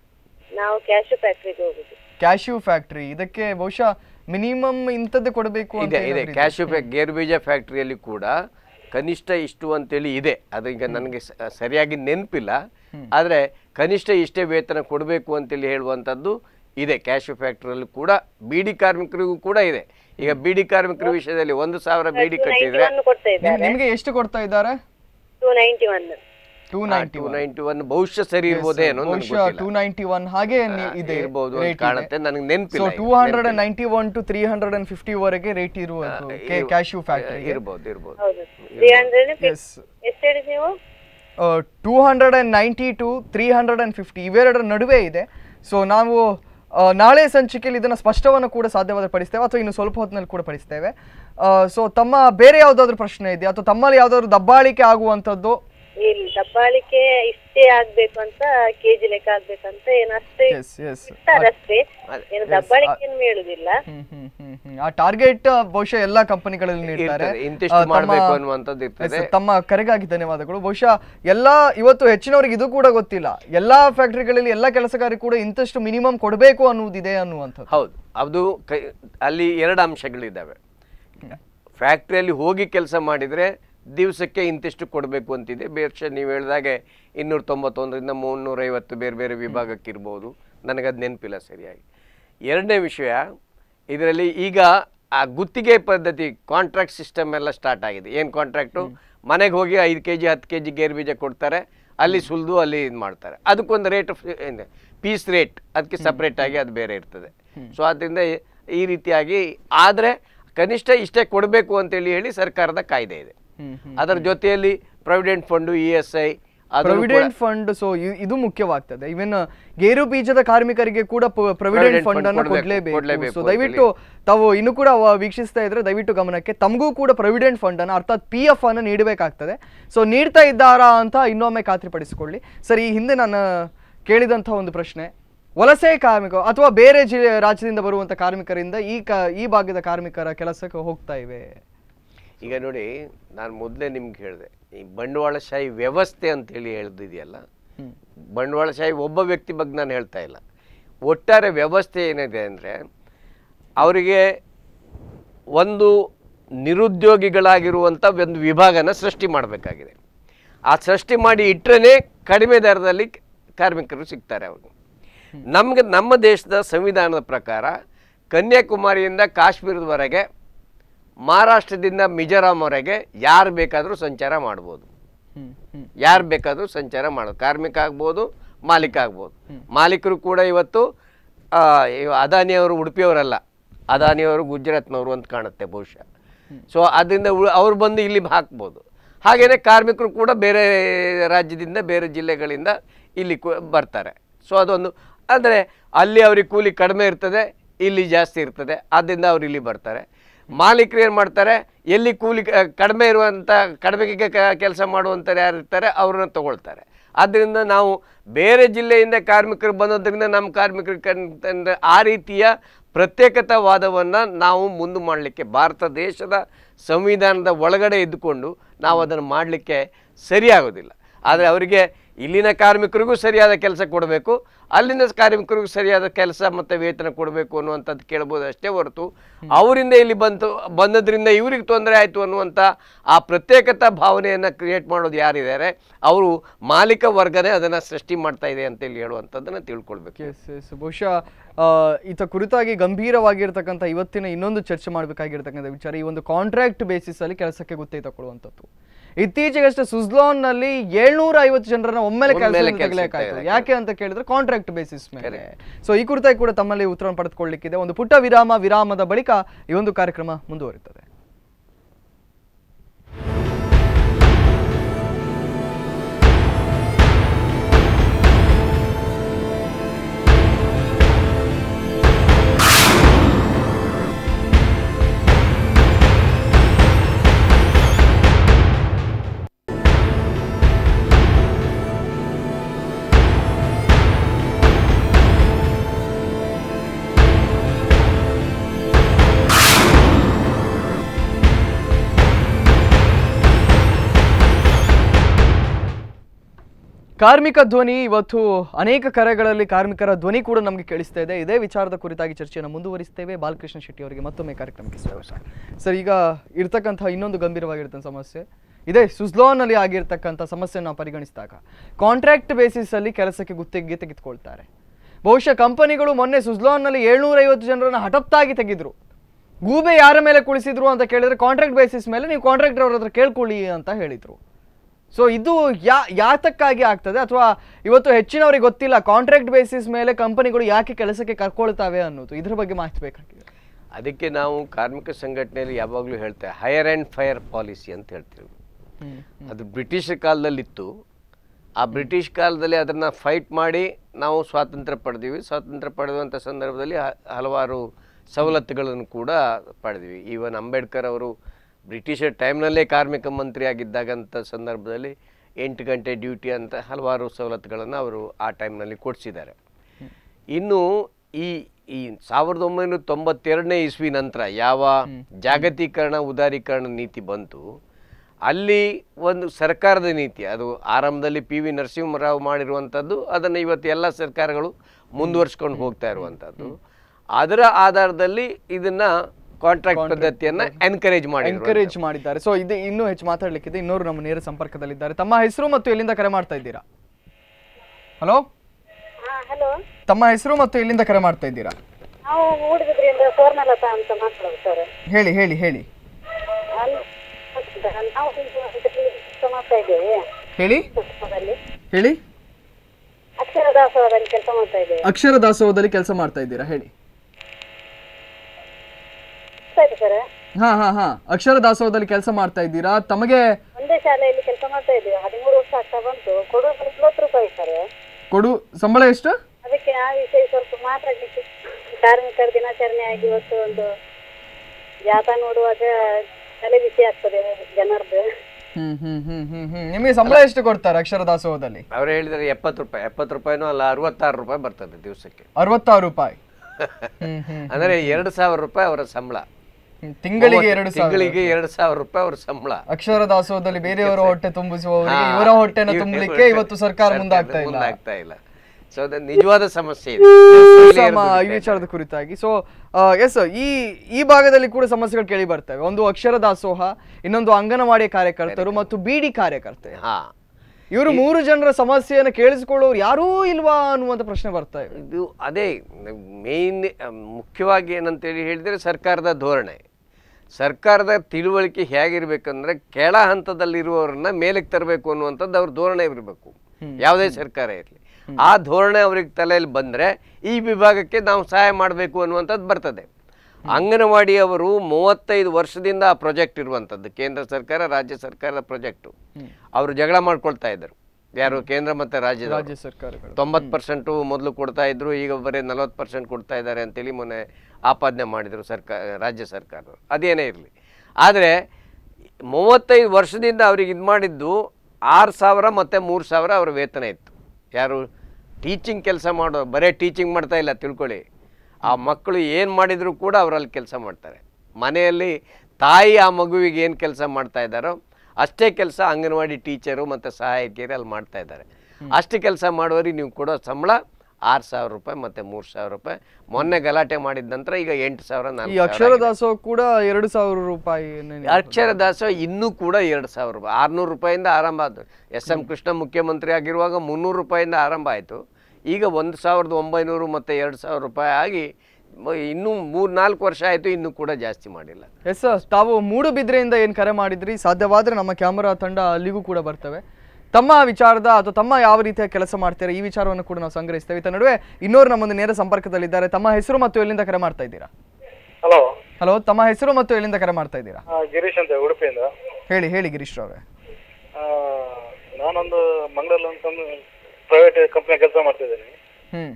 ನಾವು ಕ್ಯಾಶು ಫ್ಯಾಕ್ಟ್ರಿಗೆ ಹೋಗುದು ಕ್ಯಾಶ್ಯೂ ಫ್ಯಾಕ್ಟ್ರಿ ಇದಕ್ಕೆ ಬಹುಶಃ ಮಿನಿಮಮ್ ಇಂಥದ್ದೇ ಕೊಡಬೇಕು ಅಂತ ಇದೆ ಇದೆ ಏನಾದ್ರು ಇದೆಯಾ? ಕ್ಯಾಶು ಫ್ಯಾಕ್ ಗೇರು ಬೀಜ ಫ್ಯಾಕ್ಟ್ರಿಯಲ್ಲಿ ಕೂಡ ಕನಿಷ್ಠ ಇಷ್ಟು ಅಂತೇಳಿ ಇದೆ ಅದು ಈಗ ನನಗೆ ಸ- ಸರಿಯಾಗಿ ನೆನಪಿಲ್ಲ ಆದರೆ ಕನಿಷ್ಠ ಇಷ್ಟೇ ವೇತನ ಕೊಡಬೇಕು ಅಂತೇಳಿ ಹೇಳುವಂಥದ್ದು ಇದೆ ಕ್ಯಾಶು ಫ್ಯಾಕ್ಟ್ರಿಯಲ್ಲಿ ಕೂಡ ಬೀಡಿ ಕಾರ್ಮಿಕರಿಗೂ ಕೂಡ ಇದೆ ಈಗ ಬೀಡಿ ಕಾರ್ಮಿಕರ ವಿಷಯದಲ್ಲಿ ಒಂದು ಸಾವಿರ ಬೀಡಿ ಕಟ್ಟಿದ್ರೆ ಒನ್ ಕೊಡ್ತಾ ನಿಮ್- ಇದ್ದಾರೆ ನಿಮ್ಗೆ ಎಷ್ಟು ಕೊಡ್ತಾ ಇದ್ದಾರೆ two ninety one two two ninety ninety one ಬಹುಶಃ ಸರಿ ಇರ್ಬೋದೇನೋ ನನಗೆ ಬಹುಶಃ ಗೊತ್ತಿಲ್ಲ ಟೂ ನೈಂಟಿ ಒನ್ ಹಾಗೆ ನಿ- ಇದೆ ಇರ್ಬೋದು ಅಂತ rate ಇದೆ. ಕಾಣುತ್ತೆ ನನಗೆ ಸೊ ನೆನಪಿಲ್ಲ two hundred and ninety one to three hundred and fifty ವರೆಗೆ ರೇಟ್ ಇರುವುದು ಕ್ಯಾಶ್ಯೂ ಫ್ಯಾಕ್ಟ್ರಿ ಇರ್ಬೋದು ಇರ್ಬೋದು ಹೌದು ತ್ರೀ ಹಂಡ್ರೆಡ್ ಎಸ್ ಎಷ್ಟು ಹೇಳಿ ನೀವು two hundred and ninety to three hundred and fifty ಇವೆರಡರ ನಡುವೆ ಇದೆ ಸೊ ನಾವು ಆ, ನಾಳೆ ಸಂಚಿಕೆಯಲ್ಲಿ ಇದನ್ನು ಸ್ಪಷ್ಟವನ್ನು ಕೂಡ ಸಾಧ್ಯವಾದರೆ ಪಡಿಸ್ತೇವೆ ಅಥವಾ ಇನ್ನು ಸ್ವಲ್ಪ ಹೊತ್ತಿನಲ್ಲಿ ಕೂಡ ಪಡಿಸ್ತೇವೆ ಸೊ ತಮ್ಮ ಬೇರೆ ಯಾವುದಾದ್ರೂ ಪ್ರಶ್ನೆ ಇದೆಯಾ ಅಥವಾ ತಮ್ಮಲ್ಲಿ ಯಾವುದಾದ್ರೂ ದಬ್ಬಾಳಿಕೆ ಆಗುವಂಥದ್ದು ಇಲ್ಲಿ ದಬ್ಬಾಳಿಕೆ ಇಷ್ಟೇ ಆಗ್ಬೇಕು ಅಂತ ಕೆಜಿ ಲೆಕ್ಕ ಆಗ್ಬೇಕಂತ ಏನು ಅಷ್ಟೇ ಎಸ್ ಎಸ್ ಇರ್ತಾರೆ ಅಷ್ಟೇ ಏನು ದಬ್ಬಾಳಿಕೆ ಏನು ಹೇಳುದಿಲ್ಲ ಹ್ಮ್ ಹ್ಮ್ ಹ್ಮ್ ಹ್ಮ್ ಆ ಟಾರ್ಗೆಟ್ ಬಹುಶಃ ಎಲ್ಲಾ ಕಂಪನಿಗಳಲ್ಲಿ ನೀಡ್ತಾರೆ ಇರ್ತದೆ. ಇಂತಿಷ್ಟು ಆ, ತಮ್ಮ- ಮಾಡ್ಬೇಕು ಅನ್ನುವಂಥದ್ದು ಇರ್ತದೆ. ಎಸ್, ತಮ್ಮ ಕರೆಗಾಗಿ ಧನ್ಯವಾದಗಳು ಬಹುಶಃ ಎಲ್ಲಾ ಇವತ್ತು ಹೆಚ್ಚಿನವರಿಗೆ ಇದು ಕೂಡ ಗೊತ್ತಿಲ್ಲ ಎಲ್ಲಾ ಫ್ಯಾಕ್ಟರಿಗಳಲ್ಲಿ ಎಲ್ಲಾ ಕೆಲಸಗಾರರಿಗೆ ಕೂಡ ಇಂತಷ್ಟು ಮಿನಿಮಮ್ ಕೊಡಬೇಕು ಅನ್ನುವುದಿದೆ ಅನ್ನುವಂಥದ್ದು ಹೌದು ಅದು ಕೈ ಅಲ್ಲಿ ಎರಡು ಅಂಶಗಳಿದ್ದಾವೆ ಫ್ಯಾಕ್ಟ್ರಿಯಲ್ಲಿ ಹೋಗಿ ಕೆಲಸ ಮಾಡಿದರೆ ದಿವಸಕ್ಕೆ ಇಂತಿಷ್ಟು ಕೊಡಬೇಕು ಅಂತಿದೆ ಬೇರ್ಷ ನೀವು ಹೇಳಿದಾಗೆ ಇನ್ನೂರ ತೊಂಬತ್ತೊಂದರಿಂದ ಮುನ್ನೂರೈವತ್ತು ಬೇರೆ ಬೇರೆ ವಿಭಾಗಕ್ಕೆ ಇರ್ಬೋದು ನನಗದು ನೆನಪಿಲ್ಲ ಸರಿಯಾಗಿ ಎರಡನೇ ವಿಷಯ ಇದರಲ್ಲಿ ಈಗ ಆ ಗುತ್ತಿಗೆ ಪದ್ಧತಿ ಕಾಂಟ್ರಾಕ್ಟ್ ಸಿಸ್ಟಮ್ ಎಲ್ಲ ಸ್ಟಾರ್ಟ್ ಆಗಿದೆ ಏನು ಕಾಂಟ್ರಾಕ್ಟು ಮನೆಗೆ ಹೋಗಿ ಐದು ಕೆ ಜಿ ಹತ್ತು ಕೆ ಜಿ ಗೇರು ಬೀಜ ಕೊಡ್ತಾರೆ ಅಲ್ಲಿ ಸುಲಿದು ಅಲ್ಲಿ ಇದು ಮಾಡ್ತಾರೆ ಅದಕ್ಕೊಂದು ರೇಟ್ ಪೀಸ್ ರೇಟ್ ಅದಕ್ಕೆ ಸಪ್ರೇಟ್ ಆಗಿ ಅದು ಬೇರೆ ಇರ್ತದೆ ಸೊ ಅದರಿಂದ ಈ- ಈ ರೀತಿಯಾಗಿ ಆದರೆ ಕನಿಷ್ಠ ಇಷ್ಟೇ ಕೊಡಬೇಕು ಅಂತೇಳಿ ಹೇಳಿ ಸರ್ಕಾರದ ಕಾಯ್ದೆ ಇದೆ ಹ್ಮ್, ಹ್ಮ್. ಅದರ ಜೊತೆಯಲ್ಲಿ provident fund E S I provident fund so ಇದು ಮುಖ್ಯವಾಗ್ತದೆ ಇವನ್ ಗೇರು ಬೀಜದ ಕಾರ್ಮಿಕರಿಗೆ ಕೂಡ ಪ್ರೊವಿಡೆಂಟ್ Provident ಫಂಡ್ fund ಅನ್ನು ಕೊಡ್ಬೇಕು, ಕೊಡ್ಲೇಬೇಕು ಕೊಡ್ಲೇಬೇಕು ಸೊ ಅಂತ ದಯವಿಟ್ಟು ತಾವು ಇನ್ನು ಕೂಡ ವ- ವೀಕ್ಷಿಸ್ತಾ ಇದ್ರೆ ದಯವಿಟ್ಟು ಗಮನಕ್ಕೆ ತಮಗೂ ಕೂಡ ಪ್ರೊವಿಡೆಂಟ್ ಫಂಡ್ ಅನ್ನು ಅರ್ಥಾತ್ ಪಿ ಎಫ್ ಅನ್ನು ನೀಡಬೇಕಾಗ್ತದೆ ಸೊ ನೀಡ್ತಾ ಇದ್ದಾರಾ ಅಂತ ಇನ್ನೊಮ್ಮೆ ಖಾತ್ರಿಪಡಿಸಿಕೊಳ್ಳಿ ಸರ್ ಈ ಹಿಂದೆ ನಾನು ಕೇಳಿದಂಥ ಒಂದು ಪ್ರಶ್ನೆ ವಲಸೆ ಕಾರ್ಮಿಕ ಅಥವಾ ಬೇರೆ ಜಿಲ್ಲೆ ರಾಜ್ಯದಿಂದ ಬರುವಂತ ಕಾರ್ಮಿಕರಿಂದ ಈ ಕ ಈ ಭಾಗದ ಕಾರ್ಮಿಕರ ಕೆಲಸಕ್ಕೆ ಹೋಗ್ತಾ ಇವೆ ಈಗ ನೋಡಿ ನಾನು ಮೊದಲೇ ನಿಮ್ಗೆ ಹೇಳಿದೆ ಈ ಬಂಡವಾಳಶಾಹಿ ವ್ಯವಸ್ಥೆ ಅಂತೇಳಿ ಹೇಳ್ದಿದೆಯಲ್ಲ ಹ್ಮ್. ಬಂಡವಾಳಶಾಹಿ ಒಬ್ಬ ವ್ಯಕ್ತಿ ಬಗ್ಗೆ ನಾನು ಹೇಳ್ತಾ ಇಲ್ಲ ಒಟ್ಟಾರೆ ವ್ಯವಸ್ಥೆ ಏನಿದೆ ಅಂದರೆ ಅವರಿಗೆ ಒಂದು ನಿರುದ್ಯೋಗಿಗಳಾಗಿರುವಂಥ ಒಂದು ವಿಭಾಗನ ಸೃಷ್ಟಿ ಮಾಡಬೇಕಾಗಿದೆ ಆ ಸೃಷ್ಟಿ ಮಾಡಿ ಇಟ್ಟರೆ ಕಡಿಮೆ ದರದಲ್ಲಿ ಕಾರ್ಮಿಕರು ಸಿಗ್ತಾರೆ ಅವ್ರಿಗೆ ನಮಗೆ ನಮ್ಮ ದೇಶದ ಸಂವಿಧಾನದ ಪ್ರಕಾರ ಕನ್ಯಾಕುಮಾರಿಯಿಂದ ಕಾಶ್ಮೀರದವರೆಗೆ ಮಹಾರಾಷ್ಟ್ರದಿಂದ ಮಿಜೋರಾಂವರೆಗೆ ಯಾರು ಬೇಕಾದರೂ ಸಂಚಾರ ಮಾಡ್ಬೋದು ಹ್ಮ್ ಹ್ಮ್ ಯಾರು ಬೇಕಾದರೂ ಸಂಚಾರ ಮಾಡೋದು ಕಾರ್ಮಿಕ ಆಗ್ಬೋದು ಮಾಲೀಕ ಆಗ್ಬೋದು ಮಾಲೀಕರು ಕೂಡ ಇವತ್ತು ಆ, ಇವ ಅದಾನಿಯವರು ಉಡುಪಿಯವರಲ್ಲ ಅದಾನಿಯವರು ಗುಜರಾತ್ನವರು ಅಂತ ಕಾಣುತ್ತೆ ಬಹುಶಃ ಸೊ ಅದರಿಂದ ಉ- ಅವ್ರು ಬಂದು ಇಲ್ಲಿ ಹಾಕ್ಬೋದು ಹಾಗೆಯೇ ಕಾರ್ಮಿಕರು ಕೂಡ ಬೇರೆ ರಾಜ್ಯದಿಂದ ಬೇರೆ ಜಿಲ್ಲೆಗಳಿಂದ ಇಲ್ಲಿ ಕು- ಬರ್ತಾರೆ ಸೊ ಅದೊಂದು ಅಂದರೆ ಅಲ್ಲಿ ಅವ್ರಿಗೆ ಕೂಲಿ ಕಡಿಮೆ ಇರ್ತದೆ ಇಲ್ಲಿ ಜಾಸ್ತಿ ಇರ್ತದೆ ಆದ್ದರಿಂದ ಅವ್ರು ಇಲ್ಲಿ ಬರ್ತಾರೆ ಮಾಲೀಕರು ಏನು ಮಾಡ್ತಾರೆ ಎಲ್ಲಿ ಕೂಲಿ ಕ- ಕಡಿಮೆ ಇರುವಂಥ ಕಡಿಮೆಗೆ ಕೆಲಸ ಮಾಡುವಂಥವ್ರು ಯಾರು ಇರ್ತಾರೆ ಅವ್ರನ್ನ ತಗೊಳ್ತಾರೆ ಆದ್ದರಿಂದ ನಾವು ಬೇರೆ ಜಿಲ್ಲೆಯಿಂದ ಕಾರ್ಮಿಕರು ಬಂದೋದ್ರಿಂದ ನಮ್ಮ ಕಾರ್ಮಿಕರಿಗೆ ಕಂಡ ಆ ರೀತಿಯ ಪ್ರತ್ಯೇಕತಾವಾದವನ್ನು ನಾವು ಮುಂದೆ ಮಾಡಲಿಕ್ಕೆ ಭಾರತ ದೇಶದ ಸಂವಿಧಾನದ ಒಳಗಡೆ ಇದ್ದುಕೊಂಡು ನಾವು ಅದನ್ನು ಮಾಡಲಿಕ್ಕೆ ಸರಿಯಾಗೋದಿಲ್ಲ ಆದರೆ ಅವರಿಗೆ ಇಲ್ಲಿನ ಕಾರ್ಮಿಕರಿಗೂ ಸರಿಯಾದ ಕೆಲಸ ಕೊಡಬೇಕು ಅಲ್ಲಿನ ಕಾರ್ಮಿಕರಿಗೂ ಸರಿಯಾದ ಕೆಲಸ ಮತ್ತು ವೇತನ ಕೊಡಬೇಕು ಅನ್ನುವಂಥದ್ದು ಕೇಳ್ಬೋದು ಅಷ್ಟೇ ಹೊರತು ಅವರಿಂದ ಇಲ್ಲಿ ಬಂತು ಬಂದದ್ರಿಂದ ಇವ್ರಿಗೆ ತೊಂದರೆ ಆಯಿತು ಅನ್ನುವಂಥ ಆ ಪ್ರತ್ಯೇಕತಾ ಭಾವನೆಯನ್ನು ಕ್ರಿಯೇಟ್ ಮಾಡೋದು ಯಾರಿದ್ದಾರೆ ಅವರು ಮಾಲೀಕ ವರ್ಗನೇ ಅದನ್ನು ಸೃಷ್ಟಿ ಮಾಡ್ತಾ ಇದೆ ಅಂತೇಳಿ ಹೇಳುವಂಥದ್ದನ್ನು ತಿಳ್ಕೊಳ್ಬೇಕು ಎಸ್ ಎಸ್ ಬಹುಶಃ ಆ, ಈತ ಕುರಿತಾಗಿ ಗಂಭೀರವಾಗಿರ್ತಕ್ಕಂಥ ಇವತ್ತಿನ ಇನ್ನೊಂದು ಚರ್ಚೆ ಮಾಡಬೇಕಾಗಿರ್ತಕ್ಕಂಥ ವಿಚಾರ ಈ ಒಂದು ಕಾಂಟ್ರಾಕ್ಟ್ ಬೇಸಿಸ್ ಅಲ್ಲಿ ಕೆಲಸಕ್ಕೆ ಗುತ್ತಿಗೆ ತಗೊಳ್ಳುವಂಥದ್ದು ಇತ್ತೀಚೆಗಷ್ಟೇ ಸುಜ್ಲಾನ್ ನಲ್ಲಿ ಏಳ್ನೂರ ಐವತ್ತು ಜನರನ್ನ ಒಮ್ಮೆಲೆ ಒಮ್ಮೆಲೆ ಕೆಲಸ ಕೆಲ್ಸಕ್ಕೆ ತೆಗಲೇಕಾಯ್ತು ತೆಗೆದಾಕಿದ್ರು. ಯಾಕೆ ಅಂತ ಕೇಳಿದ್ರೆ ಕಾಂಟ್ರಾಕ್ಟ್ ಬೇಸಿಸ್ ಮೇಲೆ ಸೊ ಈ ಕುರಿತಾಗಿ ಕೂಡ ತಮ್ಮಲ್ಲಿ ಉತ್ತರ ಪಡೆದುಕೊಳ್ಳಿಕ್ಕಿದೆ ಒಂದು ಪುಟ್ಟ ವಿರಾಮ ವಿರಾಮದ ಬಳಿಕ ಈ ಒಂದು ಕಾರ್ಯಕ್ರಮ ಮುಂದುವರಿಯುತ್ತದೆ ಕಾರ್ಮಿಕ ಧ್ವನಿ ಇವತ್ತು ಅನೇಕ ಕರೆಗಳಲ್ಲಿ ಕಾರ್ಮಿಕರ ಧ್ವನಿ ಕೂಡ ನಮಗೆ ಕೇಳಿಸ್ತಾ ಇದೆ ಇದೇ ವಿಚಾರದ ಕುರಿತಾಗಿ ಚರ್ಚೆಯನ್ನು ಮುಂದುವರಿಸ್ತೇವೆ ಬಾಲಕೃಷ್ಣ ಶೆಟ್ಟಿ ಅವರಿಗೆ ಮತ್ತೊಮ್ಮೆ ಕಾರ್ಯಕ್ರಮಕ್ಕೆ ಸ್ವಾಗತ ಸರ್ ಈಗ ಇರ್ತಕ್ಕಂತಹ ಇನ್ನೊಂದು ಗಂಭೀರವಾಗಿರ್ತಕ್ಕಂಥ ಸಮಸ್ಯೆ ಇದೇ ಸುಜ್ಲಾನಲ್ಲಿ ಆಗಿರ್ತಕ್ಕಂಥ ಸಮಸ್ಯೆ ನಾವು ಪರಿಗಣಿಸಿದಾಗ ಕಾಂಟ್ರಾಕ್ಟ್ ಬೇಸಿಸ್ ಅಲ್ಲಿ ಕೆಲಸಕ್ಕೆ ಗುತ್ತಿಗೆ ತೆಗೆದುಕೊಳ್ತಾರೆ ಬಹುಶಃ ಕಂಪನಿಗಳು ಮೊನ್ನೆ ಸುಜ್ಲಾನ್ನಲ್ಲಿ ಏಳ್ನೂರ ಐವತ್ತು ಜನರನ್ನ ಹಠತ್ತಾಗಿ ತೆಗೆದ್ರು ಗೂಬೆ ಯಾರ ಮೇಲೆ ಕುಳಿಸಿದ್ರು ಅಂತ ಕೇಳಿದ್ರೆ ಕಾಂಟ್ರಾಕ್ಟ್ ಬೇಸಿಸ್ ಮೇಲೆ ನೀವು ಕಾಂಟ್ರಾಕ್ಟರ್ ಅವ್ರ ಹತ್ರ ಕೇಳ್ಕೊಳ್ಳಿ ಅಂತ ಹೇಳಿದ್ರು ಸೊ ಇದು ಯಾ ಯಾತಕ್ಕಾಗಿ ಆಗ್ತದೆ ಅಥವಾ ಇವತ್ತು ಹೆಚ್ಚಿನವರಿಗೆ ಗೊತ್ತಿಲ್ಲ ಕಾಂಟ್ರಾಕ್ಟ್ ಬೇಸಿಸ್ ಮೇಲೆ ಕಂಪನಿಗಳು ಯಾಕೆ ಕೆಲಸಕ್ಕೆ ಕರ್ಕೊಳ್ತಾವೆ ಅನ್ನೋದು ಇದ್ರ ಬಗ್ಗೆ ಮಾಹಿತಿ ಬೇಕಾಗಿದೆ ಅದಕ್ಕೆ ನಾವು ಕಾರ್ಮಿಕ ಸಂಘಟನೆಯಲ್ಲಿ ಯಾವಾಗಲೂ ಹೇಳ್ತೇವೆ ಹೈಯರ್ ಆ್ಯಂಡ್ ಫೈರ್ ಪಾಲಿಸಿ ಅಂತ ಹೇಳ್ತೀವಿ ಅದು ಬ್ರಿಟಿಷ್ ಕಾಲದಲ್ಲಿತ್ತು ಆ ಬ್ರಿಟಿಷ್ ಕಾಲದಲ್ಲಿ ಅದನ್ನು ಫೈಟ್ ಮಾಡಿ ನಾವು ಸ್ವಾತಂತ್ರ್ಯ ಪಡೆದೀವಿ ಸ್ವಾತಂತ್ರ್ಯ ಪಡೆದಂಥ ಸಂದರ್ಭದಲ್ಲಿ ಹ- ಹಲವಾರು ಸವಲತ್ತುಗಳನ್ನು ಕೂಡ ಪಡೆದ್ವಿ ಈವನ್ ಅಂಬೇಡ್ಕರ್ ಅವರು ಬ್ರಿಟಿಷರ್ ಟೈಮ್ನಲ್ಲೇ ಕಾರ್ಮಿಕ ಮಂತ್ರಿ ಆಗಿದ್ದಾಗಂಥ ಸಂದರ್ಭದಲ್ಲಿ ಎಂಟು ಗಂಟೆ ಡ್ಯೂಟಿ ಅಂತ ಹಲವಾರು ಸವಲತ್ತುಗಳನ್ನು ಅವರು ಆ ಟೈಮ್ನಲ್ಲಿ ಕೊಡಿಸಿದ್ದಾರೆ ಇನ್ನು ಈ ಈ ಸಾವಿರದ ಒಂಬೈನೂರ ತೊಂಬತ್ತೆರಡನೇ ಇಸ್ವಿ ನಂತರ ಯಾವ ಜಾಗತೀಕರಣ ಉದಾರೀಕರಣ ನೀತಿ ಬಂತು ಅಲ್ಲಿ ಒಂದು ಸರ್ಕಾರದ ನೀತಿ ಅದು ಆರಂಭದಲ್ಲಿ ಪಿ ವಿ ನರಸಿಂಹರಾವ್ ಮಾಡಿರುವಂಥದ್ದು ಅದನ್ನು ಇವತ್ತು ಎಲ್ಲ ಸರ್ಕಾರಗಳು ಮುಂದುವರ್ಸ್ಕೊಂಡು ಹೋಗ್ತಾ ಇರುವಂಥದ್ದು ಅದರ ಆಧಾರದಲ್ಲಿ ಇದನ್ನ ಕಾಂಟ್ರಾಕ್ಟ್ ಪದ್ಧತಿಯನ್ನ ಎನ್ಕರೇಜ್ ಮಾಡಿ ಎನ್ಕರೇಜ್ ಮಾಡಿದ್ದಾರೆ ಸೊ ಇದು ಇನ್ನೂ ಹೆಚ್ಚು ಮಾತಾಡ್ಲಿಕ್ಕಿದೆ ಇನ್ನೋರು ನಮ್ಮ ನೇರ ಸಂಪರ್ಕದಲ್ಲಿದ್ದಾರೆ ತಮ್ಮ ಹೆಸರು ಮತ್ತು ಎಲ್ಲಿಂದ ಕರೆ ಮಾಡ್ತಾ ಇದ್ದೀರಾ ಹಲೋ ಹಾ ಹಲೋ ತಮ್ಮ ಹೆಸರು ಮತ್ತು ಎಲ್ಲಿಂದ ಕರೆ ಮಾಡ್ತಾ ಇದ್ದೀರಾ ನಾವು ಮೂಡಿದ್ರಿಂದ ಸ್ವರ್ಣಲತಾ ಅಂತ ಮಾತಾಡೋದು ಸರ್ ಹೇಳಿ ಹೇಳಿ ಹೇಳಿ ಅಲ್- ನಾವು ಈಗ ಇದರಲ್ಲಿ ಮಾಡ್ತಾ ಇದ್ದೇವೆ ಹೇಳಿ ಕುಟುಂಬದಲ್ಲಿ ಹೇಳಿ ಅಕ್ಷರ ದಾಸೋಹದಲ್ಲಿ ಕೆಲಸ ಮಾಡ್ತಾ ಇದ್ದೇವೆ ಅಕ್ಷರ ದಾಸೋಹದಲ್ಲಿ ಕೆಲಸ ಮಾಡ್ತಾ ಇದ್ದೀರಾ ಹೇಳಿ ಆಯ್ತು ಸರ್ ಹಾ ಹಾ ಹಾ ಅಕ್ಷರ ದಾಸೋಹದಲ್ಲಿ ಕೆಲಸ ಮಾಡ್ತಾ ಇದ್ದೀರಾ ತಮಗೆ ಒಂದೇ ಶಾಲೆಯಲ್ಲಿ ಕೆಲಸ ಮಾಡ್ತಾ ಇದ್ದೇವೆ ಹದಿಮೂರು ವರ್ಷ ಆಗ್ತಾ ಬಂತು ಕೊಡುವ ನಲವತ್ತು ರೂಪಾಯಿ ಸರ್ ಕೊಡು ಸಂಬಳ ಎಷ್ಟು ಅದಕ್ಕೆ ಆ ವಿಷಯ ಸ್ವಲ್ಪ ಮಾತಾಡ್ಲಿಕ್ಕೆ ಕಾರ್ಮಿಕರ ದಿನಾಚರಣೆ ಆಗಿ ಇವತ್ತು ಒಂದು ಜಾಥಾ ನೋಡುವಾಗ ತಲೆ ಬಿಸಿ ಆಗ್ತದೆ ಜನರದ್ದು ಹ್ಮ್ ಹ್ಮ್ ಹ್ಮ್ ಹ್ಮ್ ಹ್ಮ್ ನಿಮಗೆ ಸಂಬಳ ಎಷ್ಟು ಕೊಡ್ತಾರೆ ಅಕ್ಷರ ದಾಸೋಹದಲ್ಲಿ ಅವ್ರು ಹೇಳಿದ್ರೆ ಎಪ್ಪತ್ತು ರೂಪಾಯಿ ಎಪ್ಪತ್ತು ರೂಪಾಯಿನೂ ಅಲ್ಲ ಅರವತ್ತಾರು ರೂಪಾಯಿ ಬರ್ತದೆ ದಿವಸಕ್ಕೆ ಅರವತ್ತಾರು ರೂಪಾಯಿ ಹ್ಮ್ ಹ್ಮ್ ಅಂದರೆ ಎರಡು ಸಾವಿರ ರೂಪಾಯಿ ಅವರ ಸಂಬಳ ಹ್ಮ್. ತಿಂಗಳಿಗೆ ಎರಡು ಸಾವಿರ ತಿಂಗಳಿಗೆ ಎರಡು ಸಾವಿರ ರೂಪಾಯಿ ಅವ್ರ ಸಂಬಳ ಅಕ್ಷರ ದಾಸೋಹದಲ್ಲಿ ಬೇರೆಯವರ ಹೊಟ್ಟೆ ತುಂಬಿಸುವವರಿಗೆ ಇವರ ಹೊಟ್ಟೆನ ತುಂಬಲಿಕ್ಕೆ ಇವತ್ತು ಸರ್ಕಾರ ಮುಂದಾಗ್ತಾ ಇಲ್ಲ ಮುಂದಾಗ್ತಾ ಇಲ್ಲ ಸೊ ಅದು ನಿಜವಾದ ಸಮಸ್ಯೆ ಇದೆ ಸಮ ಈ ವಿಚಾರದ ಕುರಿತಾಗಿ ಸೊ ಎಸ್ ಈ ಈ ಭಾಗದಲ್ಲಿ ಕೂಡ ಸಮಸ್ಯೆಗಳು ಕೇಳಿ ಬರ್ತವೆ ಒಂದು ಅಕ್ಷರ ದಾಸೋಹ ಇನ್ನೊಂದು ಅಂಗನವಾಡಿ ಕಾರ್ಯಕರ್ತರು ಮತ್ತು ಬಿಡಿ ಕಾರ್ಯಕರ್ತೆ ಹಾ ಇವರು ಮೂರು ಜನರ ಸಮಸ್ಯೆಯನ್ನು ಕೇಳಿಸಿಕೊಳ್ಳೋರು ಯಾರೂ ಇಲ್ವಾ ಅನ್ನುವಂತ ಪ್ರಶ್ನೆ ಬರ್ತಾ ಇದೆ ಇದು ಅದೇ ಮೇನ್ ಮುಖ್ಯವಾಗಿ ಏನಂತೇಳಿ ಹೇಳಿದರೆ ಸರ್ಕಾರದ ಧೋರಣೆ ಸರ್ಕಾರದ ತಿಳುವಳಿಕೆ ಹೇಗಿರ್ಬೇಕಂದ್ರೆ ಕೆಳ ಹಂತದಲ್ಲಿರುವವರನ್ನ ಮೇಲಕ್ಕೆ ತರಬೇಕು ಅನ್ನುವಂಥದ್ದು ಅವ್ರ ಧೋರಣೆ ಇರಬೇಕು ಯಾವುದೇ ಸರ್ಕಾರ ಇರಲಿ ಆ ಧೋರಣೆ ಅವ್ರಿಗೆ ತಲೆಯಲ್ಲಿ ಬಂದರೆ ಈ ವಿಭಾಗಕ್ಕೆ ನಾವು ಸಹಾಯ ಮಾಡಬೇಕು ಅನ್ನುವಂಥದ್ದು ಬರ್ತದೆ ಅಂಗನವಾಡಿ ಅವರು ಮೂವತ್ತೈದು ವರ್ಷದಿಂದ ಆ ಪ್ರಾಜೆಕ್ಟ್ ಇರುವಂಥದ್ದು ಕೇಂದ್ರ ಸರ್ಕಾರ ರಾಜ್ಯ ಸರ್ಕಾರದ ಪ್ರಾಜೆಕ್ಟು ಅವರು ಜಗಳ ಮಾಡ್ಕೊಳ್ತಾ ಇದ್ದರು ಯಾರು ಕೇಂದ್ರ ಮತ್ತು ರಾಜ್ಯದ ರಾಜ್ಯ ಸರ್ಕಾರಗಳು ತೊಂಬತ್ತು ಪರ್ಸೆಂಟು ಮೊದಲು ಕೊಡ್ತಾ ಇದ್ರು ಈಗ ಬರೀ ನಲವತ್ತು ಪರ್ಸೆಂಟ್ ಕೊಡ್ತಾ ಇದ್ದಾರೆ ಅಂತೇಳಿ ಮೊನ್ನೆ ಆಪಾದನೆ ಮಾಡಿದರು ಸರ್ಕಾರ ರಾಜ್ಯ ಸರ್ಕಾರದವರು ಅದೇನೇ ಇರಲಿ ಆದರೆ ಮೂವತ್ತೈದು ವರ್ಷದಿಂದ ಅವ್ರಿಗೆ ಇದು ಮಾಡಿದ್ದು ಆರು ಸಾವಿರ ಮತ್ತು ಮೂರು ಸಾವಿರ ಅವ್ರ ವೇತನ ಇತ್ತು ಯಾರು ಟೀಚಿಂಗ್ ಕೆಲಸ ಮಾಡೋ ಬರೀ ಟೀಚಿಂಗ್ ಮಾಡ್ತಾ ಇಲ್ಲ ತಿಳ್ಕೊಳ್ಳಿ ಆ ಮಕ್ಕಳು ಏನು ಮಾಡಿದರೂ ಕೂಡ ಅವರಲ್ಲಿ ಕೆಲಸ ಮಾಡ್ತಾರೆ ಮನೆಯಲ್ಲಿ ತಾಯಿ ಆ ಮಗುವಿಗೆ ಏನು ಕೆಲಸ ಮಾಡ್ತಾ ಇದ್ದಾರೋ ಅಷ್ಟೇ ಕೆಲಸ ಅಂಗನವಾಡಿ ಟೀಚರು ಮತ್ತು ಸಹಾಯಕಿಯರು ಅಲ್ಲಿ ಮಾಡ್ತಾ ಇದ್ದಾರೆ ಅಷ್ಟು ಕೆಲಸ ಮಾಡುವವರಿಗೆ ನೀವು ಕೊಡೋ ಸಂಬಳ ಆರು ಸಾವಿರ ರೂಪಾಯಿ ಮತ್ತು ಮೂರು ಸಾವಿರ ರೂಪಾಯಿ ಮೊನ್ನೆ ಗಲಾಟೆ ಮಾಡಿದ ನಂತರ ಈಗ ಎಂಟು ಸಾವಿರ ಈ ನಾಲ್ಕು ಅಕ್ಷರ ದಾಸೋಹ ಕೂಡ ಎರಡು ಸಾವಿರ ರೂಪಾಯಿ ಅಕ್ಷರ ದಾಸೋಹ ಇನ್ನೂ ಕೂಡ ಎರಡು ಸಾವಿರ ರೂಪಾಯಿ ಆರುನೂರು ರೂಪಾಯಿಂದ ಆರಂಭ ಆದ ಎಸ್ ಎಂ ಕೃಷ್ಣ ಮುಖ್ಯಮಂತ್ರಿ ಆಗಿರುವಾಗ ಮುನ್ನೂರು ರೂಪಾಯಿಂದ ಆರಂಭ ಆಯಿತು ಈಗ ಒಂದು ಸಾವಿರದ ಒಂಬೈನೂರು ಮತ್ತು ಎರಡು ಸಾವಿರ ರೂಪಾಯಿ ಆಗಿ ಮ- ಇನ್ನೂ ಮೂರು ನಾಲ್ಕು ವರ್ಷ ಆಯಿತು ಇನ್ನೂ ಕೂಡ ಜಾಸ್ತಿ ಮಾಡಿಲ್ಲ ಎಸ್ ತಾವು ಮೂಡುಬಿದ್ರೆಯಿಂದ ಏನು ಕರೆ ಮಾಡಿದ್ರಿ ಸಾಧ್ಯವಾದ್ರೆ ನಮ್ಮ ಕ್ಯಾಮರಾ ತಂಡ ಅಲ್ಲಿಗೂ ಕೂಡ ಬರ್ತವೆ ತಮ್ಮ ವಿಚಾರದ ಅಥವಾ ತಮ್ಮ ಯಾವ ರೀತಿಯ ಕೆಲಸ ಮಾಡ್ತಾರೆ ಈ ವಿಚಾರವನ್ನು ಕೂಡ ನಾವು ಸಂಗ್ರಹಿಸ್ತೇವೆ ಇತ್ತ ನಡುವೆ ಇನ್ನೋರು ನಮ್ಮೊಂದು ನೇರ ಸಂಪರ್ಕದಲ್ಲಿದ್ದಾರೆ ತಮ್ಮ ಹೆಸರು ಮತ್ತು ಎಲ್ಲಿಂದ ಕರೆ ಮಾಡ್ತಾ ಇದ್ದೀರಾ ಹಲೋ ಹಲೋ ತಮ್ಮ ಹೆಸರು ಮತ್ತು ಎಲ್ಲಿಂದ ಕರೆ ಮಾಡ್ತಾ ಇದ್ದೀರಾ ಗಿರೀಶ್ ಅಂತ ಉಡುಪಿಯಿಂದ ಹೇಳಿ ಹೇಳಿ ಗಿರೀಶ್ ಅವರೇ ಆ, ನಾನೊಂದು ಮಂಗಳೂರಲ್ಲಿ ಒಂದು ಪ್ರೈವೇಟ್ ಕಂಪ್ನಿ ಕೆಲಸ ಮಾಡ್ತಿದ್ದೀನಿ ಹ್ಮ್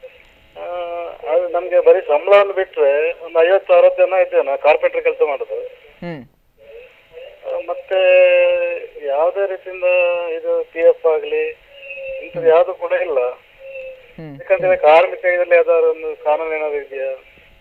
ಆ, ಅದು ನಮಗೆ ಬರೀ ಸಂಬಳವನ್ನು ಬಿಟ್ಟರೆ ಒಂದು ಐವತ್ತು ಅರವತ್ತು ಜನ ಇದ್ದೇವೆ ನಾ ಕಾರ್ಪೆಂಟರ್ ಕೆಲಸ ಮಾಡೋದು ಹ್ಮ್ ಆ, ಮತ್ತೆ ಯಾವುದೇ ರೀತಿಯಿಂದ ಇದು ಪಿ ಎಫ್ ಆಗಲಿ ಇಂಥದ್ದು ಯಾವುದು ಕೂಡ ಇಲ್ಲ ಹ್ಮ್ ಯಾಕಂದ್ರೆ ಕಾರ್ಮಿಕ ಇದರಲ್ಲಿ ಯಾವ್ದಾದ್ರು ಒಂದು ಕಾನೂನು ಏನಾದ್ರು ಇದೆಯಾ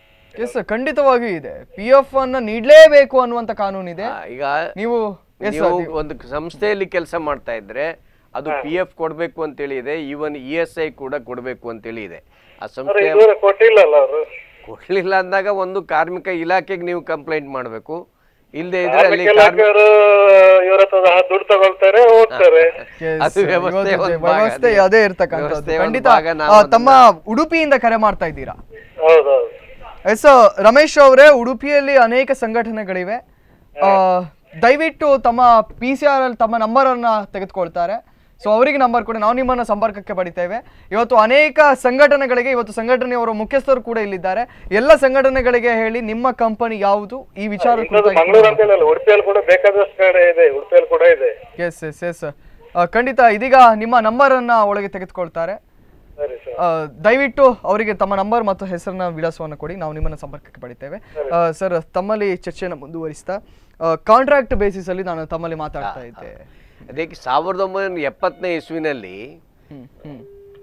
ಎಸ್ ಖಂಡಿತವಾಗಿಯೂ ಇದೆ ಪಿ ಎಫ್ ಅನ್ನ ನೀಡಲೇಬೇಕು ಅನ್ನುವಂತ ಕಾನೂನಿದೆ ಆ, ಈಗ ನೀವು ಎಸ್ ನೀವು ಒಂದು ಸಂಸ್ಥೆಯಲ್ಲಿ ಕೆಲಸ ಮಾಡ್ತಾ ಇದ್ರೆ ಅದು ಪಿ ಎಫ್ ಕೊಡಬೇಕು ಅಂತೇಳಿ ಇದೆ ಈವನ್ ಇ ಎಸ್ ಐ ಕೂಡ ಕೊಡಬೇಕು ಅಂತೇಳಿ ಇದೆ ಆ ಅವ್ರು ಸಂಸ್ಥೆ ಇದುವರೆಗೆ ಕೊಟ್ಟಿಲ್ಲ ಅಲ್ಲ ಅವರು ಕೊಡಲಿಲ್ಲ ಅಂದಾಗ ಒಂದು ಕಾರ್ಮಿಕ ಇಲಾಖೆಗೆ ನೀವು ಕಂಪ್ಲೇಂಟ್ ಮಾಡಬೇಕು ಇಲ್ಲದೆ ಇದ್ರೆ ಅಲ್ಲಿ ಕಾರ್ಮಿಕ ಇಲಾಖೆಯವರು ಇವ್ರ ಹತ್ರ ದುಡ್ಡು ತಗೊಳ್ತಾರೆ ಹೋಗ್ತಾರೆ Yes, ಅದು ವ್ಯವಸ್ಥೆ ಇವತ್ತು ಒಂದು ಭಾಗ ವ್ಯವಸ್ಥೆ ಅದು. ಅದೇ ಇರ್ತಕ್ಕಂಥದ್ದು ವ್ಯವಸ್ಥೆ ಒಂದು ಖಂಡಿತ ಭಾಗ ನಾವು ಆ, ಅದನ್ನ- ತಮ್ಮ ಉಡುಪಿಯಿಂದ ಕರೆ ಮಾಡ್ತಾ ಇದ್ದೀರಾ ಹೌದೌದು ಎಸ್ ರಮೇಶ್ ಅವರೇ ಉಡುಪಿಯಲ್ಲಿ ಅನೇಕ ಸಂಘಟನೆಗಳಿವೆ ಆ, ದಯವಿಟ್ಟು ತಮ್ಮ ಪಿ ಸಿ ಆರ್ ಅಲ್ಲಿ ತಮ್ಮ ನಂಬರ್ ಅನ್ನ ತೆಗೆದುಕೊಳ್ತಾರೆ ಸೊ ಅವರಿಗೆ ನಂಬರ್ ಕೊಡಿ ನಾವು ನಿಮ್ಮನ್ನ ಸಂಪರ್ಕಕ್ಕೆ ಪಡಿತೇವೆ ಇವತ್ತು ಅನೇಕ ಸಂಘಟನೆಗಳಿಗೆ ಇವತ್ತು ಸಂಘಟನೆಯವರ ಮುಖ್ಯಸ್ಥರು ಕೂಡ ಇಲ್ಲಿದ್ದಾರೆ ಎಲ್ಲ ಸಂಘಟನೆಗಳಿಗೆ ಹೇಳಿ ನಿಮ್ಮ ಕಂಪನಿ ಯಾವುದು ಈ ವಿಚಾರ ಇಂಥದ್ದು ಮಂಗಳೂರು ಅಂತ ಇಲ್ಲ ಉಡುಪಿಯಲ್ಲಿ ಕೂಡ ಬೇಕಾದಷ್ಟು ಕಡೆ ಇದೆ ಉಡುಪಿಯಲ್ಲಿ ಕೂಡ ಇದೆ ಎಸ್ ಎಸ್ ಎಸ್ ಖಂಡಿತ ಇದೀಗ ನಿಮ್ಮ ನಂಬರ್ ಅನ್ನ ಒಳಗೆ ತೆಗೆದುಕೊಳ್ತಾರೆ ಸರಿ ಸರ್ ಆ, ದಯವಿಟ್ಟು ಅವರಿಗೆ ತಮ್ಮ ನಂಬರ್ ಮತ್ತು ಹೆಸರನ್ನ ವಿಳಾಸವನ್ನು ಕೊಡಿ ನಾವು ನಿಮ್ಮನ್ನು ಸಂಪರ್ಕಕ್ಕೆ ಪಡಿತೇವೆ ಆ, ಸರ್ ತಮ್ಮಲ್ಲಿ ಚರ್ಚೆಯನ್ನು ಮುಂದುವರಿಸ್ತಾ ಕಾಂಟ್ರಾಕ್ಟ್ ಬೇಸಿಸ್ ಅಲ್ಲಿ ನಾನು ತಮ್ಮಲ್ಲಿ ಮಾತಾಡ್ತಾ ಇದ್ದೆ ಅದಕ್ಕೆ ಸಾವಿರದ ಒಂಬೈನೂರ ಎಪ್ಪತ್ತನೇ ಇಸ್ವಿನಲ್ಲಿ ಹ್ಮ್ ಹ್ಮ್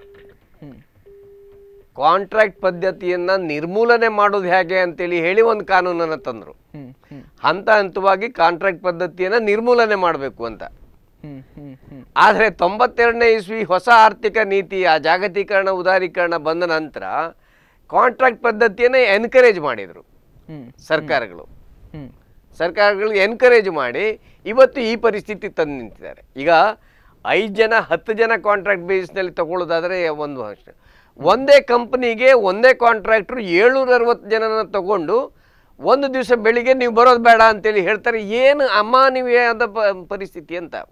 ಹ್ಮ್ ಕಾಂಟ್ರಾಕ್ಟ್ ಪದ್ಧತಿಯನ್ನ ನಿರ್ಮೂಲನೆ ಮಾಡೋದು ಹೇಗೆ ಅಂತೇಳಿ ಹೇಳಿ ಒಂದು ಕಾನೂನನ್ನು ತಂದರು ಹ್ಮ್ ಹ್ಮ್ ಹಂತ ಹಂತವಾಗಿ ಕಾಂಟ್ರಾಕ್ಟ್ ಪದ್ಧತಿಯನ್ನ ನಿರ್ಮೂಲನೆ ಮಾಡಬೇಕು ಅಂತ ಹ್ಮ್ ಹ್ಮ್ ಹ್ಮ್ ಆದರೆ ತೊಂಬತ್ತೆರಡನೇ ಇಸ್ವಿ ಹೊಸ ಆರ್ಥಿಕ ನೀತಿ ಆ ಜಾಗತೀಕರಣ ಉದಾರೀಕರಣ ಬಂದ ನಂತರ ಕಾಂಟ್ರಾಕ್ಟ್ ಪದ್ಧತಿಯನ್ನು ಎನ್ಕರೇಜ್ ಮಾಡಿದರು ಹ್ಮ್ ಸರ್ಕಾರಗಳು ಹ್ಮ್ ಸರ್ಕಾರಗಳು ಎನ್ಕರೇಜ್ ಮಾಡಿ ಇವತ್ತು ಈ ಪರಿಸ್ಥಿತಿ ತಂದು ನಿಂತಿದ್ದಾರೆ ಈಗ ಐದು ಜನ ಹತ್ತು ಜನ ಕಾಂಟ್ರಾಕ್ಟ್ ಬೇಸಿಸ್ನಲ್ಲಿ ತಗೊಳ್ಳೋದಾದರೆ ಒಂದು ವರ್ಷ ಒಂದೇ ಕಂಪ್ನಿಗೆ ಒಂದೇ ಕಾಂಟ್ರಾಕ್ಟ್ರು ಏಳ್ನೂರ ಅರವತ್ತು ಜನನ ತಗೊಂಡು ಒಂದು ದಿವಸ ಬೆಳಿಗ್ಗೆ ನೀವು ಬರೋದು ಬೇಡ ಅಂತೇಳಿ ಹೇಳ್ತಾರೆ ಏನು ಅಮಾನವೀಯವಾದ ಪ ಪರಿಸ್ಥಿತಿ ಅಂತ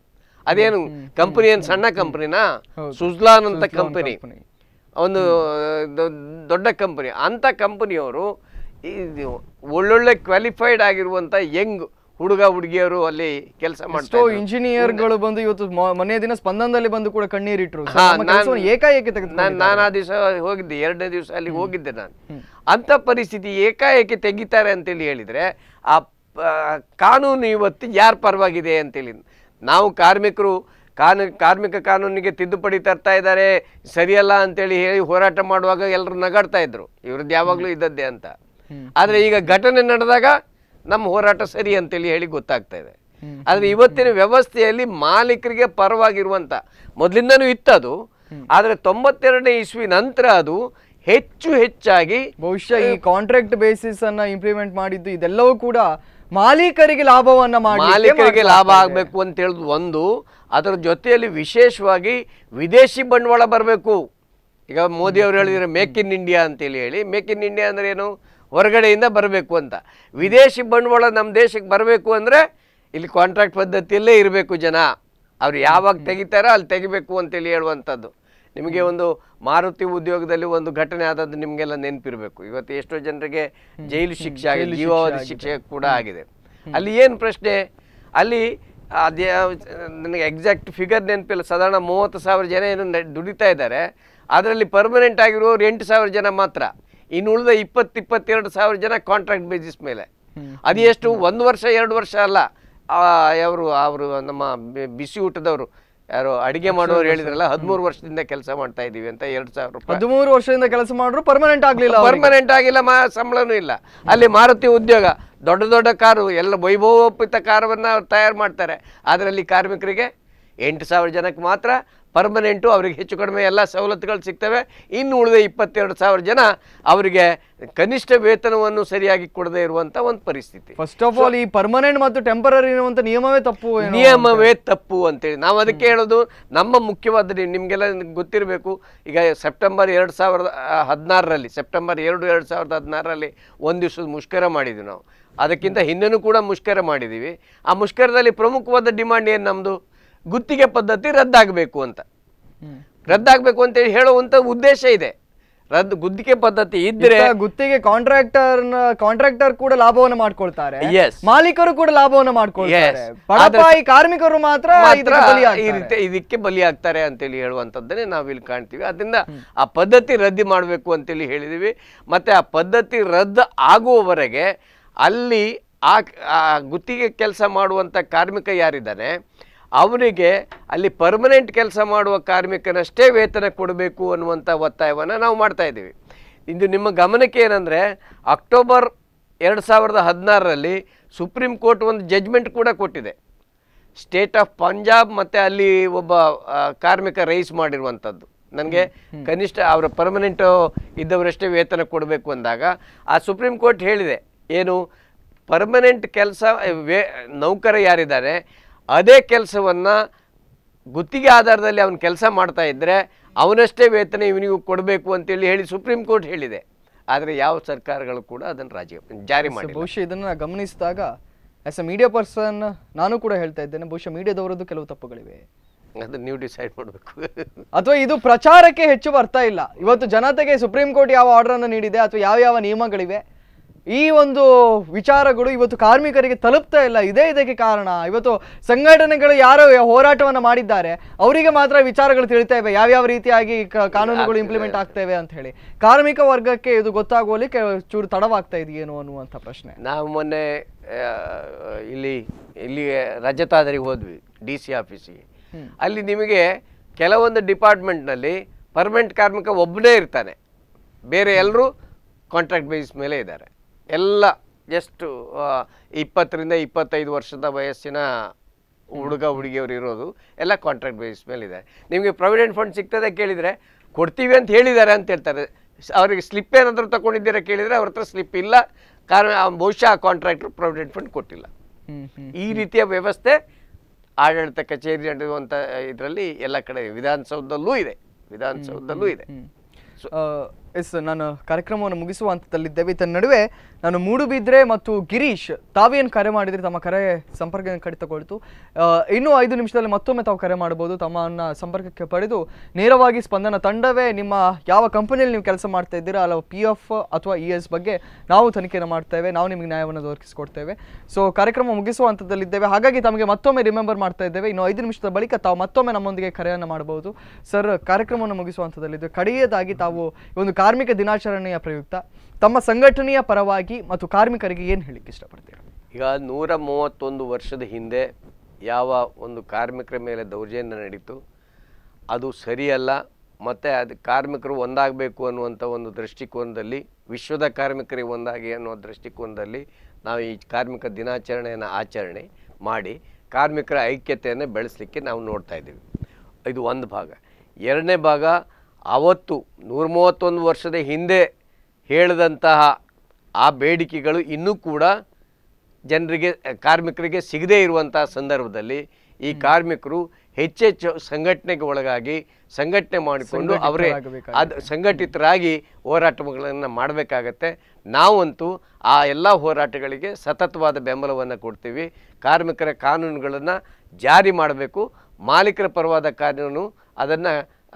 ಅದೇನು ಕಂಪನಿ ಏನು ಸಣ್ಣ ಕಂಪನಿನಾ ಹೌದು. ಸುಜ್ಲಾನ್ ಅಂತ ಸುಜ್ಲಾನ್ ಕಂಪನಿ company. ಒಂದು ದೊ- ದೊಡ್ಡ ಕಂಪನಿ ಅಂಥ ಕಂಪನಿಯವರು ಇದು ಒಳ್ಳೊಳ್ಳೆ ಕ್ವಾಲಿಫೈಡ್ ಆಗಿರುವಂಥ ಯಂಗ್ ಹುಡುಗ ಹುಡುಗಿಯರು ಅಲ್ಲಿ ಕೆಲಸ ಎಷ್ಟೋ ಮಾಡ್ತಾರೆ ಇಂಜಿನಿಯರ್ಗಳು ಬಂದು ಇವತ್ತು ಮ- ಮೊನ್ನೆ ದಿನ ಸ್ಪಂದನದಲ್ಲಿ ಬಂದು ಕೂಡ ಕಣ್ಣೀರಿಟ್ರು So, ಹಾ, ನಮ್ಮ ನಾನ್- ಕೆಲಸವನ್ನು ಏಕಾಏಕಿ ನಾನು ತೆಗೆದುಕೊಂಡಿದ್ದಾರೆ. ನಾನು ಆ ದಿವಸ ಹೋಗಿದ್ದೆ ಎರಡನೇ ದಿವಸ ಅಲ್ಲಿ ಹೋಗಿದ್ದೆ ನಾನು ಅಂಥ ಪರಿಸ್ಥಿತಿ ಏಕಾಏಕಿ ತೆಗಿತಾರೆ ಅಂತೇಳಿ ಹೇಳಿದರೆ ಆ ಪ- ಕಾನೂನು ಇವತ್ತು ಯಾರ ಪರವಾಗಿದೆ ಅಂತೇಳಿ ನಾವು ಕಾರ್ಮಿಕರು ಕಾನೂ ಕಾರ್ಮಿಕ ಕಾನೂನಿಗೆ ತಿದ್ದುಪಡಿ ತರ್ತಾ ಇದ್ದಾರೆ ಸರಿಯಲ್ಲ ಅಂತೇಳಿ ಹೇಳಿ ಹೋರಾಟ ಮಾಡುವಾಗ ಎಲ್ಲರೂ ನಗಾಡ್ತಾ ಇದ್ರು ಇವ್ರದ್ದು ಯಾವಾಗಲೂ ಇದ್ದದ್ದೇ ಅಂತ ಆದರೆ ಈಗ ಘಟನೆ ನಡೆದಾಗ ನಮ್ಮ ಹೋರಾಟ ಸರಿ ಅಂತೇಳಿ ಹೇಳಿ ಗೊತ್ತಾಗ್ತಾ ಇದೆ ಆದರೆ ಇವತ್ತಿನ ವ್ಯವಸ್ಥೆಯಲ್ಲಿ ಮಾಲೀಕರಿಗೆ ಪರವಾಗಿರುವಂಥ ಮೊದಲಿಂದನೂ ಇತ್ತದು ಆದರೆ ತೊಂಬತ್ತೆರಡನೇ ಇಸ್ವಿ ನಂತರ ಅದು ಹೆಚ್ಚು ಹೆಚ್ಚಾಗಿ ಬಹುಶಃ ಈ ಕಾಂಟ್ರಾಕ್ಟ್ ಬೇಸಿಸ್ ಅನ್ನ ಇಂಪ್ಲಿಮೆಂಟ್ ಮಾಡಿದ್ದು ಇದೆಲ್ಲವೂ ಕೂಡ ಮಾಲೀಕರಿಗೆ ಲಾಭವನ್ನ ಮಾಡಿ ಮಾಲೀಕರಿಗೆ ಲಾಭ ಆಗಬೇಕು ಅಂತ ಹೇಳಿದ್ ಒಂದು ಅದರ ಜೊತೆಯಲ್ಲಿ ವಿಶೇಷವಾಗಿ ವಿದೇಶಿ ಬಂಡವಾಳ ಬರಬೇಕು ಈಗ ಮೋದಿ ಅವರು ಹೇಳಿದ್ರೆ ಮೇಕ್ ಇನ್ ಇಂಡಿಯಾ ಅಂತೇಳಿ ಹೇಳಿ ಮೇಕ್ ಇನ್ ಇಂಡಿಯಾ ಅಂದ್ರೆ ಏನು ಹೊರಗಡೆಯಿಂದ ಬರಬೇಕು ಅಂತ ವಿದೇಶಿ ಬಂಡವಾಳ ನಮ್ಮ ದೇಶಕ್ಕೆ ಬರಬೇಕು ಅಂದರೆ ಇಲ್ಲಿ ಕಾಂಟ್ರಾಕ್ಟ್ ಪದ್ಧತಿಯಲ್ಲೇ ಇರಬೇಕು ಜನ ಅವ್ರು ಯಾವಾಗ ತೆಗಿತಾರೋ ಅಲ್ಲಿ ತೆಗಿಬೇಕು ಅಂತೇಳಿ ಹೇಳುವಂಥದ್ದು ನಿಮಗೆ ಒಂದು ಮಾರುತಿ ಉದ್ಯೋಗದಲ್ಲಿ ಒಂದು ಘಟನೆ ಆದದ್ದು ನಿಮಗೆಲ್ಲ ನೆನಪಿರಬೇಕು ಇವತ್ತು ಎಷ್ಟೋ ಜನರಿಗೆ ಜೈಲು ಶಿಕ್ಷೆ ಆಗಿದೆ ಜೀವಾವಧಿ ಶಿಕ್ಷೆ ಕೂಡ ಆಗಿದೆ ಅಲ್ಲಿ ಏನು ಪ್ರಶ್ನೆ ಅಲ್ಲಿ ಅದೇ ನನಗೆ ಎಕ್ಸಾಕ್ಟ್ ಫಿಗರ್ ನೆನಪಿಲ್ಲ ಸಾಧಾರಣ ಮೂವತ್ತು ಸಾವಿರ ಜನ ಏನು ನೆ- ದುಡಿತಾ ಇದ್ದಾರೆ ಅದರಲ್ಲಿ ಪರ್ಮನೆಂಟ್ ಆಗಿರೋರು ಎಂಟು ಸಾವಿರ ಜನ ಮಾತ್ರ ಇನ್ನು ಉಳಿದ ಇಪ್ಪತ್ತು ಇಪ್ಪತ್ತೆರಡು ಸಾವಿರ ಜನ ಕಾಂಟ್ರಾಕ್ಟ್ ಬೇಸಿಸ್ ಮೇಲೆ ಅದು ಎಷ್ಟು ಒಂದು ವರ್ಷ ಎರಡು ವರ್ಷ ಅಲ್ಲ ಅವರು ಅವರು ನಮ್ಮ ಬಿ- ಬಿಸಿ ಊಟದವರು ಯಾರು ಅಡಿಗೆ ಮಾಡೋರು ಹೇಳಿದ್ರಲ್ಲ ಹದಿಮೂರು ವರ್ಷದಿಂದ ಕೆಲಸ ಮಾಡ್ತಾ ಇದ್ದೀವಿ ಅಂತ ಎರಡು ಸಾವಿರ ರೂಪಾಯಿ ಹದಿಮೂರು ವರ್ಷದಿಂದ ಕೆಲಸ ಮಾಡಿದ್ರು ಪರ್ಮನೆಂಟ್ ಆಗ್ಲಿಲ್ಲ ಅವ್ರಿಗೆ. ಪರ್ಮನೆಂಟ್ ಆಗಿಲ್ಲ ಮಾ ಸಂಬಳನೂ ಇಲ್ಲ ಅಲ್ಲಿ ಮಾರುತಿ ಉದ್ಯೋಗ ದೊಡ್ಡ ದೊಡ್ಡ ಕಾರು ಎಲ್ಲ ವೈಭವೋಪಿತ ಕಾರವನ್ನು ತಯಾರು ಮಾಡ್ತಾರೆ ಅದರಲ್ಲಿ ಕಾರ್ಮಿಕರಿಗೆ ಎಂಟು ಸಾವಿರ ಜನಕ್ಕೆ ಮಾತ್ರ ಪರ್ಮನೆಂಟು ಅವರಿಗೆ ಹೆಚ್ಚು ಕಡಿಮೆ ಎಲ್ಲ ಸವಲತ್ತುಗಳು ಸಿಗ್ತವೆ ಇನ್ನು ಉಳಿದ ಇಪ್ಪತ್ತೆರಡು ಸಾವಿರ ಜನ ಅವರಿಗೆ ಕನಿಷ್ಠ ವೇತನವನ್ನು ಸರಿಯಾಗಿ ಕೊಡದೇ ಇರುವಂಥ ಒಂದು ಪರಿಸ್ಥಿತಿ ಫಸ್ಟ್ ಆಫ್ ಆಲ್ ಈ ಪರ್ಮನೆಂಟ್ ಮತ್ತು ಟೆಂಪರರಿ ಇರುವಂತ ನಿಯಮವೇ ತಪ್ಪು ಏನೋ ನಿಯಮವೇ ತಪ್ಪು ಅಂತೇಳಿ ನಾವು ಅದಕ್ಕೆ ಹೇಳೋದು ನಮ್ಮ ಮುಖ್ಯವಾದ ನಿ- ನಿಮಗೆಲ್ಲ ಗೊತ್ತಿರಬೇಕು ಈಗ ಸೆಪ್ಟೆಂಬರ್ ಎರಡು ಸಾವಿರದ ಹದಿನಾರರಲ್ಲಿ ಸೆಪ್ಟೆಂಬರ್ ಎರಡು ಎರಡು ಸಾವಿರದ ಹದಿನಾರರಲ್ಲಿ ಒಂದು ದಿವಸದ ಮುಷ್ಕರ ಮಾಡಿದ್ವಿ ನಾವು ಅದಕ್ಕಿಂತ ಹಿಂದೆನೂ ಕೂಡ ಮುಷ್ಕರ ಮಾಡಿದ್ದೀವಿ ಆ ಮುಷ್ಕರದಲ್ಲಿ ಪ್ರಮುಖವಾದ ಡಿಮಾಂಡ್ ಏನು ನಮ್ಮದು ಗುತ್ತಿಗೆ ಪದ್ಧತಿ ರದ್ದಾಗಬೇಕು ಅಂತ ರದ್ದಾಗಬೇಕು ಅಂತೇಳಿ ಹೇಳುವಂಥ ಉದ್ದೇಶ ಇದೆ ರದ್ದು ಗುತ್ತಿಗೆ ಪದ್ಧತಿ ಇದ್ದರೆ ಇತ್ತ ಗುತ್ತಿಗೆ ಕಾಂಟ್ರಾಕ್ಟರ್ ಕಾಂಟ್ರಾಕ್ಟರ್ ಕೂಡ ಲಾಭವನ್ನ ಮಾಡ್ಕೊಳ್ತಾರೆ Yes. ಮಾಲೀಕರು ಕೂಡ ಲಾಭವನ್ನ ಮಾಡ್ಕೊಳ್ತಾರೆ Yes. ಬಡಪಾಯಿ ಕಾರ್ಮಿಕರು ಮಾತ್ರ ಮಾತ್ರ ಇದಕ್ಕೆ ಈ ಬಲಿಯಾಗ್ತಾರೆ. ರೀತಿ ಇದಕ್ಕೆ ಬಲಿಯಾಗ್ತಾರೆ ಅಂತೇಳಿ ಹೇಳುವಂಥದ್ದನ್ನೇ ನಾವು ಇಲ್ಲಿ ಕಾಣ್ತೀವಿ ಅದರಿಂದ ಆ ಪದ್ಧತಿ ರದ್ದು ಮಾಡಬೇಕು ಅಂತೇಳಿ ಹೇಳಿದೀವಿ ಮತ್ತೆ ಆ ಪದ್ಧತಿ ರದ್ದು ಆಗುವವರೆಗೆ ಅಲ್ಲಿ ಆ ಆ ಗುತ್ತಿಗೆ ಕೆಲಸ ಮಾಡುವಂಥ ಕಾರ್ಮಿಕ ಯಾರಿದ್ದಾನೆ ಅವನಿಗೆ ಅಲ್ಲಿ ಪರ್ಮನೆಂಟ್ ಕೆಲಸ ಮಾಡುವ ಕಾರ್ಮಿಕನಷ್ಟೇ ವೇತನ ಕೊಡಬೇಕು ಅನ್ನುವಂಥ ಒತ್ತಾಯವನ್ನು ನಾವು ಮಾಡ್ತಾ ಇದ್ದೀವಿ ಇದು ನಿಮ್ಮ ಗಮನಕ್ಕೆ ಏನಂದರೆ ಅಕ್ಟೋಬರ್ ಎರಡು ಸಾವಿರದ ಹದಿನಾರರಲ್ಲಿ ಸುಪ್ರೀಂ ಕೋರ್ಟ್ ಒಂದು ಜಡ್ಜ್ಮೆಂಟ್ ಕೂಡ ಕೊಟ್ಟಿದೆ ಸ್ಟೇಟ್ ಆಫ್ ಪಂಜಾಬ್ ಮತ್ತು ಅಲ್ಲಿ ಒಬ್ಬ ಆ, ಕಾರ್ಮಿಕ ರೈಸ್ ಮಾಡಿರುವಂಥದ್ದು ನನಗೆ ಕನಿಷ್ಠ ಅವರ ಪರ್ಮನೆಂಟು ಇದ್ದವರಷ್ಟೇ ವೇತನ ಕೊಡಬೇಕು ಅಂದಾಗ ಆ ಸುಪ್ರೀಂ ಕೋರ್ಟ್ ಹೇಳಿದೆ ಏನು ಪರ್ಮನೆಂಟ್ ಕೆಲಸ ವೇ ನೌಕರ ಯಾರಿದ್ದಾರೆ ಅದೇ ಕೆಲಸವನ್ನು ಗುತ್ತಿಗೆ ಆಧಾರದಲ್ಲಿ ಅವನು ಕೆಲಸ ಮಾಡ್ತಾ ಇದ್ದರೆ ಅವನಷ್ಟೇ ವೇತನ ಇವನಿಗೂ ಕೊಡಬೇಕು ಅಂತೇಳಿ ಹೇಳಿ ಸುಪ್ರೀಂ ಕೋರ್ಟ್ ಹೇಳಿದೆ ಆದರೆ ಯಾವ ಸರ್ಕಾರಗಳು ಕೂಡ ಅದನ್ನು ರಾಜ್ಯ ಜಾರಿ So, ಮಾಡಿಲ್ಲ ಬಹುಶಃ ಇದನ್ನ ಗಮನಿಸಿದಾಗ ಆಸ್ ಅ ಮೀಡಿಯಾ ಪರ್ಸನ್ ನಾನು ಕೂಡ ಹೇಳ್ತಾ ಇದ್ದೇನೆ ಬಹುಶಃ ಮೀಡಿಯಾದವರದ್ದು ಕೆಲವು ತಪ್ಪುಗಳಿವೆ ಅದನ್ನು ನೀವು ಡಿಸೈಡ್ ಮಾಡಬೇಕು ಅಥವಾ ಇದು ಪ್ರಚಾರಕ್ಕೆ ಹೆಚ್ಚು ಬರ್ತಾ ಇಲ್ಲ ಇವತ್ತು ಜನತೆಗೆ ಸುಪ್ರೀಂ ಕೋರ್ಟ್ ಯಾವ ಆರ್ಡರ್ ಅನ್ನು ನೀಡಿದೆ ಅಥವಾ ಯಾವ ಯಾವ ನಿಯಮಗಳಿವೆ ಈ ಒಂದು ವಿಚಾರಗಳು ಇವತ್ತು ಕಾರ್ಮಿಕರಿಗೆ ತಲುಪ್ತಾ ಇಲ್ಲ ಇದೇ ಇದಕ್ಕೆ ಕಾರಣ ಇವತ್ತು ಸಂಘಟನೆಗಳು ಯಾರು ಹೋರಾಟವನ್ನ ಮಾಡಿದ್ದಾರೆ ಅವರಿಗೆ ಮಾತ್ರ ವಿಚಾರಗಳು ತಿಳಿತಾ ಇವೆ ಯಾವ್ಯಾವ ರೀತಿಯಾಗಿ ಕ- ಕಾನೂನುಗಳು ಇಂಪ್ಲಿಮೆಂಟ್ ಆಗ್ತೇವೆ ಅಂತ ಹೇಳಿ ಕಾರ್ಮಿಕ ವರ್ಗಕ್ಕೆ ಇದು ಗೊತ್ತಾಗುವಲ್ಲಿ ಚೂರು ತಡವಾಗ್ತಾ ಇದೆಯೇನೋ ಅನ್ನುವಂಥ ಪ್ರಶ್ನೆ ನಾವು ಮೊನ್ನೆ ಆ, ಇಲ್ಲಿ ಇಲ್ಲಿ ರಜತಾದರಿಗೆ ಹೋದ್ವಿ ಡಿ ಸಿ ಆಫೀಸಿಗೆ ಅಲ್ಲಿ ನಿಮಗೆ ಕೆಲವೊಂದು ಡಿಪಾರ್ಟ್ಮೆಂಟ್ನಲ್ಲಿ ಪರ್ಮನೆಂಟ್ ಕಾರ್ಮಿಕ ಒಬ್ಬನೇ ಇರ್ತಾನೆ ಬೇರೆ ಎಲ್ಲರೂ ಕಾಂಟ್ರಾಕ್ಟ್ ಬೇಸಿಸ್ ಮೇಲೆ ಇದ್ದಾರೆ ಎಲ್ಲ ಜಸ್ಟ್ ಇಪ್ಪತ್ತರಿಂದ ಇಪ್ಪತ್ತೈದು ವರ್ಷದ ವಯಸ್ಸಿನ ಹುಡುಗ ಹುಡುಗಿಯವರು ಇರೋದು ಎಲ್ಲ ಕಾಂಟ್ರಾಕ್ಟ್ ಬೇಸಿಸ್ ಮೇಲೆ ಇದೆ ನಿಮಗೆ ಪ್ರಾವಿಡೆಂಟ್ ಫಂಡ್ ಸಿಗ್ತದೆ ಕೇಳಿದರೆ ಕೊಡ್ತೀವಿ ಅಂತ ಹೇಳಿದ್ದಾರೆ ಅಂತ ಹೇಳ್ತಾರೆ ಸ್- ಅವರಿಗೆ ಸ್ಲಿಪ್ ಏನಾದರೂ ತಗೊಂಡಿದ್ದೀರಾ ಕೇಳಿದರೆ ಅವ್ರ ಹತ್ರ ಸ್ಲಿಪ್ ಇಲ್ಲ ಕಾರಣ ಅವ್ನು ಬಹುಶಃ ಆ ಕಾಂಟ್ರಾಕ್ಟ್ರು ಪ್ರಾವಿಡೆಂಟ್ ಫಂಡ್ ಕೊಟ್ಟಿಲ್ಲ ಹ್ಮ್ ಹ್ಮ್ ಈ ರೀತಿಯ ವ್ಯವಸ್ಥೆ ಆಡಳಿತ ಕಚೇರಿ ನಡೆಯುವಂಥ ಇದರಲ್ಲಿ ಎಲ್ಲ ಕಡೆ ವಿಧಾನಸೌಧದಲ್ಲೂ ಇದೆ ವಿಧಾನಸೌಧದಲ್ಲೂ ಇದೆ ಹ್ಮ್. ಸೊ- ಆ, ಎಸ್ ನಾನು ಕಾರ್ಯಕ್ರಮವನ್ನು ಮುಗಿಸುವ ಹಂತದಲ್ಲಿದ್ದೇವೆ ಇದರ ನಡುವೆ ನಾನು ಮೂಡುಬಿದ್ರೆ ಮತ್ತು ಗಿರೀಶ್ ತಾವೇನು ಕರೆ ಮಾಡಿದ್ರೆ ತಮ್ಮ ಕರೆ ಸಂಪರ್ಕ ಕಡಿತಗೊಳ್ತು ಆ, ಇನ್ನೂ ಐದು ನಿಮಿಷದಲ್ಲಿ ಮತ್ತೊಮ್ಮೆ ತಾವು ಕರೆ ಮಾಡಬಹುದು ತಮ್ಮನ್ನ ಸಂಪರ್ಕಕ್ಕೆ ಪಡೆದು ನೇರವಾಗಿ ಸ್ಪಂದನ ತಂಡವೇ ನಿಮ್ಮ ಯಾವ ಕಂಪನಿಯಲ್ಲಿ ನೀವು ಕೆಲಸ ಮಾಡ್ತಾ ಇದ್ದೀರಾ ಅಲ್ಲ ಪಿ ಎಫ್ ಅಥವಾ ಇ ಎಸ್ ಬಗ್ಗೆ ನಾವು ತನಿಖೆಯನ್ನು ಮಾಡ್ತೇವೆ ನಾವು ನಿಮಗೆ ನ್ಯಾಯವನ್ನು ದೊರಕಿಸಿಕೊಡ್ತೇವೆ ಸೊ ಕಾರ್ಯಕ್ರಮ ಮುಗಿಸುವ ಹಂತದಲ್ಲಿದ್ದೇವೆ ಹಾಗಾಗಿ ತಮಗೆ ಮತ್ತೊಮ್ಮೆ ರಿಮೆಂಬರ್ ಮಾಡ್ತಾ ಇದ್ದೇವೆ ಇನ್ನು ಐದು ನಿಮಿಷದ ಬಳಿಕ ತಾವು ಮತ್ತೊಮ್ಮೆ ನಮ್ಮೊಂದಿಗೆ ಕರೆಯನ್ನು ಮಾಡಬಹುದು ಸರ್ ಕಾರ್ಯಕ್ರಮವನ್ನು ಮುಗಿಸುವ ಹಂತದಲ್ಲಿದ್ದೇವೆ ಕಡೆಯದಾಗಿ ತಾವು ಈ ಒಂದು ಕಾರ್ಮಿಕ ದಿನಾಚರಣೆಯ ಪ್ರಯುಕ್ತ ತಮ್ಮ ಸಂಘಟನೆಯ ಪರವಾಗಿ ಮತ್ತು ಕಾರ್ಮಿಕರಿಗೆ ಏನು ಹೇಳಿಕ್ಕೆ ಇಷ್ಟಪಡ್ತೀರಾ ಈಗ ನೂರ ಮೂವತ್ತೊಂದು ವರ್ಷದ ಹಿಂದೆ ಯಾವ ಒಂದು ಕಾರ್ಮಿಕರ ಮೇಲೆ ದೌರ್ಜನ್ಯ ನಡೀತು ಅದು ಸರಿಯಲ್ಲ ಮತ್ತು ಅದು ಕಾರ್ಮಿಕರು ಒಂದಾಗಬೇಕು ಅನ್ನುವಂಥ ಒಂದು ದೃಷ್ಟಿಕೋನದಲ್ಲಿ ವಿಶ್ವದ ಕಾರ್ಮಿಕರಿಗೆ ಒಂದಾಗಿ ಅನ್ನುವ ದೃಷ್ಟಿಕೋನದಲ್ಲಿ ನಾವು ಈ ಕಾರ್ಮಿಕ ದಿನಾಚರಣೆಯನ್ನು ಆಚರಣೆ ಮಾಡಿ ಕಾರ್ಮಿಕರ ಐಕ್ಯತೆಯನ್ನು ಬೆಳೆಸಲಿಕ್ಕೆ ನಾವು ನೋಡ್ತಾ ಇದ್ದೀವಿ ಇದು ಒಂದು ಭಾಗ ಎರಡನೇ ಭಾಗ ಅವತ್ತು ನೂರ ಮೂವತ್ತೊಂದು ವರ್ಷದ ಹಿಂದೆ ಹೇಳಿದಂತಹ ಆ ಬೇಡಿಕೆಗಳು ಇನ್ನೂ ಕೂಡ ಜನರಿಗೆ ಕಾರ್ಮಿಕರಿಗೆ ಸಿಗದೇ ಇರುವಂತಹ ಸಂದರ್ಭದಲ್ಲಿ ಈ ಕಾರ್ಮಿಕರು ಹೆಚ್ಚೆಚ್ಚು ಸಂಘಟನೆಗೆ ಒಳಗಾಗಿ ಸಂಘಟನೆ ಮಾಡಿಕೊಂಡು ಅವರೇ ಸಂಘಟಿತರಾಗಬೇಕಾಗುತ್ತೆ. ಅದು ಸಂಘಟಿತರಾಗಿ ಹೋರಾಟಗಳನ್ನು ಮಾಡಬೇಕಾಗತ್ತೆ ನಾವಂತೂ ಆ ಎಲ್ಲ ಹೋರಾಟಗಳಿಗೆ ಸತತವಾದ ಬೆಂಬಲವನ್ನು ಕೊಡ್ತೀವಿ ಕಾರ್ಮಿಕರ ಕಾನೂನುಗಳನ್ನು ಜಾರಿ ಮಾಡಬೇಕು ಮಾಲೀಕರ ಪರವಾದ ಕಾನೂನು ಅದನ್ನು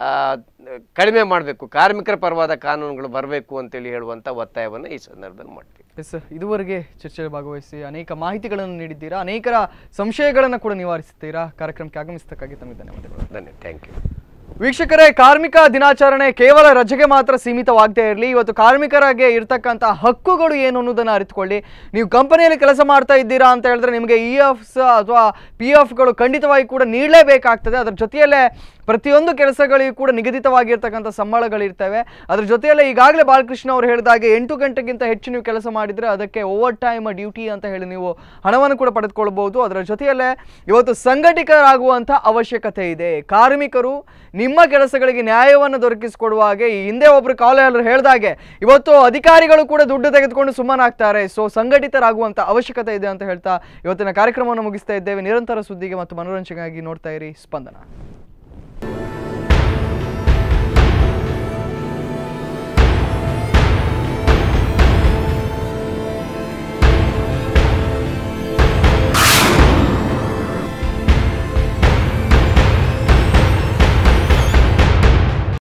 ಕಡಿಮೆ ಮಾಡಬೇಕು ಕಾರ್ಮಿಕರ ಪರವಾದ ಕಾನೂನುಗಳು ಬರಬೇಕು ಅಂತೇಳಿ ಹೇಳುವಂಥ ಒತ್ತಾಯವನ್ನು ಈ ಸಂದರ್ಭದಲ್ಲಿ ಮಾಡ್ತೀವಿ ಎಸ್ ಇದುವರೆಗೆ ಚರ್ಚೆಯಲ್ಲಿ ಭಾಗವಹಿಸಿ ಅನೇಕ ಮಾಹಿತಿಗಳನ್ನು ನೀಡಿದ್ದೀರಾ ಅನೇಕರ ಸಂಶಯಗಳನ್ನು ಕೂಡ ನಿವಾರಿಸುತ್ತೀರಾ ಕಾರ್ಯಕ್ರಮಕ್ಕೆ ಆಗಮಿಸಿದ್ದಕ್ಕಾಗಿ ತಮಗೆ ಧನ್ಯವಾದಗಳು ಧನ್ಯ ಥ್ಯಾಂಕ್ ಯು ವೀಕ್ಷಕರೇ ಕಾರ್ಮಿಕ ದಿನಾಚರಣೆ ಕೇವಲ ರಜೆಗೆ ಮಾತ್ರ ಸೀಮಿತವಾಗದೇ ಇರಲಿ ಇವತ್ತು ಕಾರ್ಮಿಕರಿಗೆ ಇರ್ತಕ್ಕಂಥ ಹಕ್ಕುಗಳು ಏನು ಅನ್ನೋದನ್ನು ಅರಿತುಕೊಳ್ಳಿ ನೀವು ಕಂಪನಿಯಲ್ಲಿ ಕೆಲಸ ಮಾಡ್ತಾ ಇದ್ದೀರಾ ಅಂತ ಹೇಳಿದ್ರೆ ನಿಮಗೆ ಇ ಎಫ್ಸ್ ಅಥವಾ ಪಿ ಎಫ್ಗಳು ಖಂಡಿತವಾಗಿ ಕೂಡ ನೀಡಲೇಬೇಕಾಗ್ತದೆ ಅದರ ಜೊತೆಯಲ್ಲೇ ಪ್ರತಿಯೊಂದು ಕೆಲಸಗಳಿಗೂ ಕೂಡ ನಿಗದಿತವಾಗಿರ್ತಕ್ಕಂಥ ಸಂಬಳಗಳಿರ್ತವೆ ಅದ್ರ ಜೊತೆಯಲ್ಲೇ ಈಗಾಗಲೇ ಬಾಲಕೃಷ್ಣ ಅವರು ಹೇಳಿದಾಗೆ ಎಂಟು ಗಂಟೆಗಿಂತ ಹೆಚ್ಚು ನೀವು ಕೆಲಸ ಮಾಡಿದರೆ ಅದಕ್ಕೆ ಓವರ್ ಟೈಮ್ ಡ್ಯೂಟಿ ಅಂತ ಹೇಳಿ ನೀವು ಹಣವನ್ನು ಕೂಡ ಪಡೆದುಕೊಳ್ಬಹುದು ಅದರ ಜೊತೆಯಲ್ಲೇ ಇವತ್ತು ಸಂಘಟಿತರಾಗುವಂಥ ಅವಶ್ಯಕತೆ ಇದೆ ಕಾರ್ಮಿಕರು ನಿಮ್ಮ ಕೆಲಸಗಳಿಗೆ ನ್ಯಾಯವನ್ನು ದೊರಕಿಸಿಕೊಡುವ ಹಾಗೆ ಈ ಹಿಂದೆ ಒಬ್ರು ಕಾಲರ್ ಹೇಳ್ದಾಗೆ ಇವತ್ತು ಅಧಿಕಾರಿಗಳು ಕೂಡ ದುಡ್ಡು ತೆಗೆದುಕೊಂಡು ಸುಮ್ಮನಾಗ್ತಾರೆ ಸೊ ಸಂಘಟಿತರಾಗುವಂಥ ಅವಶ್ಯಕತೆ ಇದೆ ಅಂತ ಹೇಳ್ತಾ ಇವತ್ತಿನ ಕಾರ್ಯಕ್ರಮವನ್ನು ಮುಗಿಸ್ತಾ ಇದ್ದೇವೆ ನಿರಂತರ ಸುದ್ದಿಗೆ ಮತ್ತು ಮನೋರಂಜನೆಗಾಗಿ ನೋಡ್ತಾ ಇರಿ ಸ್ಪಂದನ